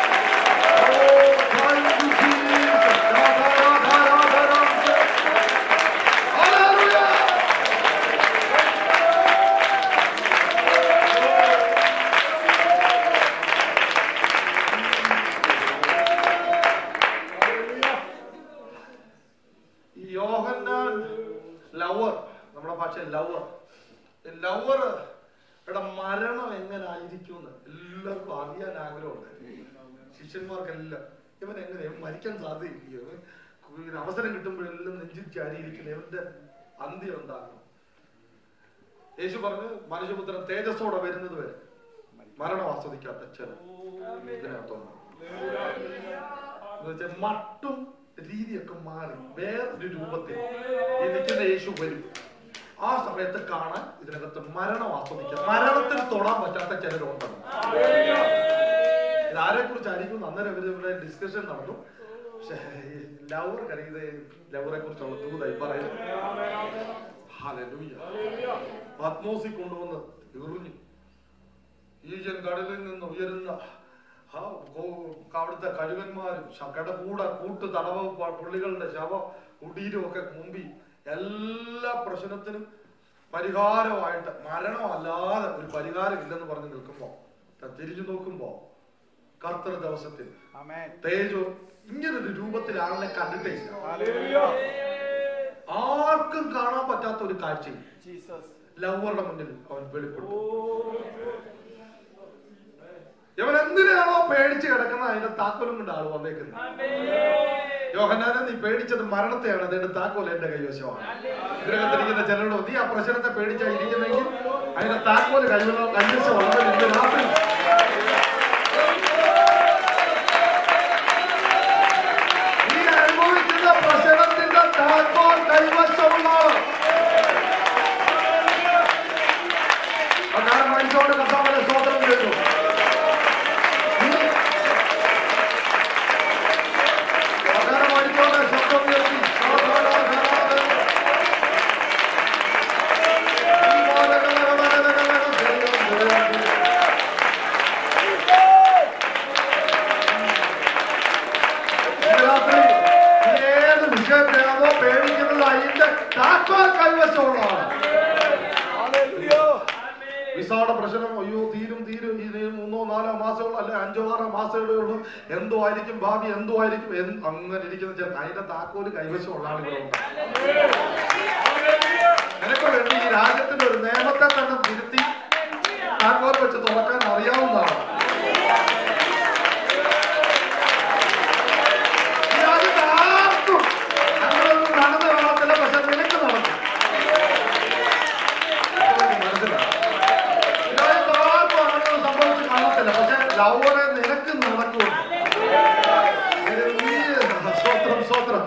യോഹന്നാൻ ലവർ നമ്മുടെ ഭാഷയിൽ ലവർ ലവർ ഇവിടെ മരണം എങ്ങനെ ആയിരിക്കും എല്ലാവർക്കും അറിയാൻ ആഗ്രഹമുണ്ട് ശിഷ്യന്മാർക്കെല്ലാം ഇവൻ എങ്ങനെ ഇവൻ മരിക്കാൻ സാധ്യതയില്ലയോ ഇവൻ ഒരു അവസരം കിട്ടുമ്പോഴെല്ലാം നെഞ്ചിൽ ചാരിയിരിക്കുന്ന ഇവന്റെ അന്ത്യം എന്താകും യേശു പറഞ്ഞു മനുഷ്യപുത്രൻ തേജസ്സോടെ വരുന്നത് വരെ മരണം ആസ്വദിക്കാത്ത ചില ഇതിനകത്തൊന്നും എന്നുവെച്ചാൽ മട്ടും രീതിയൊക്കെ മാറി വേറൊരു രൂപത്തിൽ ഈ നിൽക്കുന്ന യേശു വരും ആ സമയത്ത് കാണാൻ ഇതിനകത്ത് മരണം ആസ്വദിക്കാം മരണത്തിൽ തൊടാൻ പറ്റാത്ത ചിലരുണ്ടെന്ന് ഇതാരെ കുറിച്ചായിരിക്കും അന്നേരം ഇവര് ഇവിടെ ഡിസ്കഷൻ നടന്നു പക്ഷേ ലവർ കറിയത് ലവറെ കുറിച്ചുള്ള ദൂതായി പറയുന്നു ഹല്ലേലൂയ. പത്മോസിൽ കൊണ്ടുവന്ന് എറിഞ്ഞു ഈജൻ കടലിൽ നിന്ന് ഉയരുന്ന ആ കോ- അവിടുത്തെ കഴുകന്മാരും ശകട കൂട കൂട്ട് തടവ പ- പുള്ളികളുടെ ശവ കുടീരും ഒക്കെ മുമ്പി എല്ലാ പ്രശ്നത്തിനും പരിഹാരമായിട്ട് മരണമല്ലാതെ ഒരു പരിഹാരം ഇല്ലെന്ന് പറഞ്ഞ് നിൽക്കുമ്പോ ത- തിരിഞ്ഞു നോക്കുമ്പോ കർത്തൃ ദിവസത്തിൽ ആമേൻ തേജോ ഇങ്ങനൊരു രൂപത്തിൽ ആളിനെ കണ്ടിട്ടേ ഇല്ല. ഹല്ലേലൂയ ആർക്കും കാണാൻ പറ്റാത്ത ഒരു കാഴ്ചയും ജീസസ് ലവറുടെ മുന്നിൽ അവൻ വെളിപ്പെടുത്തും ഇവൻ എന്തിനാണോ പേടിച്ച് കിടക്കുന്നത് അതിന്റെ താക്കോലും കൊണ്ട് ആള് വന്നേക്കുന്നത് യോഹന്നാനെ നീ പേടിച്ചത് മരണത്തെയാണ് അതിന്റെ താക്കോൽ എന്റെ കൈവശമാണ് ഇതിനകത്തിരിക്കുന്ന ചിലരോട് നീ ആ പ്രശ്നത്തെ പേടിച്ചാ ഇരിക്കുന്നെങ്കിൽ അതിന്റെ താക്കോല് കൈവശം കൈവശമാണ് ഇന്ന് രാത്രി നീ അനുഭവിക്കുന്ന പ്രശ്നത്തിന്റെ താക്കോൽ കൈവശമുള്ള ആള് അതാണ് മനുഷ്യോട് കർത്താവിനെ സ്തോത്രം ചെയ്യുന്നു അതാണ് മനുഷ്യോട് ശബ്ദം ഉയർത്തി ഇന്ന് രാത്രി നീ ഏത് വിഷയത്തെയാണോ പേടിക്കുന്നത് അതിന്റെ താക്കോൽ കൈവശമുള്ളതാണ് വിസയുടെ പ്രശ്നം അയ്യോ തീരും തീരും ഇത് മൂന്നോ നാലോ മാസമുള്ളൂ അല്ലെ അഞ്ചോ ആറോ മാസമേ ഉള്ളൂ എന്തോ ആയിരിക്കും ഭാവി എന്തോ ആയിരിക്കും എന്ത് അങ്ങനെ ഇരിക്കുന്ന ചില അതിന്റെ താക്കോല് കൈവശമുള്ള ആളുകളുണ്ട് നിനക്ക് വേണ്ടി ഈ രാജ്യത്തിന്റെ ഒരു നിയമത്തെ തന്നെ തിരുത്തി താക്കോൽ വെച്ച് തുറക്കാൻ അറിയാവുന്നതാണ് ഈ രാജ്യത്ത് ആർക്കും അങ്ങനെയൊന്നും നടന്നു കാണത്തില്ല പക്ഷെ നിനക്ക് നടക്കും മനസ്സിലാവും ഇതിനകത്ത് ആർക്കും അങ്ങനെയൊന്നും സംഭവിച്ച് കാണത്തില്ല പക്ഷെ ലവറെ നിനക്ക് നടക്കുള്ളൂ സ്വത്രം സ്വത്രം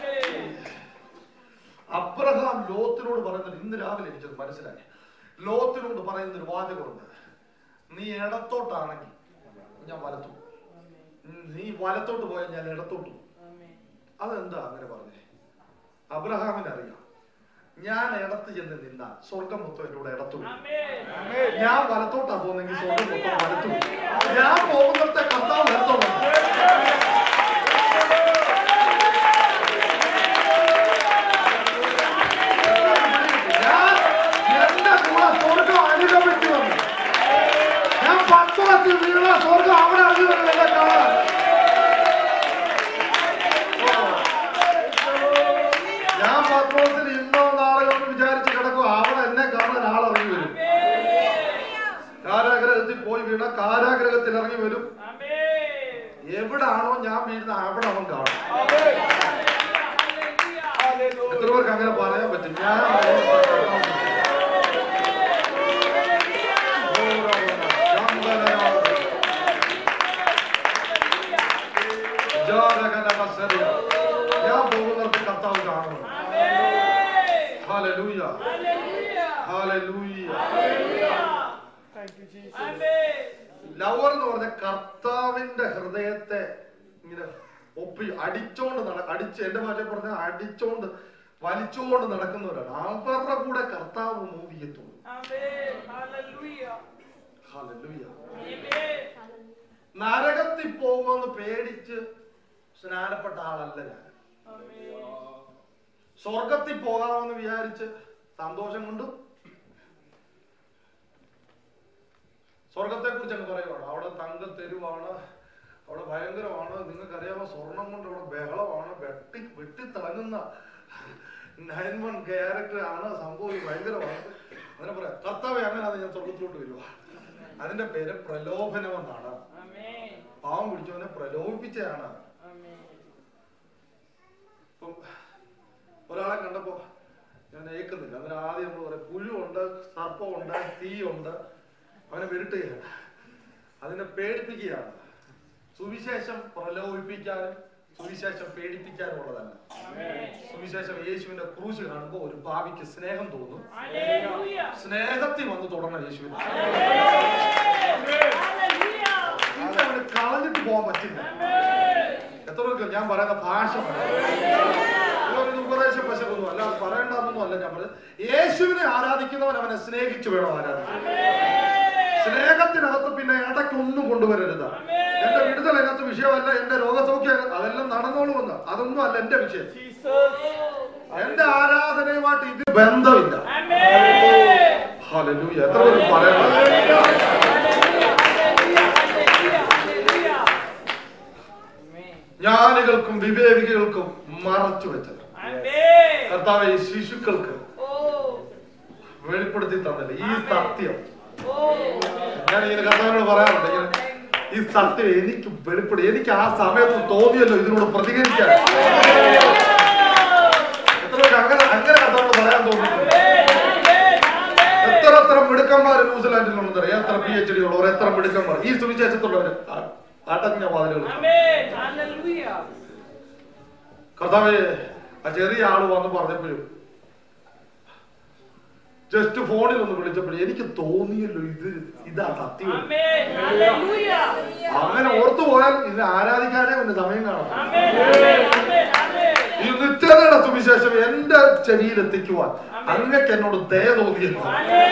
അബ്രഹാം ലോത്തിനോട് പറയുന്നത് ഇന്ന് രാവിലെ എനിക്കത് മനസ്സിലായി ലോത്തിനോട് പറയുന്ന ഒരു വാചകമുണ്ട് നീ ഇടത്തോട്ടാണെങ്കിൽ ഞാൻ വലത്തു നീ വലത്തോട്ട് പോയാൽ ഞാൻ ഇടത്തോട്ട് പോകും അതെന്താ അങ്ങനെ പറഞ്ഞേ അബ്രഹാമിന് അറിയാം ഞാൻ ഇടത്ത് ചെന്ന് നിന്നാൽ സ്വർഗം മൊത്തം എൻ്റെ കൂടെ ഇടത്തു വരും. ഞാൻ വലത്തോട്ടാ പോകുന്നെങ്കിൽ സ്വർഗം മൊത്തം വലത്തു വരും. ഞാൻ പോകുന്നിടത്തെ കർത്താവ് വലത്തോട്ട് ഞാൻ എന്റെ കൂടെ സ്വർഗം അനുഗമിച്ചു വന്നു ഞാൻ പത്തോളത്തിൽ വീണ സ്വർഗം അവിടെ അനുഗമിച്ചു എന്നെ കാണാൻ ഞാൻ പത്രോസിൽ ഇന്നോ നാളെയോ എന്ന് വിചാരിച്ച് കിടക്കും അവിടെ എന്നെ കാണാൻ ആളിറങ്ങി വരും കാരാഗ്രഹത്തിൽ പോയി വീണ കാരാഗ്രഹത്തിൽ ഇറങ്ങി വരും എവിടാണോ ഞാൻ വീഴുന്ന അവിടെ അവൻ കാണും എത്ര പേർക്ക് അങ്ങനെ പറയാൻ പറ്റും ഞാൻ ഹാലലൂയ ഹാലലൂയ ലവർ എന്ന് പറഞ്ഞ കർത്താവിന്റെ ഹൃദയത്തെ ഇങ്ങനെ ഒപ്പി അടിച്ചോണ്ട് നട അടിച്ച് എന്റെ ഭാഷ പറഞ്ഞ അടിച്ചോണ്ട് വലിച്ചോണ്ട് നടക്കുന്നവരാണ് അവരുടെ കൂടെ കർത്താവ് മൂവ് ചെയ്യത്തുള്ളൂ ഹല്ലേലൂയ. നരകത്തിൽ പോകുമെന്ന് പേടിച്ച് സ്നാനപ്പെട്ട ആളല്ല ഞാൻ സ്വർഗത്തിൽ പോകാമെന്ന് വിചാരിച്ച് സന്തോഷം കൊണ്ടും സ്വർഗത്തെ കുറിച്ച് അങ്ങ് പറയുവാണ് അവിടെ തങ്ക തെരുവാണ് അവിടെ ഭയങ്കരമാണ് നിങ്ങൾക്കറിയാമോ സ്വർണം കൊണ്ട് അവിടെ ബഹളമാണ് വെട്ടി വെട്ടിത്തിളങ്ങുന്ന നയൻ വൺ ക്യാരക്ടർ ആണ് സംഭവം ഇത് ഭയങ്കരമാണ് അങ്ങനെ പറയാം കർത്താവെ അങ്ങനെ അത് ഞാൻ സ്വർഗത്തിലോട്ട് വരുവാ അതിന്റെ പേര് പ്രലോഭനം എന്നാണ് പാവം പിടിച്ചവനെ പ്രലോഭിപ്പിച്ചതാണ് ഇപ്പം ഒരാളെ കണ്ടപ്പോ ഞാൻ ഏക്കുന്നില്ല അതിന് ആദ്യം നമ്മൾ പറയും പുഴുണ്ട് സർപ്പമുണ്ട് തീയുണ്ട് അവനെ വിരട്ടുകയാണ് അതിനെ പേടിപ്പിക്കുകയാണ് സുവിശേഷം പ്രലോഭിപ്പിക്കാനും സുവിശേഷം പേടിപ്പിക്കാനും ഉള്ളതല്ല സുവിശേഷം യേശുവിന്റെ ക്രൂശ് കാണുമ്പോൾ ഒരു ഭാവിക്ക് സ്നേഹം തോന്നും സ്നേഹത്തിൽ വന്ന് തുടരണം യേശുവിനെ പിന്നെ അവന് കളഞ്ഞിട്ട് പോകാൻ പറ്റില്ല എത്ര പേർക്ക് ഞാൻ പറയുന്ന ഭാഷ ഇതൊരു ഉപദേശ പശകൊന്നും അല്ല പറയേണ്ടതൊന്നും അല്ല ഞാൻ പറയുന്നത് യേശുവിനെ ആരാധിക്കുന്നവൻ അവനെ സ്നേഹിച്ചു വേണം ആരാധിക്കാൻ സ്നേഹത്തിനകത്ത് പിന്നെ ഇടയ്ക്കൊന്നും കൊണ്ടുവരരുത് എന്റെ വിടുതലകത്ത് വിഷയമല്ല എന്റെ രോഗസൗഖ്യം അതെല്ലാം നടന്നോളുമെന്ന് അതൊന്നും അല്ല എന്റെ വിഷയം എന്റെ ആരാധനയുമായിട്ട് ഇത് ബന്ധമില്ല ഹല്ലേലൂയ എത്ര പേര് പറയണം ജ്ഞാനികൾക്കും വിവേകികൾക്കും മറച്ചു വെച്ചത് കർത്താവ് ഈ ശിശുക്കൾക്ക് വെളിപ്പെടുത്തി തന്നില്ല ഈ സത്യം ഞാൻ ഇങ്ങനെ കർത്താവിനോട് പറയാറുണ്ട് ഇങ്ങനെ ഈ സത്യം എനിക്ക് വെളിപ്പെടുത്തി എനിക്ക് ആ സമയത്ത് തോന്നിയല്ലോ ഇതിനോട് പ്രതികരിക്കാൻ എത്ര പേർക്ക് അങ്ങനെ അങ്ങനെ കർത്താവിനോട് പറയാൻ തോന്നിയിട്ടുണ്ട് എത്ര എത്ര മിടുക്കന്മാർ ന്യൂസിലാൻഡിലുണ്ടെന്ന് അറിയാം എത്ര പി എച്ച് ഡി ഉള്ളവർ എത്ര മിടുക്കന്മാർ ഈ സുവിശേഷത്തുള്ളവര് ആ- അടഞ്ഞ വാതിലുകൾ കർത്താവേ ആ ചെറിയ ആള് വന്ന് പറഞ്ഞപ്പോഴും ജസ്റ്റ് ഫോണിൽ ഒന്ന് വിളിച്ചപ്പോഴും എനിക്ക് തോന്നിയല്ലോ ഇത് ഇതാ സത്യം അങ്ങനെ ഓർത്തു പോയാൽ ഇത് ആരാധിക്കാനേ ഒന്ന് സമയം കാണാം ഈ നിത്യതയുടെ സുവിശേഷം എന്റെ ചെവിയിൽ എത്തിക്കുവാൻ അങ്ങക്ക് എന്നോട് ദയ തോന്നിയിരുന്നു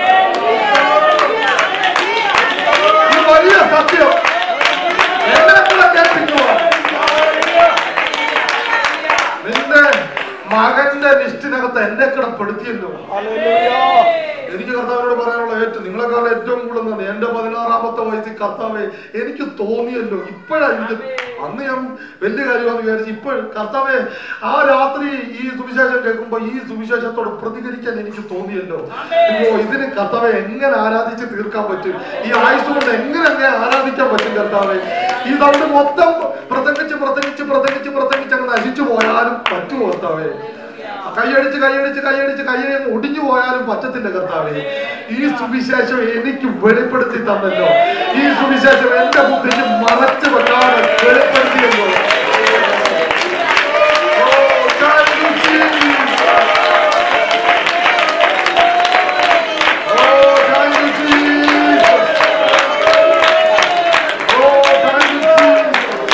ഈ വലിയ സത്യം എന്നെ കൂടെ കേൾപ്പിക്കുവാൻ നിന്റെ മകന്റെ ലിസ്റ്റിനകത്ത് എന്നെ കൂടെ പെടുത്തിയല്ലോ എനിക്ക് കർത്താവിനോട് പറയാനുള്ള ഏറ്റവും നിങ്ങളെക്കാൾ ഏറ്റവും കൂടുതൽ നന്ദി എന്റെ പതിനാറാമത്തെ വയസ്സിൽ കർത്താവെ എനിക്ക് തോന്നിയല്ലോ ഇപ്പോഴാ എനിക്ക് അന്ന് ഞാൻ വലിയ കാര്യമാണെന്ന് വിചാരിച്ചു ഇപ്പോഴും കർത്താവെ ആ രാത്രി ഈ സുവിശേഷം കേൾക്കുമ്പോ ഈ സുവിശേഷത്തോട് പ്രതികരിക്കാൻ എനിക്ക് തോന്നിയല്ലോ അയ്യോ ഇതിന് കർത്താവെ എങ്ങനെ ആരാധിച്ച് തീർക്കാൻ പറ്റും ഈ ആയുസ് കൊണ്ട് എങ്ങനെ എങ്ങനെ ആരാധിക്കാൻ പറ്റും കർത്താവെ ഇതവിടെ മൊത്തം പ്രസംഗിച്ച് പ്രസംഗിച്ച് പ്രസംഗിച്ച് പ്രസംഗിച്ച് അങ്ങ് നശിച്ചു പോയാലും പറ്റുമോ കർത്താവെ കൈയടിച്ച് കൈയടിച്ച് കൈയടിച്ച് കൈയടിച്ച് ഒടിഞ്ഞു പോയാലും പറ്റത്തില്ല കർത്താവെ ഈ സുവിശേഷം എനിക്ക് വെളിപ്പെടുത്തി തന്നല്ലോ ഈ സുവിശേഷം എന്റെ ബുദ്ധിക്ക് മറച്ചു വെക്കാതെ വെളിപ്പെടുത്തിയല്ലോ Oh, thank you, Jesus. Oh, thank you, Jesus. Oh, thank you, Jesus.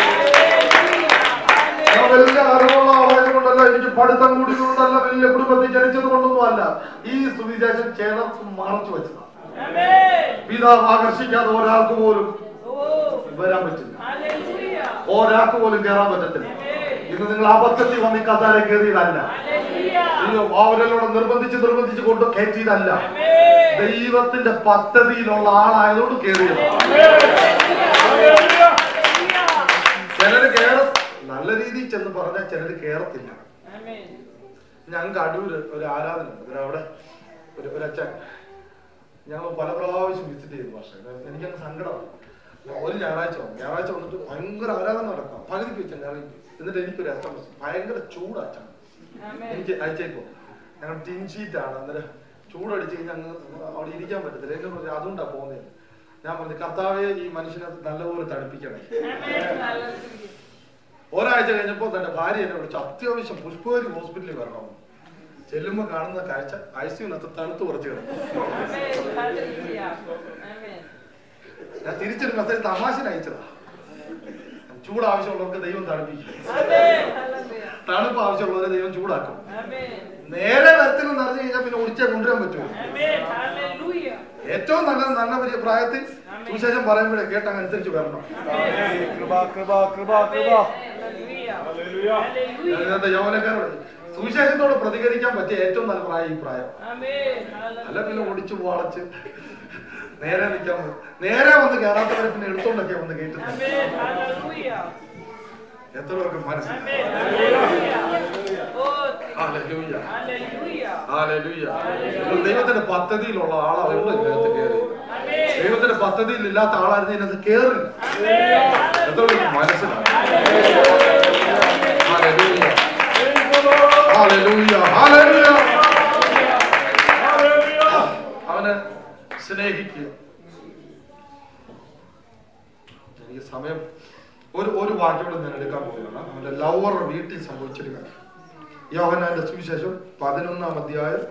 ഞാൻ വലിയ അറിവുള്ള ആളായതുകൊണ്ടല്ല എനിക്ക് പഠിത്തം കൂടിയതുകൊണ്ടല്ല വലിയ കുടുംബത്തിൽ ജനിച്ചത് കൊണ്ടൊന്നും അല്ല ഈ സുവിശേഷം ചേർത്ത് മറച്ചു വെച്ചതാണ് പിതാവ് ആകർഷിക്കാതെ ഒരാൾക്ക് പോലും വരാൻ പറ്റില്ല ഒരാൾക്ക് പോലും കയറാൻ പറ്റത്തില്ല ഇന്ന് നിങ്ങൾ അബദ്ധത്തിൽ വന്ന് ഈ കസാര കയറിയതല്ല അയ്യോ അവരെല്ലാം നിർബന്ധിച്ച് നിർബന്ധിച്ച് കൊണ്ട് കയറ്റിയതല്ല ദൈവത്തിന്റെ പദ്ധതിയിലുള്ള ആളായതുകൊണ്ട് കയറിയത് ചിലര് കേറ നല്ല രീതിയിൽ ചെന്ന് പറഞ്ഞാൽ ചിലര് കേറത്തില്ല ഞങ്ങൾക്ക് അടൂര് ഒരു ആരാധന ഉണ്ട് ഒരു അവിടെ ഒരു ഒരു അച്ഛൻ ഞങ്ങൾ പല പ്രാവശ്യം വിസിറ്റ് ചെയ്തു പക്ഷേ എനിക്കങ്ങ് സങ്കടമാണ് ഒരു ഞായറാഴ്ച വന്നു ഞായറാഴ്ച വന്നിട്ട് ഭയങ്കര ആരാധന നടക്കാം പകുതിക്ക് വെച്ചാൽ ഞാൻ ഇറങ്ങി. എന്നിട്ട് എനിക്കൊരു എസ് എം എസ് ഭയങ്കര ചൂടാച്ചാണ് എനിക്ക് അയച്ചേക്കോ ഞങ്ങൾ ടിൻ ഷീറ്റാണ് അന്നേരം ചൂടടിച്ച് കഴിഞ്ഞാൽ അങ്ങ് അവിടെ ഇരിക്കാൻ പറ്റത്തില്ല എന്നെ പറഞ്ഞു അതുകൊണ്ടാ പോകുന്നത് ഞാൻ പറഞ്ഞു കർത്താവെ ഈ മനുഷ്യനെ നല്ലപോലെ തണുപ്പിക്കണേ ഒരാഴ്ച കഴിഞ്ഞപ്പോ തന്റെ ഭാര്യ എന്നെ വിളിച്ചു അത്യാവശ്യം പുഷ്പഗിരി ഹോസ്പിറ്റലിൽ വരണം ചെല്ലുമ്പോ കാണുന്ന കാഴ്ച ഐസിയുനകത്ത് തണുത്ത് കുറച്ച് കിടക്കും ഞാൻ തിരിച്ചൊരു മെസ്സേജ് തമാശന് അയച്ചതാ ചൂട് ആവശ്യമുള്ളവർക്ക് ദൈവം തണുപ്പിക്കും തണുപ്പ് ആവശ്യമുള്ളവരെ ദൈവം ചൂടാക്കും നേരെ വരത്തിൽ നിറഞ്ഞു കഴിഞ്ഞാൽ പിന്നെ ഒടിച്ചേ കൊണ്ടുവരാൻ പറ്റുമോ ഏറ്റവും നല്ല നല്ല വലിയ പ്രായത്തിൽ സുവിശേഷം പറയുമ്പോഴേ കേട്ടങ്ങ് അനുസരിച്ച് വരണം കൃപ കൃപ കൃപ കൃപ ഇന്നത്തെ യൗവനക്കാരോട് സുവിശേഷത്തോട് പ്രതികരിക്കാൻ പറ്റിയ ഏറ്റവും നല്ല പ്രായം ഈ പ്രായം അല്ല പിന്നെ ഒടിച്ചു വളച്ച് നേരെ നിൽക്കാൻ പറ്റും. നേരെ വന്ന് കയറാത്തവരെ പിന്നെ എടുത്തോണ്ടൊക്കെ വന്ന് കയറ്റുന്നത് എത്ര പേർക്ക് മനസ്സിലായി ഹല്ലേലൂയ. ഹല്ലേലൂയ. നിങ്ങൾ ദൈവത്തിന്റെ പദ്ധതിയിലുള്ള ആളാവുണ്ട് ഇതിനകത്ത് കയറി ദൈവത്തിന്റെ പദ്ധതിയിൽ ഇല്ലാത്ത ആളായിരുന്നു ഇതിനകത്ത് കയറില്ല എത്ര പേർക്ക് മനസ്സിലായി ഹല്ലേലൂയ. ഹല്ലേലൂയ. ഹല്ലേലൂയ. അവന് സ്നേഹിക്കുക എനിക്ക് സമയം ഒരു ഒരു വാക്യോടെ ഞാൻ എടുക്കാൻ പോവുകയാണ് അവന്റെ ലവർ വീട്ടിൽ സംഭവിച്ചൊരു കാര്യം യോഹനാന്റെ സുവിശേഷം പതിനൊന്നാം അധ്യായം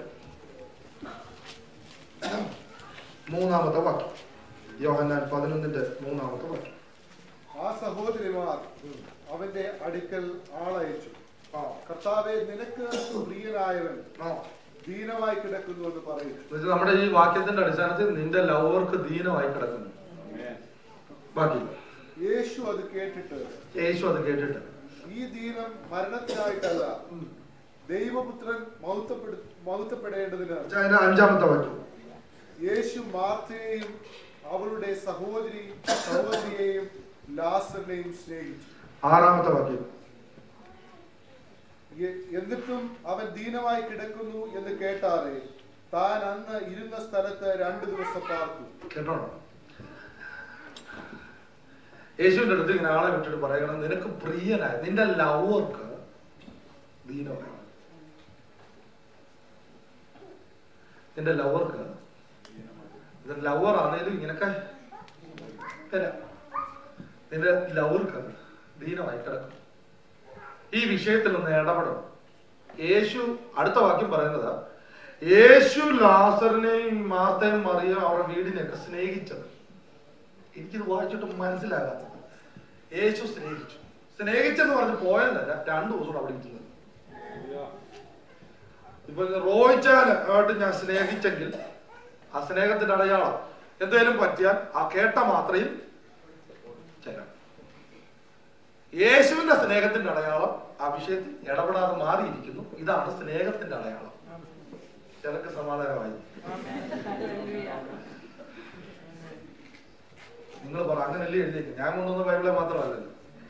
മൂന്നാമത്തെ വാക്യം യോഹന്നാൻ പതിനൊന്നിന്റെ മൂന്നാമത്തെ വാക്യം ആ സഹോദരിമാർ അവന്റെ അടുക്കൽ ആളയച്ചു കർത്താവെ നിനക്ക് പ്രിയനായവൻ ആ. ദീനമായി കിടക്കുന്നു എന്ന് പറയുന്നു എന്നുവെച്ചാൽ നമ്മുടെ ഈ വാക്യത്തിന്റെ അടിസ്ഥാനത്തിൽ നിന്റെ ലവർക്ക് ദീനമായി കിടക്കുന്നു ബാക്കി യേശു അത് കേട്ടിട്ട് യേശു അത് കേട്ടിട്ട് ഈ ദീനം മരണത്തിനായിട്ടല്ല ദൈവപുത്രൻ മൗത്തപ്പെടു മൗത്തപ്പെടേണ്ടതിന് അതിന്റെ അഞ്ചാമത്തെ വാക്യം യേശു മാർത്തയെയും അവളുടെ സഹോദരി സഹോദരിയെയും ലാസറിനെയും സ്നേഹിച്ചു ആറാമത്തെ വാക്യം എ- എന്നിട്ടും അവൻ ദീനമായി കിടക്കുന്നു എന്ന് കേട്ടാറെ താൻ അന്ന് ഇരുന്ന സ്ഥലത്ത് രണ്ടു ദിവസം പാർത്തു കേട്ടോണോ യേശുവിന്റെ അടുത്ത് ഇങ്ങനെ ആളെ വിട്ടിട്ട് പറയണം നിനക്ക് പ്രിയനായ നിന്റെ ലവർക്ക് ദീനമായി നിന്റെ ലവർക്ക് ഇത് ലവർ ആണേലും ഇങ്ങനൊക്കെ തരാം നിന്റെ ലവർക്ക് ദീനമായി കിടക്കും ഈ വിഷയത്തിൽ ഒന്ന് ഇടപെടണം യേശു അടുത്ത വാക്യം പറയുന്നത് യേശു ലാസറിനെയും മാർത്തയും മറിയ അവരുടെ വീടിനെയൊക്കെ സ്നേഹിച്ചത് എനിക്കിത് വായിച്ചിട്ട് മനസ്സിലാകാത്തത് യേശു സ്നേഹിച്ചു സ്നേഹിച്ചെന്ന് പറഞ്ഞ് പോയതല്ല രണ്ടു ദിവസം അവിടെ ഇരിക്കുന്നത് ഇപ്പൊ റോയിച്ചാല് ആയിട്ട് ഞാൻ സ്നേഹിച്ചെങ്കിൽ ആ സ്നേഹത്തിന്റെ അടയാളം എന്തെങ്കിലും പറ്റിയാൽ ആ കേട്ട മാത്രയിൽ ചെല്ലാം യേശുവിന്റെ സ്നേഹത്തിന്റെ അടയാളം ആ വിഷയത്തിൽ ഇടപെടാതെ മാറിയിരിക്കുന്നു ഇതാണ് സ്നേഹത്തിന്റെ അടയാളം ചിലക്ക് സമാധാനമായി നിങ്ങൾ പറ അങ്ങനല്ലേ എഴുതിയേക്ക് ഞാൻ കൊണ്ടുവന്ന ബൈബിളെ മാത്രമല്ലല്ലോ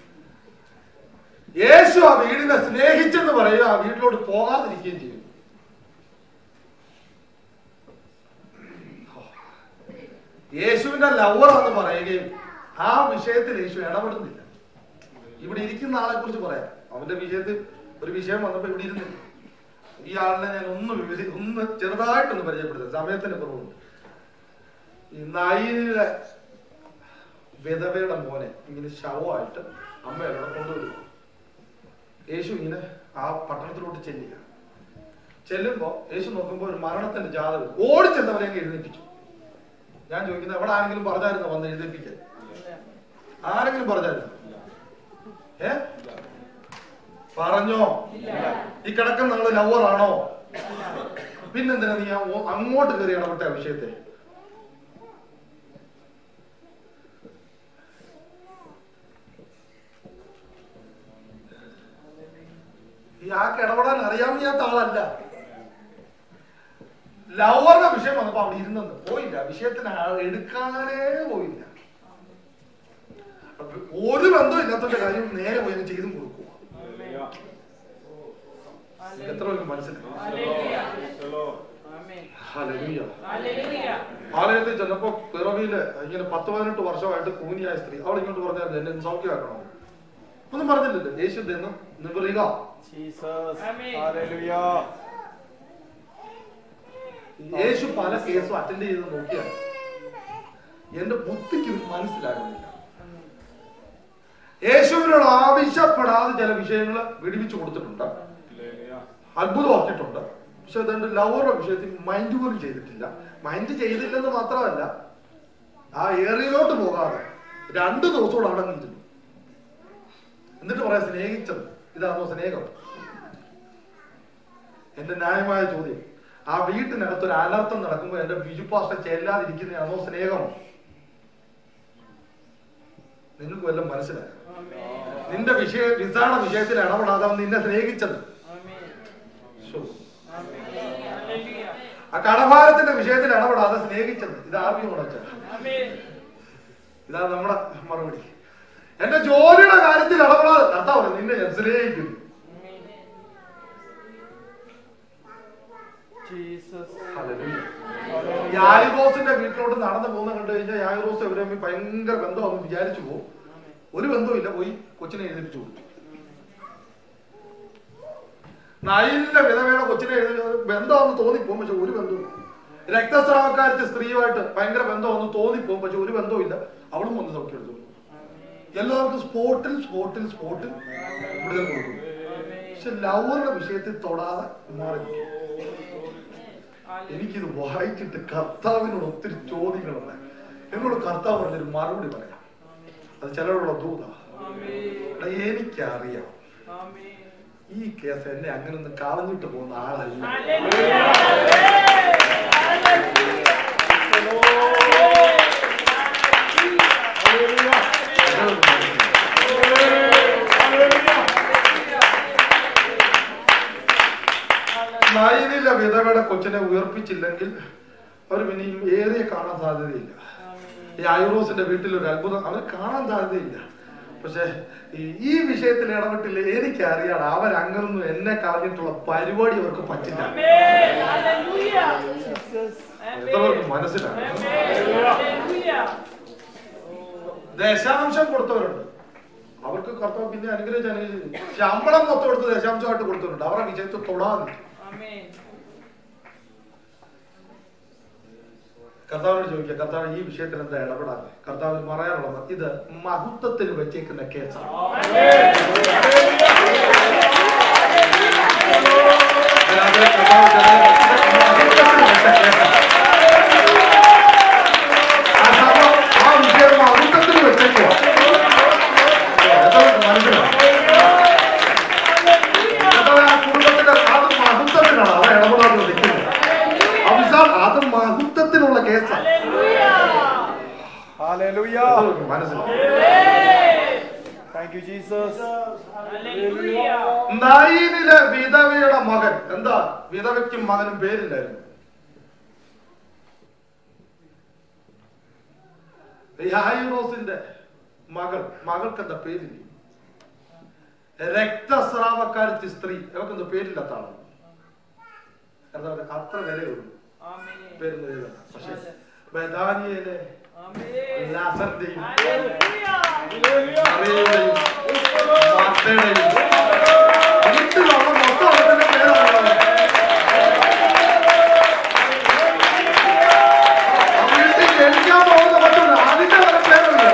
യേശു ആ വീടിനെ സ്നേഹിച്ചെന്ന് പറയുക ആ വീട്ടിലോട്ട് പോകാതിരിക്കുകയും ചെയ്യും യേശുവിന്റെ ലവറാന്ന് പറയുകയും ആ വിഷയത്തിൽ യേശു ഇടപെടുന്നില്ല ഇവിടെ ഇരിക്കുന്ന ആളെ കുറിച്ച് പറയാം അവന്റെ വിഷയത്തിൽ ഒരു വിഷയം വന്നപ്പോ ഇവിടെ ഇരുന്നില്ല ഈ ആളിനെ ഞാൻ ഒന്ന് വിവരി ഒന്ന് ചെറുതായിട്ടൊന്ന് പരിചയപ്പെടുത്താം സമയത്തിന്റെ കുറവുണ്ട് ഈ നൈനിലെ വിധവയുടെ മോനെ ഇങ്ങനെ ശവമായിട്ട് അമ്മ അവിടെ കൊണ്ടുവരും യേശു ഇങ്ങനെ ആ പട്ടണത്തിലോട്ട് ചെല്ലുക ചെല്ലുമ്പോ യേശു നോക്കുമ്പോ ഒരു മരണത്തിന്റെ ജാതകം ഓടിച്ചെന്നവരെ അങ്ങ് എഴുന്നേൽപ്പിച്ചു ഞാൻ ചോദിക്കുന്നത് എവിടെ ആരെങ്കിലും പറഞ്ഞായിരുന്നോ വന്ന് എഴുന്നേൽപ്പിക്കാൻ ആരെങ്കിലും പറഞ്ഞായിരുന്നോ ഏ പറഞ്ഞോ ഈ കിടക്കുന്ന ആള് ലവറാണോ പിന്നെന്തിനാ നീ ആ ഓ- അങ്ങോട്ട് കയറി ഇടപെട്ട ആ വിഷയത്തെ ഈ ആൾക്ക് ഇടപെടാൻ അറിയാൻ വയ്യാത്ത ആളല്ല ലവറുടെ വിഷയം വന്നപ്പോ അവിടെ ഇരുന്നെന്ന് പോയില്ല വിഷയത്തിന് ആ- എടുക്കാനേ പോയില്ല അപ്പൊ ഒരു ബന്ധവും ഇല്ലാത്തവന്റെ കാര്യം നേരെ പോയി അങ്ങ് ചെയ്തും കൊടുക്കുക എത്ര പേർക്ക് മനസ്സിലായി ഹല്ലേലൂയ. ആലയത്തിൽ ചെന്നപ്പോ പിറവിയില് ഇങ്ങനെ പത്ത് പതിനെട്ട് വർഷമായിട്ട് കൂനിയായ സ്ത്രീ അവൾ ഇങ്ങോട്ട് പറഞ്ഞായിരുന്നു എന്നെ ഒന്ന് സൗഖ്യമാക്കണോ ഒന്നും പറഞ്ഞില്ലല്ലോ യേശു നിന്ന് നിവറിക ജീസസ് ഹല്ലേലൂയ യേശു പല കേസും അറ്റൻഡ് ചെയ്ത് നോക്കിയാൽ എന്റെ ബുദ്ധിക്ക് ഇത് മനസ്സിലാകുന്നില്ല യേശുവിനോട് ആവശ്യപ്പെടാതെ ചില വിഷയങ്ങൾ വിടുവിച്ചു കൊടുത്തിട്ടുണ്ട് അത്ഭുതമാക്കിയിട്ടുണ്ട് പക്ഷെ അതുകൊണ്ട് ലവറുടെ വിഷയത്തിൽ മൈൻഡ് പോലും ചെയ്തിട്ടില്ല മൈൻഡ് ചെയ്തില്ലെന്ന് മാത്രമല്ല ആ ഏറിയയിലോട്ട് പോകാതെ രണ്ടു ദിവസത്തോളം അവിടെ അങ്ങ് ഇരുന്നു എന്നിട്ട് പറയാം സ്നേഹിച്ചത് ഇതാണോ സ്നേഹം എന്റെ ന്യായമായ ചോദ്യം ആ വീട്ടിനകത്ത് ഒരു അനർത്ഥം നടക്കുമ്പോൾ എന്റെ ബിജുപാസ്റ്റ ചെല്ലാതിരിക്കുന്നതാണോ സ്നേഹം നിങ്ങൾക്ക് വല്ലതും മനസ്സിലായോ നിന്റെ വിഷയ വിസാണ വിഷയത്തിൽ ഇടപെടാതെ അവൻ നിന്നെ സ്നേഹിച്ചത് ശോ. ആ കടഭാരത്തിന്റെ വിഷയത്തിൽ ഇടപെടാതെ സ്നേഹിച്ചത് ഇത് ആർക്കും ഉണച്ച ഇതാ നമ്മുടെ മറുപടി എന്റെ ജോലിയുടെ കാര്യത്തിൽ ഇടപെടാതെ കർത്താവ് നിന്നെ ഞാൻ സ്നേഹിക്കുന്നു ഹല്ലേലൂയ. യായിറോസിന്റെ വീട്ടിലോട്ട് നടന്നു പോകുന്ന കണ്ടു കഴിഞ്ഞാൽ യായിറോസ് ഇവരെ തമ്മിൽ ഭയങ്കര ബന്ധമാണെന്ന് വിചാരിച്ചു പോകും ഒരു ബന്ധവുമില്ല പോയി കൊച്ചിനെ എഴുതിപ്പിച്ചു കൊടുത്തു നയിലിന്റെ വിധവയുടെ കൊച്ചിനെ എഴുതി ബന്ധമാണെന്ന് തോന്നിപ്പോകും പക്ഷെ ഒരു ബന്ധവും രക്തസ്രാവക്കാരത്തെ സ്ത്രീയുമായിട്ട് ഭയങ്കര ബന്ധമാണെന്ന് തോന്നിപ്പോകും പക്ഷെ ഒരു ബന്ധവുമില്ല അവളും വന്ന് സൗഖ്യം എടുത്തു എല്ലാവർക്കും സ്പോട്ടിൽ സ്പോട്ടിൽ സ്പോട്ടിൽ വിടുതൽ കൊടുക്കും പക്ഷെ ലവറുടെ വിഷയത്തിൽ തൊടാതെ മാറി നിൽക്കും. എനിക്കിത് വായിച്ചിട്ട് കർത്താവിനോട് ഒത്തിരി ചോദ്യങ്ങളുണ്ട് എന്നോട് കർത്താവ് പറഞ്ഞൊരു മറുപടി പറയാം അത് ചിലരോടുള്ള ദൂത എടാ, എനിക്കറിയാം ഈ കേസ് എന്നെ അങ്ങനെ ഒന്ന് കളഞ്ഞിട്ട് പോകുന്ന ആളല്ല നയനിലെ വിധവയുടെ കൊച്ചിനെ ഉയർപ്പിച്ചില്ലെങ്കിൽ അവർ പിന്നെയും ഏറിയ കാണാൻ സാധ്യതയില്ല ഈ ഐറോസിന്റെ വീട്ടിൽ ഒരു അത്ഭുതം അവർ കാണാൻ സാധ്യതയില്ല പക്ഷെ ഈ- ഈ വിഷയത്തിൽ ഇടപെട്ടില്ല എനിക്കറിയാം അവരങ്ങനൊന്നും എന്നെ കളഞ്ഞിട്ടുള്ള പരിപാടി അവർക്ക് പറ്റില്ല എത്രവർക്ക് മനസ്സിലായി ദശാംശം കൊടുത്തവരുണ്ട് അവർക്ക് കർത്താവ് പിന്നെ അനുഗ്രഹിച്ച് അനുഗ്രഹിച്ചു ശമ്പളം മൊത്തം കൊടുത്ത് ദശാംശമായിട്ട് കൊടുത്തവരുണ്ട് അവരുടെ വിജയത്തിൽ തൊടാതെ കർത്താവിനോട് ചോദിക്കുക കർത്താവ് ഈ വിഷയത്തിൽ എന്താ ഇടപെടാതെ കർത്താവിന് പറയാനുള്ളത് ഇത് മഹത്വത്തിന് വെച്ചേക്കുന്ന കേസാണ് അല്ലാതെ കർത്താവ് ചില മഹത്വത്തിന് വെച്ച കേസാണ്. ആ സംഭവം, ആ വിഷയം മഹത്വത്തിന് വെച്ചേക്കുക മനസ്സിലാവും കർത്താവ് ആ കുടുംബത്തിന്റെ അത് മഹത്വത്തിനാണ് അവ ഇടപെടാതെ നിൽക്കുന്നത് അവസാൻ അത് മഹത്വത്തിനുള്ള കേസാണ് Hallelujah. മനസ്സിലാവും Thank you, Jesus. നയീനിലെ വിധവയുടെ മകൻ എന്താ വിധവയ്ക്കും മകനും പേരില്ലായിരുന്നു യായിറോസിന്റെ മകൾ മകൾക്ക് എന്താ പേരില്ല രക്തസ്രാവക്കാരത്തി സ്ത്രീ അവർക്ക് എന്താ പേരില്ലാത്ത ആളാണ് എന്താ പറയുക അത്ര വിലയുള്ളൂ പേരൊന്നും എഴുതണ്ട പക്ഷെ ബദാനിയയിലെ ലാസറിന്റെയും മറിയയുടെയും മാർത്തയുടെയും വീട്ടിലുള്ള മൊത്തം ആൾക്കാരുടെ പേരാണ് ആ വീട്ടിൽ ജനിക്കാൻ പോകുന്ന മറ്റുള്ള അതിന്റെ വരെ പേരുണ്ട്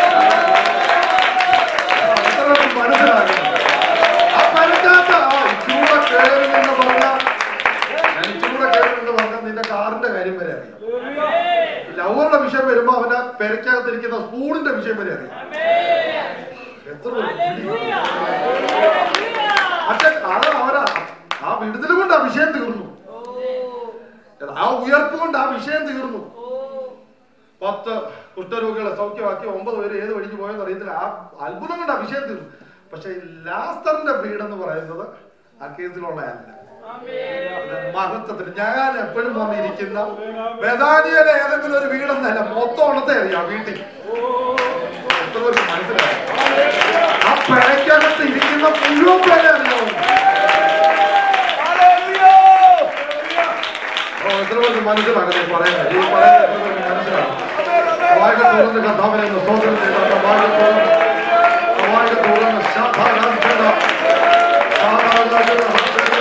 അത്രയൊക്കെ മനസ്സിലാക്കണം ആ പരക്കാത്ത ആ ഇച്ചൂടെ കേറുന്നെന്ന് പറഞ്ഞാൽ ഞാൻ ഇച്ചൂടെ കേറുന്നെന്ന് പറഞ്ഞാൽ നിന്റെ കാറിന്റെ കാര്യം വരെ അറിയാം ലവറുടെ വിഷയം വരുമ്പോ അവന്റെ പെരക്കകത്തിരിക്കുന്ന സ്പൂണിന്റെ വിഷയം വരെ അറിയാം എത്ര പിടി. പക്ഷെ അത് അവരാ ആ വിടുതൽ കൊണ്ട് ആ വിഷയം തീർന്നു ആ ഉയർപ്പ് കൊണ്ട് ആ വിഷയം തീർന്നു പത്ത് കുഷ്ഠരോഗികളെ സൗഖ്യമാക്കി ഒമ്പത് പേര് ഏത് വഴിക്ക് പോയെന്ന് അറിയത്തില്ല ആ അത്ഭുതം കൊണ്ട് ആ വിഷയം തീർന്നു പക്ഷെ ഈ ലാസ്റ്ററിന്റെ വീടെന്ന് പറയുന്നത് ആ കേസിലുള്ളതല്ല ഇത് മഹത്വത്തിന് ഞാൻ എപ്പോഴും വന്നിരിക്കുന്ന ബദാനിയയിലെ ഏതെങ്കിലും ഒരു വീടെന്നല്ല മൊത്തം ഉള്ളത്തെ അറിയാം വീട്ടിൽ എത്ര പേർക്ക് മനസ്സിലായി ആ പെരയ്ക്കകത്ത് ഇരിക്കുന്ന മുഴുവൻ പേരെ അറിയാവും ഓ എത്ര പേർക്ക് മനസ്സിലാകുന്നത് ഈ പറയുന്നത് ഈ പറയുന്നത് എത്ര പേർക്ക് മനസ്സിലാകും വായിക തുറന്ന് കഥാവിനെ ഒന്ന് സ്തോത്രം ചെയ്താൽ വായിക തുറന്ന് വായിക തുറന്ന് ശാഖാനം ചെയ്ത ശാഖാനം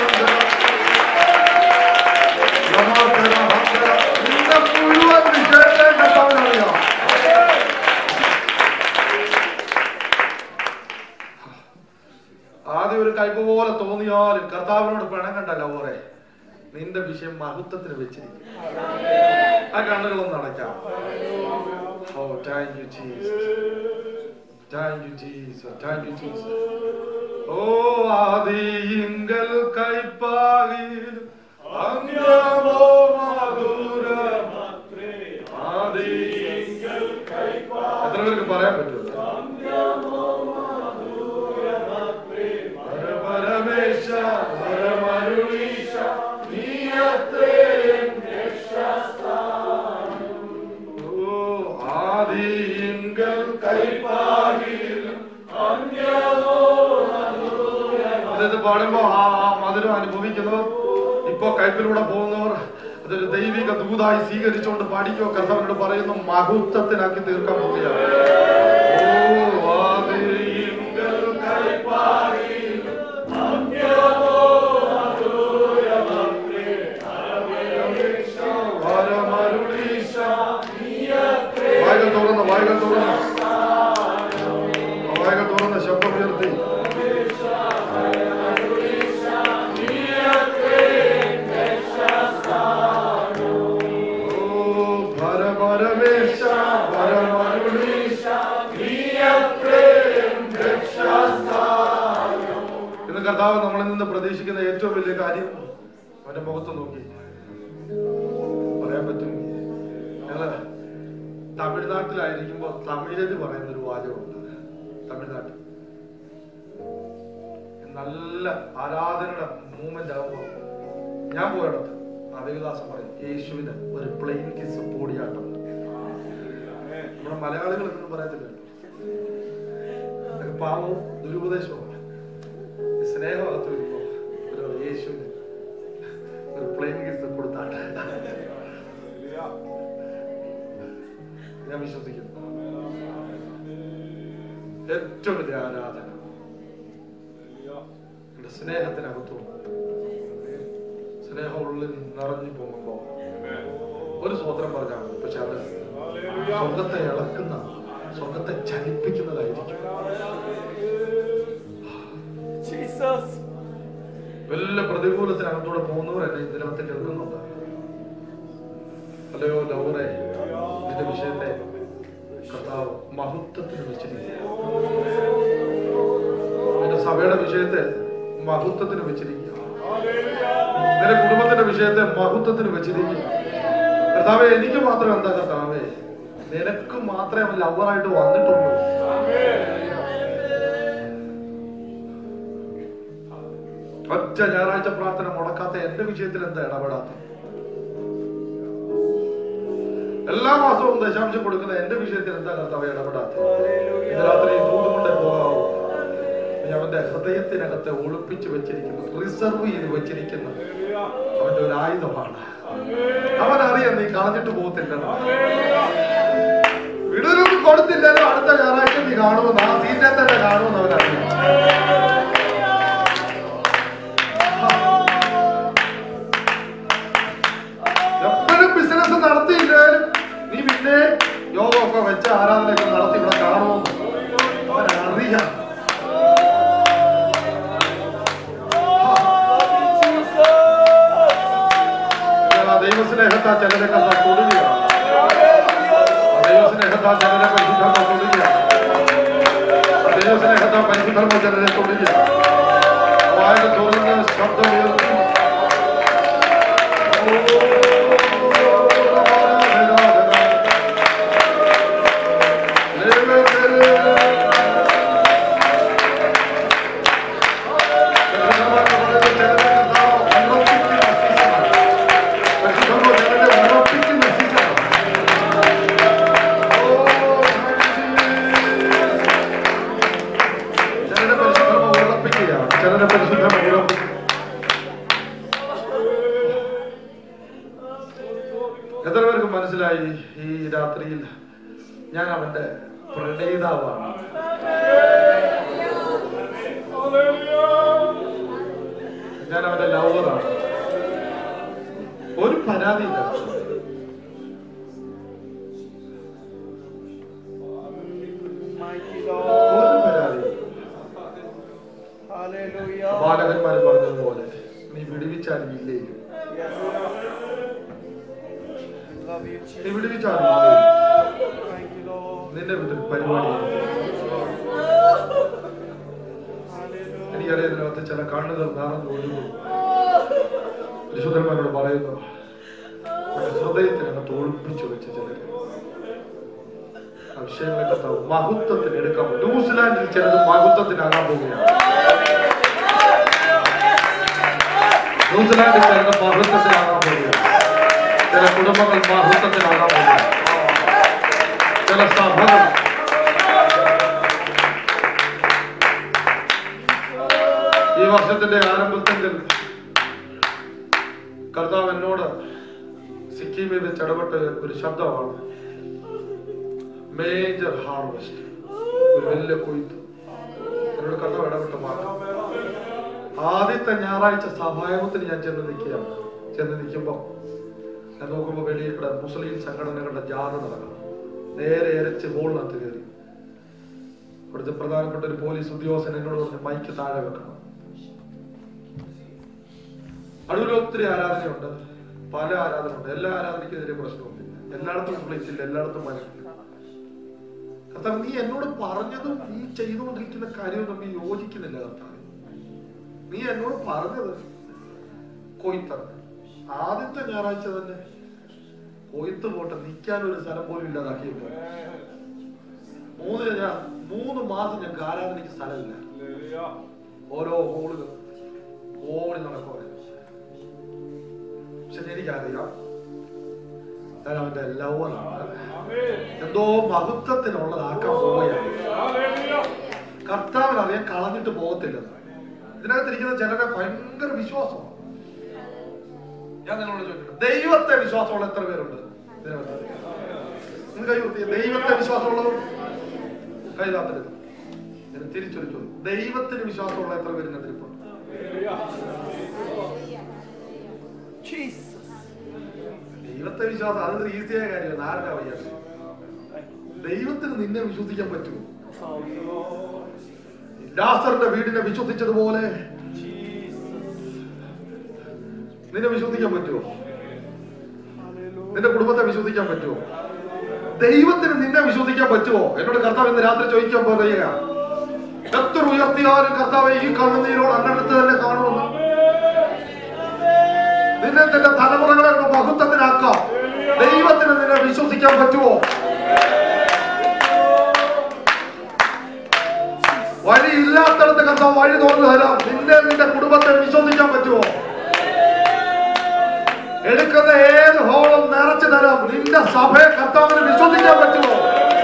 നിന്റെ മുഴുവൻ വിഷയത്തെ കഥാവിനറിയാം ആദ്യം ഒരു കയ്പ് പോലെ തോന്നിയാലും കർത്താവിനോട് പിണങ്ങണ്ടല്ല ഓറെ നിന്റെ വിഷയം മഹത്വത്തിന് വെച്ചിരിക്കും ആ കണ്ണുകളൊന്ന് അടയ്ക്കാം oh thank you Jesus thank you Jesus thank you Jesus ഓ ആദിയിങ്കൽ കൈപ്പാകിൽ അന്യമോ മധുരമത്രേ ആദിയിങ്കൽ എത്ര പേർക്ക് പറയാൻ പറ്റുമോ പരമേശ പരമരുളീശ നീയത്രേ ഓ ആദിയിങ്കൽ കൈപ്പാകിൽ ഇത് പാടുമ്പോ ആ ആ മധുരം അനുഭവിക്കുന്നവർ ഇപ്പൊ കൈപ്പിലൂടെ പോകുന്നവർ അതൊരു ദൈവിക ദൂതായി സ്വീകരിച്ചുകൊണ്ട് പാടിക്കോ കർത്താവിനോട് പറയുന്നു മഹത്വത്തിനാക്കി തീർക്കാൻ പോവുകയാണ് ഓ ആദിയിങ്കൽ കൈപ്പാകിൽ പരമരുളീശ വായകൾ തുറന്ന് വായകൾ തുറന്ന് വായകൾ തുറന്ന് ശബ്ദം ഉയർത്തി ഓ പരപരമേശ പരമരുളീശ ഇന്ന് കർത്താവ് നമ്മളിൽ നിന്ന് പ്രതീക്ഷിക്കുന്ന ഏറ്റവും വലിയ കാര്യം അവന്റെ മുഖത്ത് നോക്കി പറയാൻ പറ്റും ഞങ്ങള് തമിഴ്നാട്ടിലായിരിക്കുമ്പോ തമിഴില് പറയുന്ന ഒരു വാചകമുണ്ട് തമിഴ്നാട്ടിൽ നല്ല ആരാധനയുടെ മൂവ്മെന്റ് ആകുമ്പോ ഞാൻ പോയിടത്ത് അവികദാസം പറയും യേശുവിന് ഒരു പ്ലെയിൻ കിസ് പൊടിയാട്ടം നമ്മുടെ മലയാളികൾ എന്നൊന്നും പറയത്തില്ല ഇതൊക്കെ പാവവും ദുരുപദേശവും സ്നേഹമകത്ത് വരുമ്പോ ഒരു യേശുവിന് ഒരു പ്ലെയിൻ കിസ് കൊടുത്താട്ടെ ഞാൻ വിശ്വസിക്കുന്നു ഏറ്റവും വലിയ ആരാധന എന്റെ സ്നേഹത്തിനകത്തും സ്നേഹമുള്ളിൽ നിറഞ്ഞു പോകുമ്പോ ഒരു സ്വോത്രം പറഞ്ഞാൽ മതി പക്ഷെ അത് സ്വർഗത്തെ ഇളക്കുന്ന സ്വർഗത്തെ ചലിപ്പിക്കുന്നതായിരിക്കും ജീസസ് വല്ല പ്രതികൂലത്തിനകത്തൂടെ പോകുന്നവർ എന്നെ ഇതിനകത്ത് കേൾക്കുന്നുണ്ട് അല്ലയോ ലൗറെ നിന്റെ വിഷയത്തെ കർത്താവ് മഹത്വത്തിന് വെച്ചിരിക്കുക നിന്റെ സഭയുടെ വിഷയത്തെ മഹത്വത്തിന് വെച്ചിരിക്കുക നിന്റെ കുടുംബത്തിന്റെ വിഷയത്തെ മഹത്വത്തിന് വെച്ചിരിക്കുക കർത്താവെ എനിക്ക് മാത്രം എന്താ കർത്താവേ നിനക്ക് മാത്രമേ അവൻ ലവറായിട്ട് വന്നിട്ടുള്ളൂ ഒറ്റ ഞായറാഴ്ച പ്രാർത്ഥന മുടക്കാത്ത എന്റെ വിഷയത്തിൽ എന്താ ഇടപെടാത്ത എല്ലാ മാസവും ദശാംശം കൊടുക്കുന്ന എന്റെ വിഷയത്തിൽ എന്താ കർത്താവ് ഇടപെടാത്ത ഇന്ന് രാത്രി ദൂത് കൊണ്ടേ പോകാവൂ നീ അവന്റെ ഹൃദയത്തിനകത്തെ ഒളിപ്പിച്ച് വെച്ചിരിക്കുന്നു റിസർവ് ചെയ്ത് വെച്ചിരിക്കുന്ന അവന്റെ ഒരു ആയുധമാണ് അവൻ അറിയാം നീ കളഞ്ഞിട്ട് പോകത്തില്ലെന്ന് വിടലൊന്നും കൊടുത്തില്ലല്ലോ അടുത്ത ഞായറാഴ്ച നീ കാണുമെന്ന് ആ സീറ്റിൽ തന്നെ കാണുമെന്ന് അവനറിയാം എപ്പോഴും ബിസിനസ് നടത്തിയില്ലാലും നീ പിന്നെ യോഗമൊക്കെ വെച്ച് ആരാധനയൊക്കെ നടത്തി ഇവിടെ കാണുമെന്ന് അവനറിയാം എന്നാൽ ആ ദൈവസ്നേഹത്താ ചിലരൊക്കെ ദാ തൊടുകയാണ് ആ ദൈവസ്നേഹത്താ ചിലരെ പരിശുദ്ധർമ്മ തൊടുകയാണ് ആ ദൈവസ്നേഹത്താ പരിശുദ്ധർമ്മ ചിലരെ തൊടുകയാണ് വായ തുറന്ന് ശബ്ദം ഉയർത്തി ചിലരെ പരിശുദ്ധമ ഉറപ്പിക്കുകയാണ് ചിലരെ പരിശുദ്ധമ ഉറപ്പിക്കുക എത്ര പേർക്ക് മനസ്സിലായി ഈ രാത്രിയിൽ ഞാൻ അവന്റെ പ്രണയിതാവാണ് ഞാൻ അവന്റെ ലവറാണ് ഒരു പരാതിയില്ല Mighty ഒരു Lord. പരാതിയില്ല Hallelujah. ബാലകന്മാർ പറഞ്ഞതുപോലെ നീ വിടുവിച്ചാലും ഇല്ലേലും Yes. love you, നീ Jesus. വിടുവിച്ചാൽ Thank you, Lord. നിന്റെ വീട്ടിൽ പരിപാടി Hallelujah. എനിക്കറിയാം ഇതിനകത്ത് ചില കണ്ണുകൾ നിറഞ്ഞു ഒഴുകും വിശുദ്ധന്മാരോട് പറയുന്നു അവരുടെ ഹൃദയത്തിനകത്ത് ഒളിപ്പിച്ചു വെച്ച ചിലര് ആ വിഷയങ്ങളൊക്കെ മഹത്വത്തിന് എടുക്കാൻ പോകും. ന്യൂസിലാൻഡിൽ ചിലത് മഹത്വത്തിനാകാൻ പോവുകയാണ് ന്യൂസിലാൻഡിൽ ചിലത് മഹത്വത്തിനാകാൻ പോവുകയാണ് ചില കുടുംബങ്ങൾ മഹത്വത്തിനാകാൻ പോവുകയാണ് ചില സഭകൾ ഈ വർഷത്തിന്റെ ആരംഭത്തിൽ കർത്താവ് എന്നോട് സിക്കിമിൽ വെച്ച് ഇടപെട്ട ഒരു ശബ്ദമാണ് മേജർ ഹാർവെസ്റ്റ് ഒരു വലിയ കൊയ്ത്ത് എന്നോട് കർത്താവ് ഇടപെട്ട വാക്ക് ആദ്യത്തെ ഞായറാഴ്ച സഭായോഗത്തിന് ഞാൻ ചെന്ന് നിൽക്കുകയാണ് ചെന്ന് നിൽക്കുമ്പോൾ ഞാൻ നോക്കുമ്പോൾ വെളിയിൽ കൂടെ മുസ്ലിം സംഘടനകളുടെ ജാഥ നടക്കണം നേരെ എരച്ച് ഹോളിനകത്ത് കയറി അവിടുത്തെ പ്രധാനപ്പെട്ട ഒരു പോലീസ് ഉദ്യോഗസ്ഥൻ എന്നോട് പറഞ്ഞു മൈക്ക് താഴെ വെക്കണം അടൂരിൽ ഒത്തിരി ആരാധനയുണ്ട് പല ആരാധനയുണ്ട് എല്ലാ ആരാധനയ്ക്കെതിരെ പ്രശ്നമൊന്നുമില്ല എല്ലായിടത്തും വിളിച്ചില്ല എല്ലായിടത്തും മനസ്സില്ല കർത്താവ് നീ എന്നോട് പറഞ്ഞതും നീ ചെയ്തുകൊണ്ടിരിക്കുന്ന കാര്യവും തമ്മിൽ യോജിക്കുന്നില്ല കർത്താവ് നീ എന്നോട് പറഞ്ഞത് കൊയ്ത്താണ് ആദ്യത്തെ ഞായറാഴ്ച തന്നെ കൊയ്ത്ത് പോട്ടെ നിൽക്കാൻ ഒരു സ്ഥലം പോലും ഇല്ലാതാക്കിയപ്പോ മൂന്നിന് ഞാൻ മൂന്ന് മാസം ഞങ്ങൾക്ക് ആരാധനയ്ക്ക് സ്ഥലമില്ല ഓരോ ഹോളുകൾ ഓടി നടക്കുക പക്ഷെ എനിക്കറിയാം ഞാൻ അവന്റെ ലവറാണ് എന്തോ മഹത്വത്തിനുള്ളതാക്കാൻ പോവുകയാണ് കർത്താവിനറിയാൻ കളഞ്ഞിട്ട് പോകത്തില്ലെന്ന് ഇതിനകത്തിരിക്കുന്ന ചിലരെ ഭയങ്കര വിശ്വാസമാണ് ഞാൻ നിങ്ങളോട് ചോദിക്കട്ടെ ദൈവത്തെ വിശ്വാസമുള്ള എത്ര പേരുണ്ട് ഇതിനകത്ത് നിങ്ങൾ കൈ ഉയർത്തിയേ. ദൈവത്തെ വിശ്വാസമുള്ളതും കൈ താത്തരുത് ഞാൻ തിരിച്ചൊരു ചോദ്യം ദൈവത്തിന് വിശ്വാസമുള്ള എത്ര പേര് ഇതിനകത്തിരിപ്പുണ്ട് Jesus. ദൈവത്തെ വിശ്വാസം അതൊരു ഈസിയായ കാര്യമാണ് ആർക്കാ വയ്യാതെ ദൈവത്തിന് നിന്നെ വിശ്വസിക്കാൻ പറ്റുമോ Thank you, Lord. ലാസറിന്റെ വീടിനെ വിശ്വസിച്ചതുപോലെ Jesus. നിന്നെ വിശ്വസിക്കാൻ പറ്റുമോ Hallelujah. നിന്റെ കുടുംബത്തെ വിശ്വസിക്കാൻ പറ്റുമോ ദൈവത്തിന് നിന്നെ വിശ്വസിക്കാൻ പറ്റുമോ എന്നോട് കർത്താവ് ഇന്ന് രാത്രി ചോദിക്കാൻ പറയുക എത്ര ഉയർത്തിയാലും കർത്താവ് ഈ കണ്ണുനീരോട് അങ്ങടുത്ത് തന്നെ കാണുമെന്ന് നിന്നെ നിന്റെ തലമുറകളെ ഒന്ന് മഹത്വത്തിനാക്കാം ദൈവത്തിന് നിന്നെ വിശ്വസിക്കാൻ പറ്റുമോ വഴി ഇല്ലാത്തടത്ത് കർത്താവ് വഴി തുറന്നു തരാം നിന്നെ നിന്റെ കുടുംബത്തെ വിശ്വസിക്കാൻ പറ്റുമോ എടുക്കുന്ന ഏത് ഹോളും നിറച്ചു തരാം നിന്റെ സഭയെ കർത്താവിന് വിശ്വസിക്കാൻ പറ്റുമോ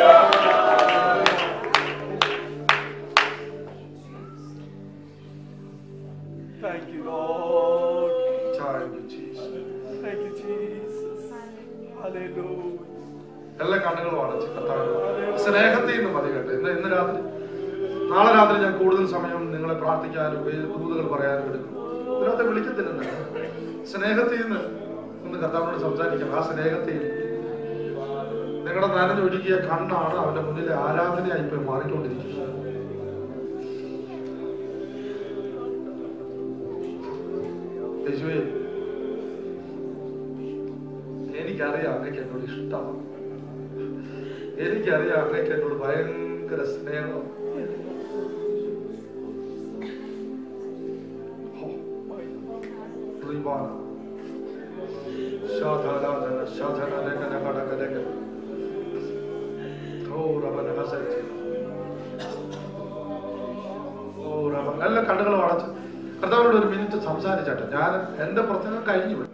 Thank you, Lord. Thank you, Jesus. Thank you, Jesus. Hallelujah. എല്ലാ കണ്ണുകളും അടച്ച് കർത്താവിന് സ്നേഹത്തിൽ നിന്ന് മതി കേട്ടോ ഇന്ന് ഇന്ന് രാത്രി നാളെ രാത്രി ഞാൻ കൂടുതൽ സമയം നിങ്ങളെ പ്രാർത്ഥിക്കാനും വേ- ദൂതുകൾ പറയാനും എടുക്കും ഇതിനകത്ത് വിളിക്കത്തില്ലെന്ന് സ്നേഹത്തിൽ നിന്ന് ഒന്ന് കർത്താവിനോട് സംസാരിക്കാം ആ സ്നേഹത്തിൽ നിങ്ങളുടെ നനഞ്ഞൊഴുകിയ കണ്ണാണ് അവന്റെ മുന്നിലെ ആരാധനയായി പോയി മാറിക്കൊണ്ടിരിക്കുന്നത് യേശുവേ എനിക്കറിയാം അങ്ങക്ക് എന്നോട് ഇഷ്ടമാണ് എനിക്കറിയാം അങ്ങക്ക് എന്നോട് ഭയങ്കര സ്നേഹം ഹോ. റിവാന. ശാധാരാധന, ശാധനലകന, കടകലകന. ഓ റബന ഹസരത്തി. ഓ റബന. നല്ല കണ്ണുകൾ അടച്ച് കർത്താവിനോട് ഒരു മിനിറ്റ് സംസാരിച്ചാട്ടെ ഞാൻ എന്റെ പ്രസംഗം കഴിഞ്ഞു പോയി.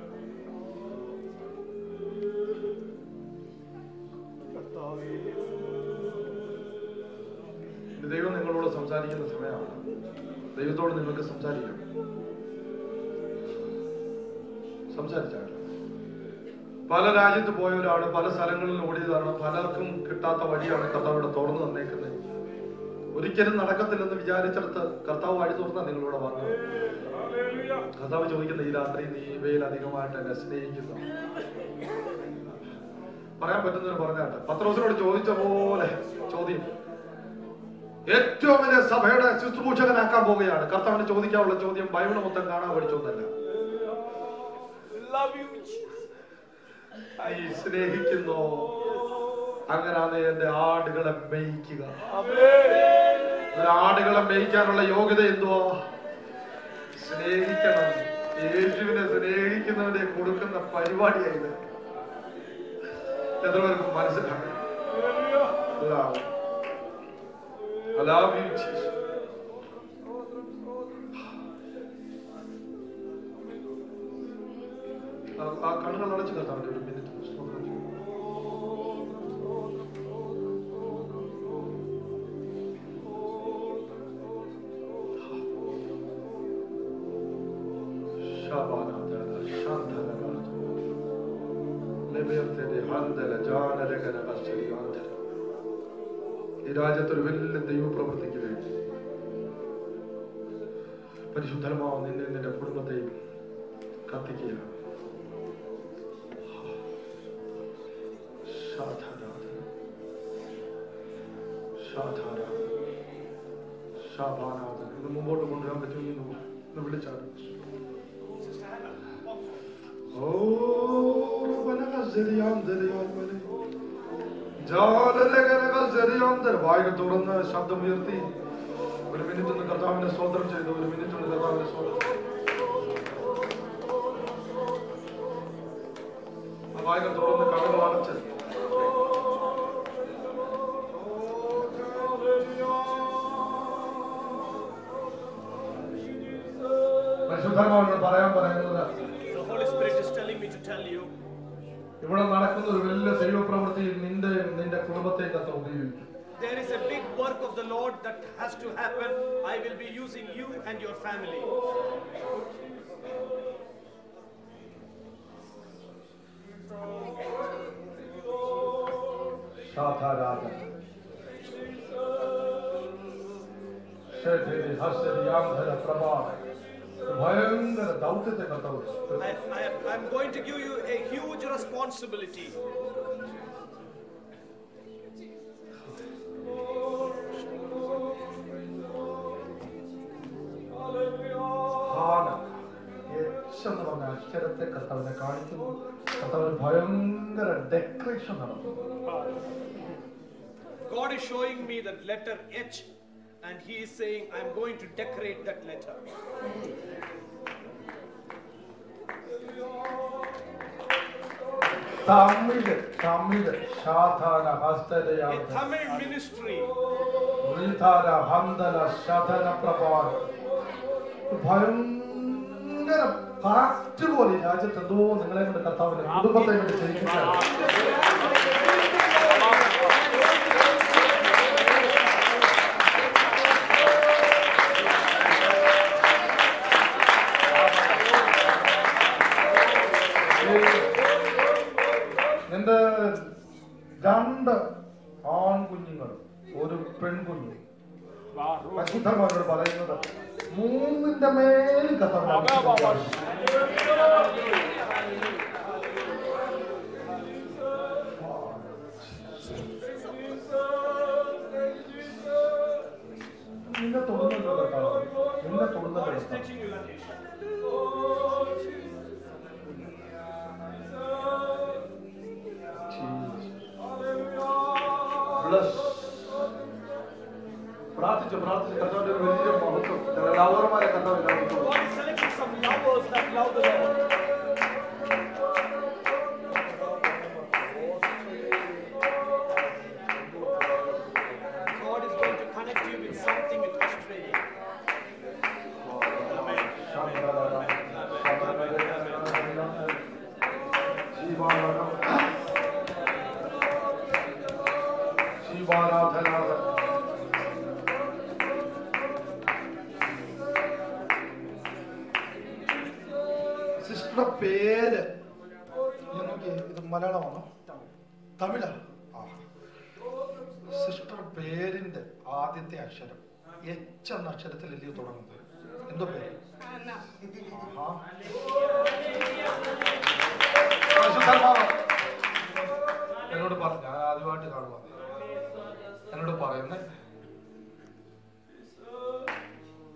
കർത്താവേ, ഇത് ദൈവം നിങ്ങളോട് സംസാരിക്കുന്ന സമയമാണ് ദൈവത്തോട് നിങ്ങൾക്ക് സംസാരിക്കാം സംസാരിച്ചാണ് പല രാജ്യത്ത് പോയവരാണ് പല സ്ഥലങ്ങളിൽ ഓടിയതാണ് പലർക്കും കിട്ടാത്ത വഴിയാണ് കർത്താവ് ഇവിടെ തുറന്നു തന്നേക്കുന്നത് ഒരിക്കലും നടക്കത്തില്ലെന്ന് വിചാരിച്ചെടുത്ത് കർത്താവ് വഴി തുറന്ന നിങ്ങളിവിടെ വന്നത് കർത്താവ് ചോദിക്കുന്ന ഈ രാത്രി നീ ഇവയിൽ അധികമായിട്ട് എന്നെ സ്നേഹിക്കുന്നു പറയാൻ പറ്റുന്നവർ പറഞ്ഞാട്ടെ പത്രോസിനോട് ചോദിച്ച പോലെ ചോദ്യം ഏറ്റവും വലിയ സഭയുടെ ശുശ്രൂഷകനാക്കാൻ പോവുകയാണ് കർത്താവിന് ചോദിക്കാനുള്ള ചോദ്യം ബൈബിൾ മൊത്തം കാണാൻ പഠിച്ചൊന്നല്ല we love you, Jesus. നീ സ്നേഹിക്കുന്നു അങ്ങനാണ് എന്റെ ആടുകളെ മേയിക്കുക ഒരു ആടുകളെ മേയിക്കാനുള്ള യോഗ്യത എന്തുവാ സ്നേഹിക്കണം യേശുവിനെ സ്നേഹിക്കുന്നവനെ കൊടുക്കുന്ന പരിപാടിയായത് എത്ര പേർക്ക് മനസ്സിലാക്കണം Love. I love you, Jesus. ആ- ആ കണ്ണുകൾ അടച്ചു കേട്ടാൽ ഒരു മിനിറ്റ് ഈ രാജ്യത്തൊരു വലിയ ദൈവപ്രവൃത്തിക്ക് വേണ്ടി പരിശുദ്ധമാവും നിന്നെ നിന്റെ കുടുംബത്തെയും കത്തിക്കുക ശാധാരാധന ശാധാരാധന ശാഭാനാഥൻ ഇത് മുമ്പോട്ട് കൊണ്ടുവരാൻ പറ്റുമെന്ന് ഒന്ന് വിളിച്ചാണ് ഓ വനഗസരിയാം ദരിയാം വനെ. ജാലലകനകൾ ദരിയാന്തർ. വായകൾ തുറന്ന് ശബ്ദമുയർത്തി ഒരു മിനിറ്റ് ഒന്ന് കർത്താവിനെ സ്വതന്ത്രം ചെയ്തു ഒരു മിനിറ്റ് ഒന്ന് കർത്താവിനെ സ്വതന്ത്രം ആ വായകൾ തുറന്ന് കണ്ണുകൾ അടച്ച് പരിശുദ്ധാത്മാവിനോട് പറയാൻ പറയുന്നത് The Holy Spirit is telling me to tell you ഇവിടെ നടക്കുന്ന ഒരു വലിയ ദൈവപ്രവൃത്തിയിൽ നിന്റെ നിന്റെ കുടുംബത്തെ കത്ത ഉപയോഗിക്കും there is a big work of the Lord that has to happen. I will be using you and your family. ശാഖാരാധന ശേഖരി ഹസ്തരി യാന്ധര പ്രഭാവ ഭയങ്കര ദൗത്യത്തെ കത്തവ് I, I, I'm going to give you a huge responsibility. ഹാന എച്ച് എന്ന് പറഞ്ഞ അക്ഷരത്തെ കർത്താവിനെ കാണിക്കുന്നു കർത്താവിന് ഭയങ്കര ഡെക്കറേഷൻ നടത്തുന്നു God is showing me that letter H, and He is saying, I'm going to decorate that letter. Tamil Tamil ശാധാന A ഹസ്തരയാന്ധര Tamil ministry. ശ്രീധാര ഹന്തല ശതന പ്രഭാവം ഭയങ്കര കാറ്റ് പോലെ ഈ രാജ്യത്ത് എന്തോ നിങ്ങളെ കൊണ്ട് കർത്താവിന്റെ കുടുംബത്തെ കൊണ്ട് ചെയ്യിപ്പിച്ചാണ് നിന്റെ രണ്ട് ആൺകുഞ്ഞുങ്ങൾ ഒരു പെൺകുഞ്ഞു പരിശുദ്ധമാരോട് പറയുന്നത് മൂന്നിന്റെ മേൽ കഥ നിന്നെ തൊടുന്നല്ലോ കേട്ടോ നിന്നെ തൊടുന്നല്ലോ God is കേട്ടോ teaching you that. Bless. പ്രാർത്ഥിച്ചു പ്രാർത്ഥിച്ചു കർത്താവിന്റെ ഒരു വലിയ മഹത്വം ഞങ്ങൾ ലൗറമാരെ കർത്താവിന്റെ മഹത്വം God is selecting some lovers that love the Lord. God is going to connect you with something with Australia. ശിവാരാധന സിസ്റ്ററുടെ പേര് ഇത് നോക്കിയേ, ഇത് മലയാളമാണോ തമിഴാ ആ. സിസ്റ്റർ പേരിന്റെ ആദ്യത്തെ അക്ഷരം എച്ച് എന്ന അക്ഷരത്തിലല്ലേ തുടങ്ങുന്നത് എന്തോ പേര് ആഹാ. പരിശുദ്ധാത്മാവ് എന്നോട് പറഞ്ഞു ഞാൻ ആദ്യമായിട്ട് കാണുക എന്നോട് പറയുന്നേ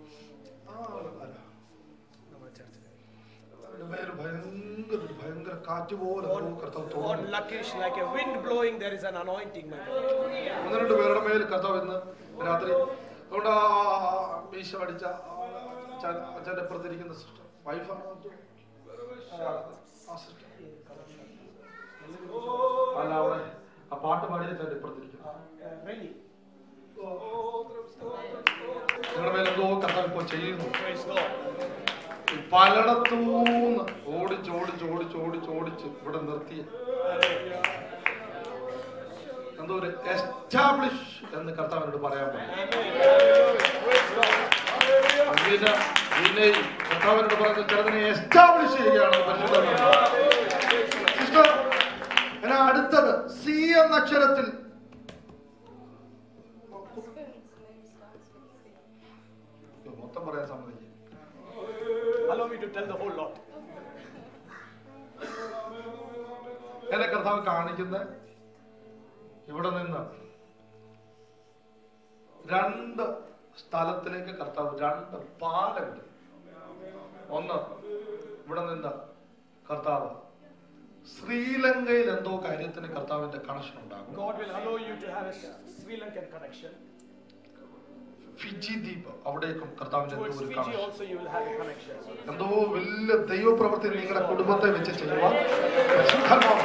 ആ, അല്ല. നമ്മുടെ ചർച്ചിലെ. അവരുടെ പേര് ഭയങ്കര ഒരു ഭയങ്കര കാറ്റ് പോലെ എന്തോ കർത്താവ് What തോന്നുന്നു luckish, like a wind blowing, there is an anointing, my God. ഒന്ന് രണ്ട് പേരുടെ മേൽ കർത്താവ് ഇന്ന് രാത്രി അതുകൊണ്ട് ആ മീശ അടിച്ച അച്ഛൻ അച്ഛൻ്റെ അപ്പുറത്തിരിക്കുന്ന സിസ്റ്റർ വൈഫാണ് ആ സിസ്റ്റർ അല്ല അവിടെ ആ പാട്ട് പാടിയ അച്ഛൻ്റെ ഇപ്പുറത്തിരിക്കുന്നു Really? നിങ്ങളുടെ മേൽ എന്തോ കർത്താവ് ഇപ്പോൾ ചെയ്യുന്നു Praise God. ഈ പലയിടത്തൂന്ന് ഓടിച്ച് ഓടിച്ച് ഓടിച്ച് ഓടിച്ച് ഓടിച്ച് ഇവിടെ നിർത്തിയ എന്തോ ഒരു എസ്റ്റാബ്ലിഷ് എന്ന് കർത്താവിനോട് പറയാൻ പറ്റും പിന്നെ പിന്നെ ഈ കർത്താവിനോട് പറയുന്നത് ചിലതിനെ എസ്റ്റാബ്ലിഷ് ചെയ്യുകയാണ് സിസ്റ്റർ എന്നാ അടുത്തത് സി എന്ന അക്ഷരത്തിൽ മൊത്തം പറയാൻ സമ്മതിക്കും Allow me to tell the whole lot. എന്നെ കർത്താവ് കാണിക്കുന്ന ഇവിടെ നിന്ന് രണ്ട് സ്ഥലത്തിലേക്ക് കർത്താവ് രണ്ട് പാലങ്ങൾ ഒന്ന് ഇവിടെ നിന്ന് കർത്താവ് ശ്രീലങ്കയിൽ എന്തോ കാര്യത്തിന് കർത്താവിന്റെ കണക്ഷൻ ഉണ്ടാകും God will allow you to have a Sri Lankan connection. Fiji ദ്വീപ് അവിടേക്കും കർത്താവിന്റെ എന്തോ Towards ഒരു Fiji connection also you will have a connection. എന്തോ വലിയ ദൈവപ്രവൃത്തി നിങ്ങളുടെ കുടുംബത്തെ വെച്ച് ചെയ്യുവാൻ പരിശുദ്ധാത്മാവ്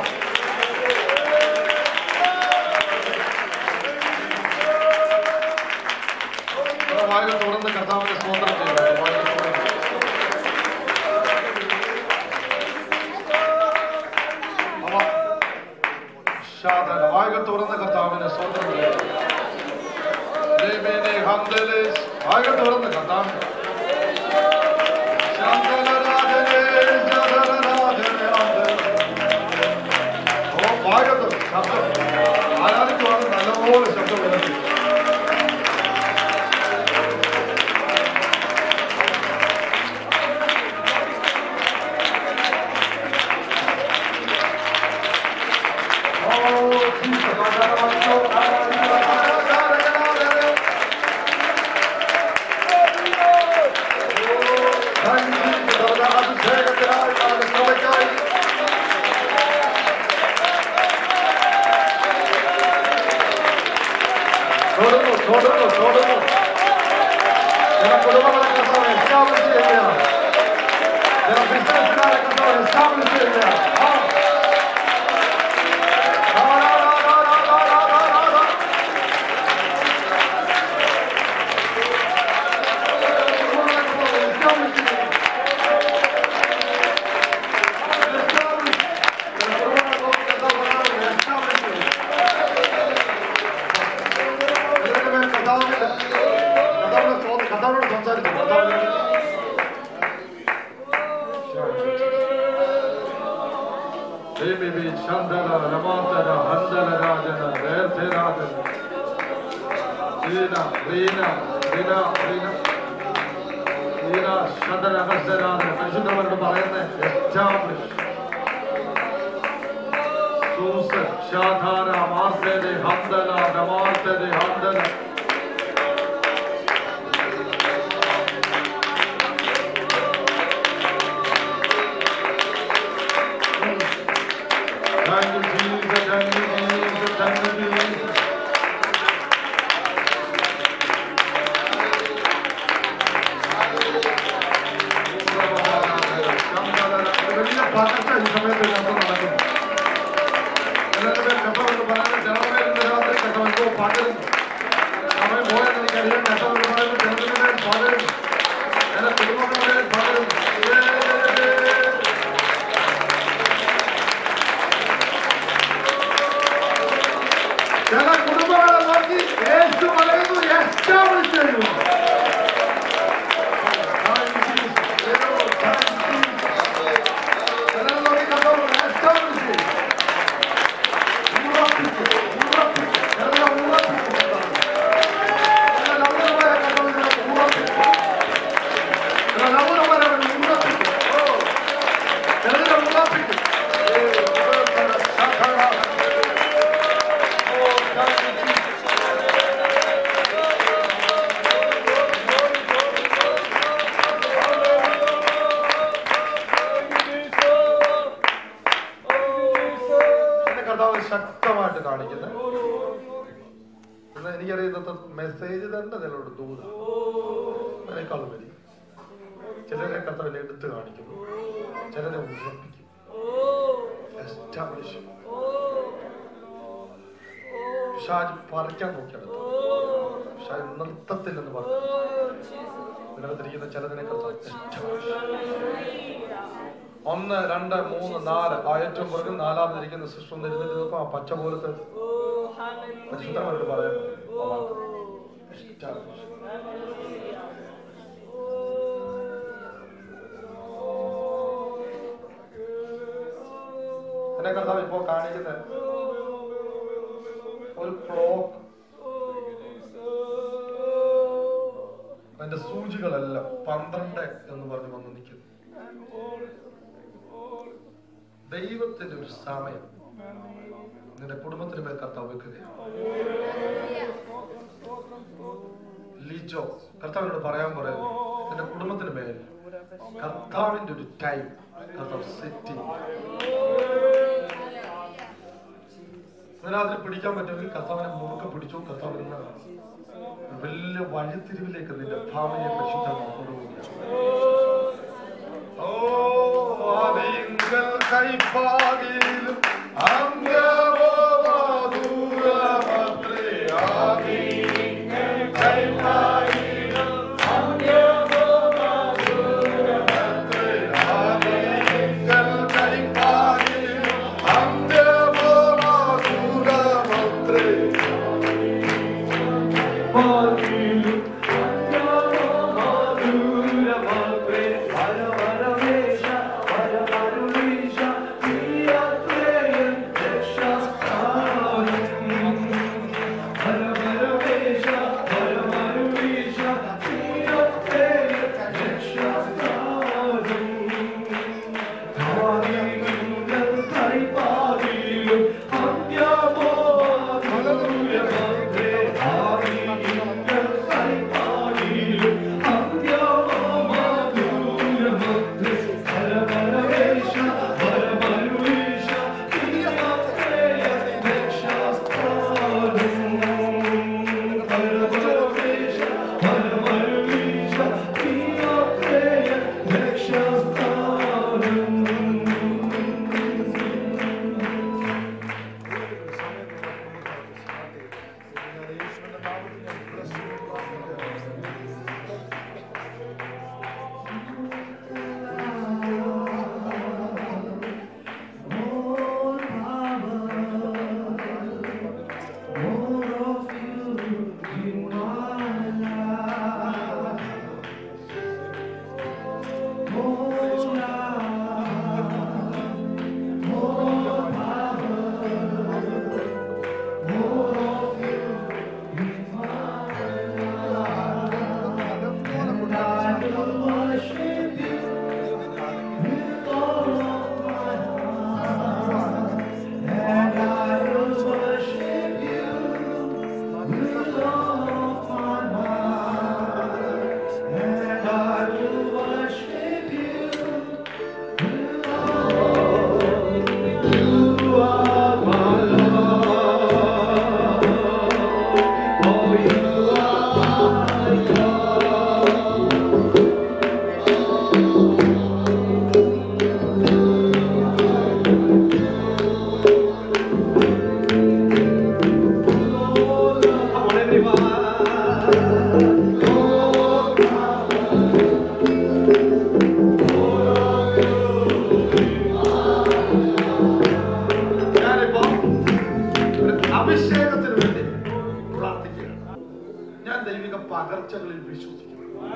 വായന തുറന്ന് കർത്താവിന്റെ സ്തോത്രം ചെയ്യുക വായന തുറന്ന്. അവ ശാദന വായന തുറന്ന് കർത്താവിന്റെ സ്തോത്രം ചെയ്യുക ദേവേനെ ഹംദലേസ് വായന തുറന്ന് കർത്താവിന്റെ ശാന്തനരാജനേ, ശാന്തനരാജനേ, ആന്തനേ. ഓ, ഭാഗത്ത് ശബ്ദം ആരാധിക്കുവാണ് നല്ലപോലെ ശബ്ദം വരുന്നത് തുടർന്നു തുടർന്നു തുടർന്നു ചില കുടുംബങ്ങളെ കർത്താവ് എസ്റ്റാബ്ലിഷ് ചെയ്യുകയാണ് ചില ബിസിനസ്സുകാരെ കർത്താവ് എസ്റ്റാബ്ലിഷ് ചെയ്യുകയാണ് ആ. ആ, ആ, ആ, ആ, ആ, ആ, ആ, ആ, ആ, ആ. കുടുംബങ്ങളെ കർത്താവ് establish ചെയ്യുകയാണ്. Establish. ചില കുടുംബങ്ങളെ കർത്താവ് establish ചെയ്യുകയാണ്. ഇതിനു മേൽ കർത്താവിന്റെ കർത്താവിന്റെ സ്തോത്രം കർത്താവിനോട് സംസാരിച്ചു കർത്താവിനോട് ദേവി ചന്ദന രമാന്തര ഹന്തല രാജന നേർഥരാജന റീന റീന റീന റീന റീന ശതന അഗസ്തരാജന പരിശുദ്ധവരോട് പറയുന്നത് എസ്റ്റാബ്ലിഷ് സൂസ് ഷാധാര മാർത്തേരെ ഹന്തല രമാർത്തേരെ ഹന്തല Thank you, Jesus. Thank you, Jesus. Thank you, Jesus. വലിയ പകർച്ച ഈ സമയത്ത് ഞങ്ങൾക്ക് നടക്കുന്നു എല്ലാവരും കഥവെന്ന് പറയുന്നത് ജനമേ ഇന്ന് രാത്രി കഥവെന്തോ പകരുന്നു സമയം പോയെന്ന് എനിക്കറിയാം കഥവെന്ന് പറയുന്നത് ജനത്തിനുമേൽ പകരുന്നു എന്റെ കുടുംബത്തിനുമേൽ പകരുന്നു ചില കുടുംബങ്ങളെ നോക്കി യേശു പറയുന്നു എസ്റ്റാബ്ലിഷ് ചെയ്യുന്നു ചിലരെ നോക്കി കഥവ് എസ്റ്റാബ്ലിഷ് ചെയ്യുന്നു ഉറപ്പിച്ചു ഉറപ്പിച്ചു ചിലരെ ഉറപ്പിച്ചു ചില ലൗകികമായ കഥവിനെ ഉറപ്പിച്ചു ചില ലൗകികമായ ഉറപ്പിച്ചു ചിലരെ ഉറപ്പിച്ചു Oh, thank you, Jesus. കർത്താവ് ശക്തമായിട്ട് കാണിക്കുന്നത് എന്നാൽ എനിക്കറിയുന്നത് മെസ്സേജ് തന്നെ നിങ്ങളോട് ദൂത അതിനേക്കാളും വരി ചിലരെ കർത്താവിനെ എടുത്ത് കാണിക്കുന്നു ചിലരെ ഉറപ്പിക്കും Establish. പിശാച് പറിക്കാൻ നോക്കിയെടുത്തു പിശാച് നൃത്തത്തില്ലെന്ന് പറഞ്ഞു ഇതിനകത്തിരിക്കുന്ന ചിലതിനെ കർത്താവ് establish. ഒന്ന് രണ്ട് മൂന്ന് നാല് ആ ഏറ്റവും പുറകിൽ നാലാമതിരിക്കുന്ന സിസ്റ്റം നിരുന്നിട്ട് നോക്കും ആ പച്ച പോലത്തെ പരിശുദ്ധമായിട്ട് പറയാൻ ആ വാക്ക്. Establish. എന്നെ കർത്താവ് ഇപ്പോ കാണിക്കുന്നത് ഒരു ക്ലോക്ക് അതിന്റെ സൂചികളെല്ലാം പന്ത്രണ്ട് എന്ന് പറഞ്ഞ് വന്ന് നിൽക്കുന്നു ദൈവത്തിന്റെ ഒരു സമയം നിന്റെ കുടുംബത്തിന് മേൽ കർത്താവ് വെക്കുകയാണ് ലിജോ കർത്താവിനോട് പറയാൻ പറയുന്നു നിന്റെ കുടുംബത്തിന് മേൽ കർത്താവിന്റെ ഒരു ടൈം കർത്താവ് സെറ്റ് ചെയ്യും അതിനകത്ത് പിടിക്കാൻ പറ്റുമെങ്കിൽ കർത്താവിനെ മുറുക്കെ പിടിച്ചു കർത്താവ് ഇന്ന് ഒരു വലിയ വഴിത്തിരിവിലേക്ക് നിന്റെ ഭാവിയെ പരിശുദ്ധമായി കൊണ്ടുപോവുകയാണ് ഓ അതിങ്കൽ കൈപ്പാകിലും അംഗമോ മധുരമത്രേ ആദിങ്കൽ കൈപ്പാകിലും അംഗമോ മധുരമത്രേ ആദിങ്കൽ കൈപ്പാകിലും അംഗമോ മധുരമത്രേ ഞാനിപ്പോ ഒരു അഭിഷേകത്തിന് വേണ്ടി പ്രാർത്ഥിക്കുകയാണ് ഞാൻ ദൈവിക പകർച്ചകളിൽ വിശ്വസിക്കുന്നു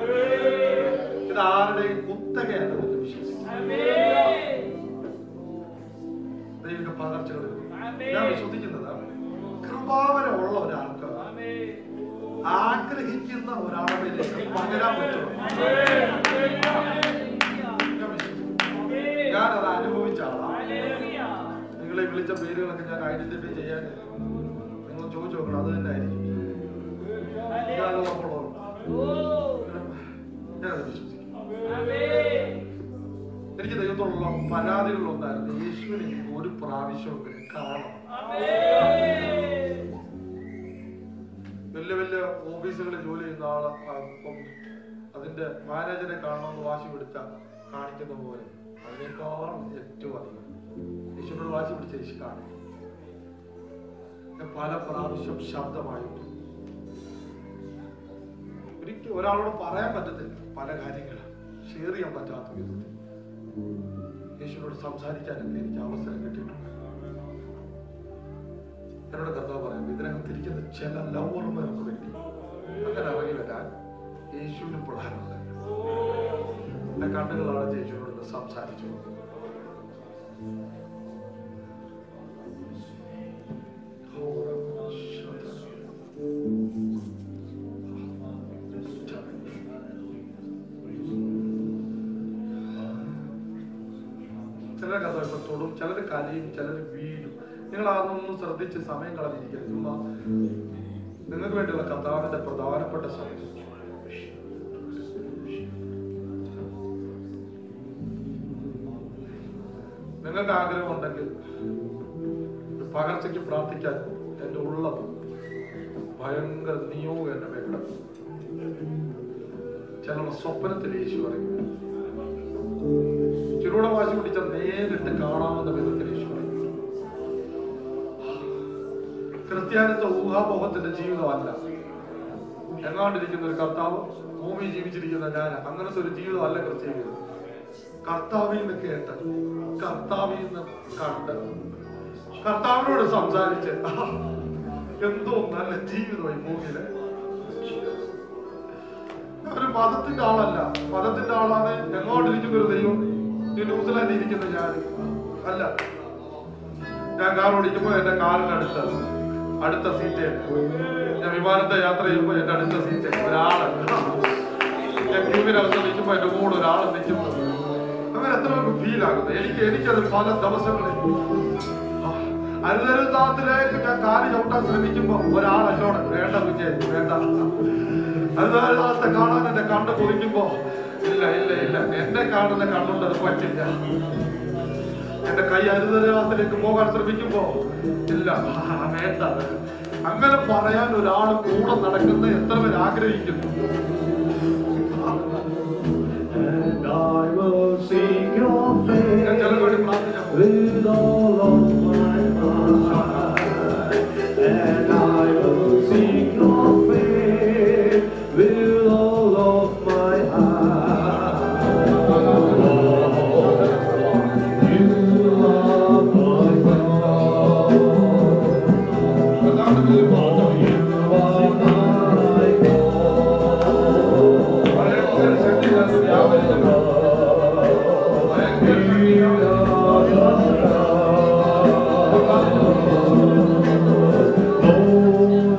ഇത് ആരുടെയും കുത്തകയല്ലെന്ന് വിശ്വസിക്കുന്നു ദൈവിക പകർച്ചകളിൽ ഞാൻ വിശ്വസിക്കുന്നത് കൃപാവരമുള്ള ഒരാൾക്ക് ആഗ്രഹിക്കുന്ന ഒരാളിലേക്ക് പകരാൻ പറ്റും ഞാൻ വിശ്വസിക്കുന്നു. ഞാനത് അനുഭവിച്ച ആളാണ് നിങ്ങളെ വിളിച്ച പേരുകളൊക്കെ ഞാൻ ഐഡന്റിഫൈ ചെയ്യാൻ നിങ്ങൾ ചോദിച്ചു നോക്കണം അത് തന്നെ ആയിരിക്കും ഞാനുള്ളപ്പോഴോ ഞാനത് വിശ്വസിക്കുന്നു എനിക്ക് ദൈവത്തോടുള്ള പരാതികളിലൊന്നായിരുന്നു യേശുവിനെ എനിക്ക് ഒരു പ്രാവശ്യമെങ്കിലും കാണണം വലിയ വലിയ ഓഫീസുകളിൽ ജോലി ചെയ്യുന്ന ആള് ആ, ഇപ്പം അതിന്റെ മാനേജറെ കാണണമെന്ന് വാശി പിടിച്ച കാണിക്കുന്ന പോലെ അതിനേക്കാളും ഏറ്റവും അധികം യേശുവിനോട് വാശി പിടിച്ച യേശു കാണും ഞാൻ പല പ്രാവശ്യം ശബ്ദമായിട്ട് ഒരിക്കലും ഒരാളോട് പറയാൻ പറ്റത്തില്ല പല കാര്യങ്ങളും ഷെയർ ചെയ്യാൻ പറ്റാത്ത വിധത്തിൽ യേശുവിനോട് സംസാരിക്കാനൊക്കെ എനിക്ക് അവസരം കിട്ടിയിട്ടുണ്ട് എന്നോട് കർത്താവ് പറയാം ഇതിനകത്തിരിക്കുന്ന ചില ലവോർമ്മകൾക്ക് വേണ്ടി അങ്ങനെ ഇറങ്ങി വരാൻ യേശുവിന് പ്രധാനമുണ്ട് എന്റെ കണ്ണുകളാണ് യേശുവിനോട് ഇന്ന് സംസാരിച്ചു ചിലരെ കഥ ഇപ്പൊ തൊടും ചിലര് കലയും ചിലര് വീഴും നിങ്ങൾ അതൊന്നും ശ്രദ്ധിച്ച് സമയം കളഞ്ഞിരിക്കരുത് ചുമ്മാ നിങ്ങൾക്ക് വേണ്ടിയുള്ള കഥാവിന്റെ പ്രധാനപ്പെട്ട സമയം നിങ്ങൾക്ക് ആഗ്രഹമുണ്ടെങ്കിൽ ഒരു പകർച്ചയ്ക്ക് പ്രാർത്ഥിക്കാൻ എന്റെ ഉള്ളത് ഭയങ്കര നിയോഗം എന്റെ മേഖല ചിലരുടെ സ്വപ്നത്തിൽ യേശു പറയും ചിലൂടെ വാശി പിടിച്ച നേരിട്ട് കാണാവുന്ന വിധത്തിൽ യേശു പറയും ക്രിസ്ത്യാനിത്വ ഊഹാപോഹത്തിന്റെ ജീവിതമല്ല എങ്ങാണ്ടിരിക്കുന്ന ഒരു കർത്താവ് ഭൂമി ജീവിച്ചിരിക്കുന്ന ഞാൻ അങ്ങനത്തെ ഒരു ജീവിതമല്ല ക്രിസ്ത്യാനികൾ കർത്താവിൽ നിന്ന് കേട്ട് കർത്താവിൽ നിന്ന് കണ്ട് കർത്താവിനോട് സംസാരിച്ച് ആഹ്, എന്തോ നല്ല ജീവിതമായി ഭൂമിയിലെ ഒരു മതത്തിന്റെ ആളല്ല മതത്തിന്റെ ആളാണ് എങ്ങോട്ടിരിക്കുന്ന ഒരു ദൈവം ഈ ന്യൂസിലാൻഡിൽ ഇരിക്കുന്ന ഞാൻ അല്ല ഞാൻ കാർ ഓടിക്കുമ്പോ എന്റെ കാറിന്റെ അടുത്ത് അടുത്ത സീറ്റ് ഞാൻ വിമാനത്തെ യാത്ര ചെയ്യുമ്പോ എന്റെ അടുത്ത സീറ്റ് ഒരാള് ഞാൻ ക്യൂവിനകത്ത് നിൽക്കുമ്പോ എന്റെ കൂടെ ഒരാൾ നിൽക്കുന്നു അങ്ങനെ എത്ര ഫീൽ ആകുന്നത് എനിക്ക് എനിക്കത് പല ദിവസങ്ങളിൽ അരുതരുതാത്തിലേക്ക് ഞാൻ കാല് ചവിട്ടാൻ ശ്രമിക്കുമ്പോ ഒരാൾ എന്നോട് വേണ്ട വിജയ് വേണ്ട അരുതരുതാത്തെ കാണാൻ എന്റെ കണ്ണ് കുറിക്കുമ്പോ ഇല്ല ഇല്ല ഇല്ല എന്നെ കാണുന്ന കണ്ണുകൊണ്ട് അത് പറ്റില്ല എന്റെ കൈ അരുതരാത്തിലേക്ക് പോകാൻ ശ്രമിക്കുമ്പോ ഇല്ല ആ, വേണ്ട അങ്ങനെ പറയാൻ ഒരാൾ കൂടെ നടക്കുന്ന എത്ര പേര് ആഗ്രഹിക്കുന്നു And I will sing your ഞാൻ ചില face വേണ്ടി പ്രാർത്ഥിക്കാം with all of my heart. And I will sing your face with all of my heart. Lord, you are my God. കർത്താവിന്റെ പേരിൽ Oh, you are my God. ഭയങ്കര ശക്തിയില്ലാത്ത വ്യാപരിക്കുന്നു ഭയങ്കര ശക്തിയില്ലാത്ത Oh,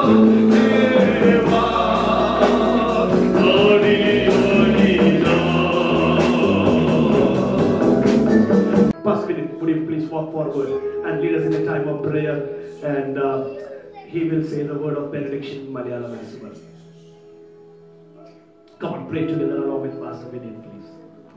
Pastor Vinny, would you please walk forward and lead us in a time of prayer and uh, he will say the word of benediction in Malayalam as well. Come on, pray together along with Pastor Vinny, please.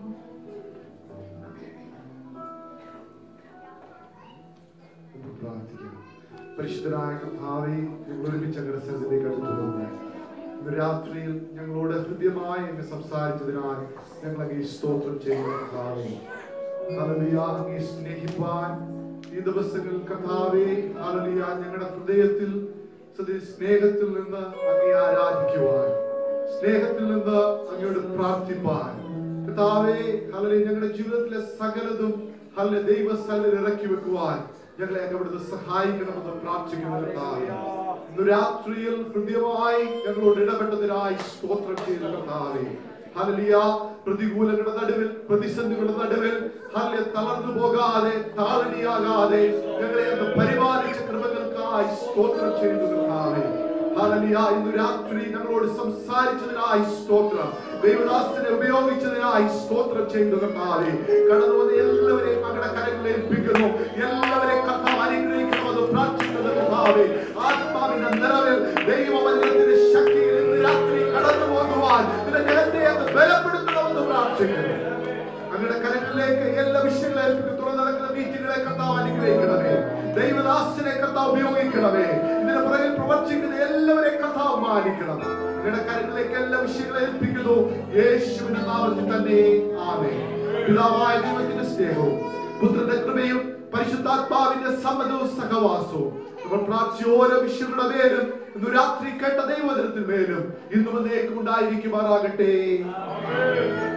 നമുക്ക് പ്രാർത്ഥിക്കാം പരിശുദ്ധനായ കർത്താവെ ഞങ്ങൾ ഒരുമിച്ച് ഞങ്ങളുടെ സന്നിധിയിലേക്ക് അടുത്തു പോകുന്നു ഇന്ന് രാത്രിയിൽ ഞങ്ങളോട് ഹൃദ്യമായി അങ്ങ് സംസാരിച്ചതിനാൽ ഞങ്ങൾ അങ്ങേ സ്തോത്രം ചെയ്യുന്ന കർത്താവെ ഹല്ലേലൂയ അങ്ങേ സ്നേഹിപ്പാൻ ഈ ദിവസങ്ങളിൽ കർത്താവെ ഹല്ലേലൂയ ഞങ്ങളുടെ ഹൃദയത്തിൽ സതി സ്നേഹത്തിൽ നിന്ന് അങ്ങേ ആരാധിക്കുവാൻ സ്നേഹത്തിൽ നിന്ന് അങ്ങയോട് പ്രാർത്ഥിപ്പാൻ കർത്താവെ ഹല്ലേലൂയ ഞങ്ങളുടെ ജീവിതത്തിലെ സകലതും ഹല്ലേലൂയ ദൈവസ്ഥലിൽ ഇറക്കി വെക്കുവാൻ ഞങ്ങളെ അങ്ങ് അവിടുന്ന് സഹായിക്കണമെന്ന് പ്രാർത്ഥിക്കുന്നു കർത്താവേ ഇന്ന് രാത്രിയിൽ ഹൃദ്യമായി ഞങ്ങളോട് ഇടപെട്ടതിനായി സ്തോത്രം ചെയ്യുന്ന കർത്താവേ ഹല്ലേലൂയ പ്രതികൂലങ്ങളുടെ നടുവിൽ പ്രതിസന്ധികളുടെ നടുവിൽ ഹല്ലേലൂയ തളർന്നു പോകാതെ താളനിയാകാതെ ഞങ്ങളെ അങ്ങ് പരിപാലിച്ച കൃപകൾക്കായി സ്തോത്രം ചെയ്യുന്നു കർത്താവേ ഹല്ലേലൂയ ഇന്ന് രാത്രി ഞങ്ങളോട് സംസാരിച്ചതിനായി സ്തോത്രം ദൈവദാസനെ ഉപയോഗിച്ചതിനായി സ്തോത്രം ചെയ്യുന്നു കർത്താവേ കടന്നു വന്ന എല്ലാവരെയും അങ്ങയുടെ കരങ്ങളിൽ ഏൽപ്പിക്കുന്നു എല്ലാവരെയും കർത്താവ് അനുഗ്രഹിക്കണമെന്ന് പ്രാർത്ഥിക്കുന്നു കർത്താവേ ആത്മാവിന്റെ നിറവിൽ ദൈവവചനത്തിന്റെ ശക്തിയിൽ ഇന്ന് രാത്രി കടന്നു പോകുവാൻ നിന്റെ ജനത്തെ അത് ബലപ്പെടുത്തണമെന്ന് പ്രാർത്ഥിക്കുന്നു അങ്ങയുടെ കരങ്ങളിലേക്ക് എല്ലാ വിഷയങ്ങളെ ഏൽപ്പിക്കുന്നു തുറന്നു നടക്കുന്ന മീറ്റിംഗുകളെ കർത്താവ് അനുഗ്രഹിക്കണമേ ദൈവദാസനെ കർത്താവ് ഉപയോഗിക്കണമേ ഇതിന് പുറകിൽ പ്രവർത്തിക്കുന്ന എല്ലാവരെയും കർത്താവ് മാനിക്കണം അങ്ങയുടെ കരങ്ങളിലേക്ക് എല്ലാ വിഷയങ്ങളെ ഏൽപ്പിക്കുന്നു യേശുവിന്റെ നാമത്തിൽ തന്നെ ആമേ പിതാവായ ദൈവത്തിന്റെ സ്നേഹവും പുത്രന്റെ കൃപയും പരിശുദ്ധാത്മാവിന്റെ സമ്മതവും സഹവാസവും നമ്മൾ പ്രാർത്ഥിച്ച ഓരോ വിഷയങ്ങളുടെ മേലും ഇന്ന് രാത്രി കേട്ട ദൈവദിനത്തിൽ മേലും ഇന്നും എന്നേക്കും ഉണ്ടായിരിക്കുമാറാകട്ടെ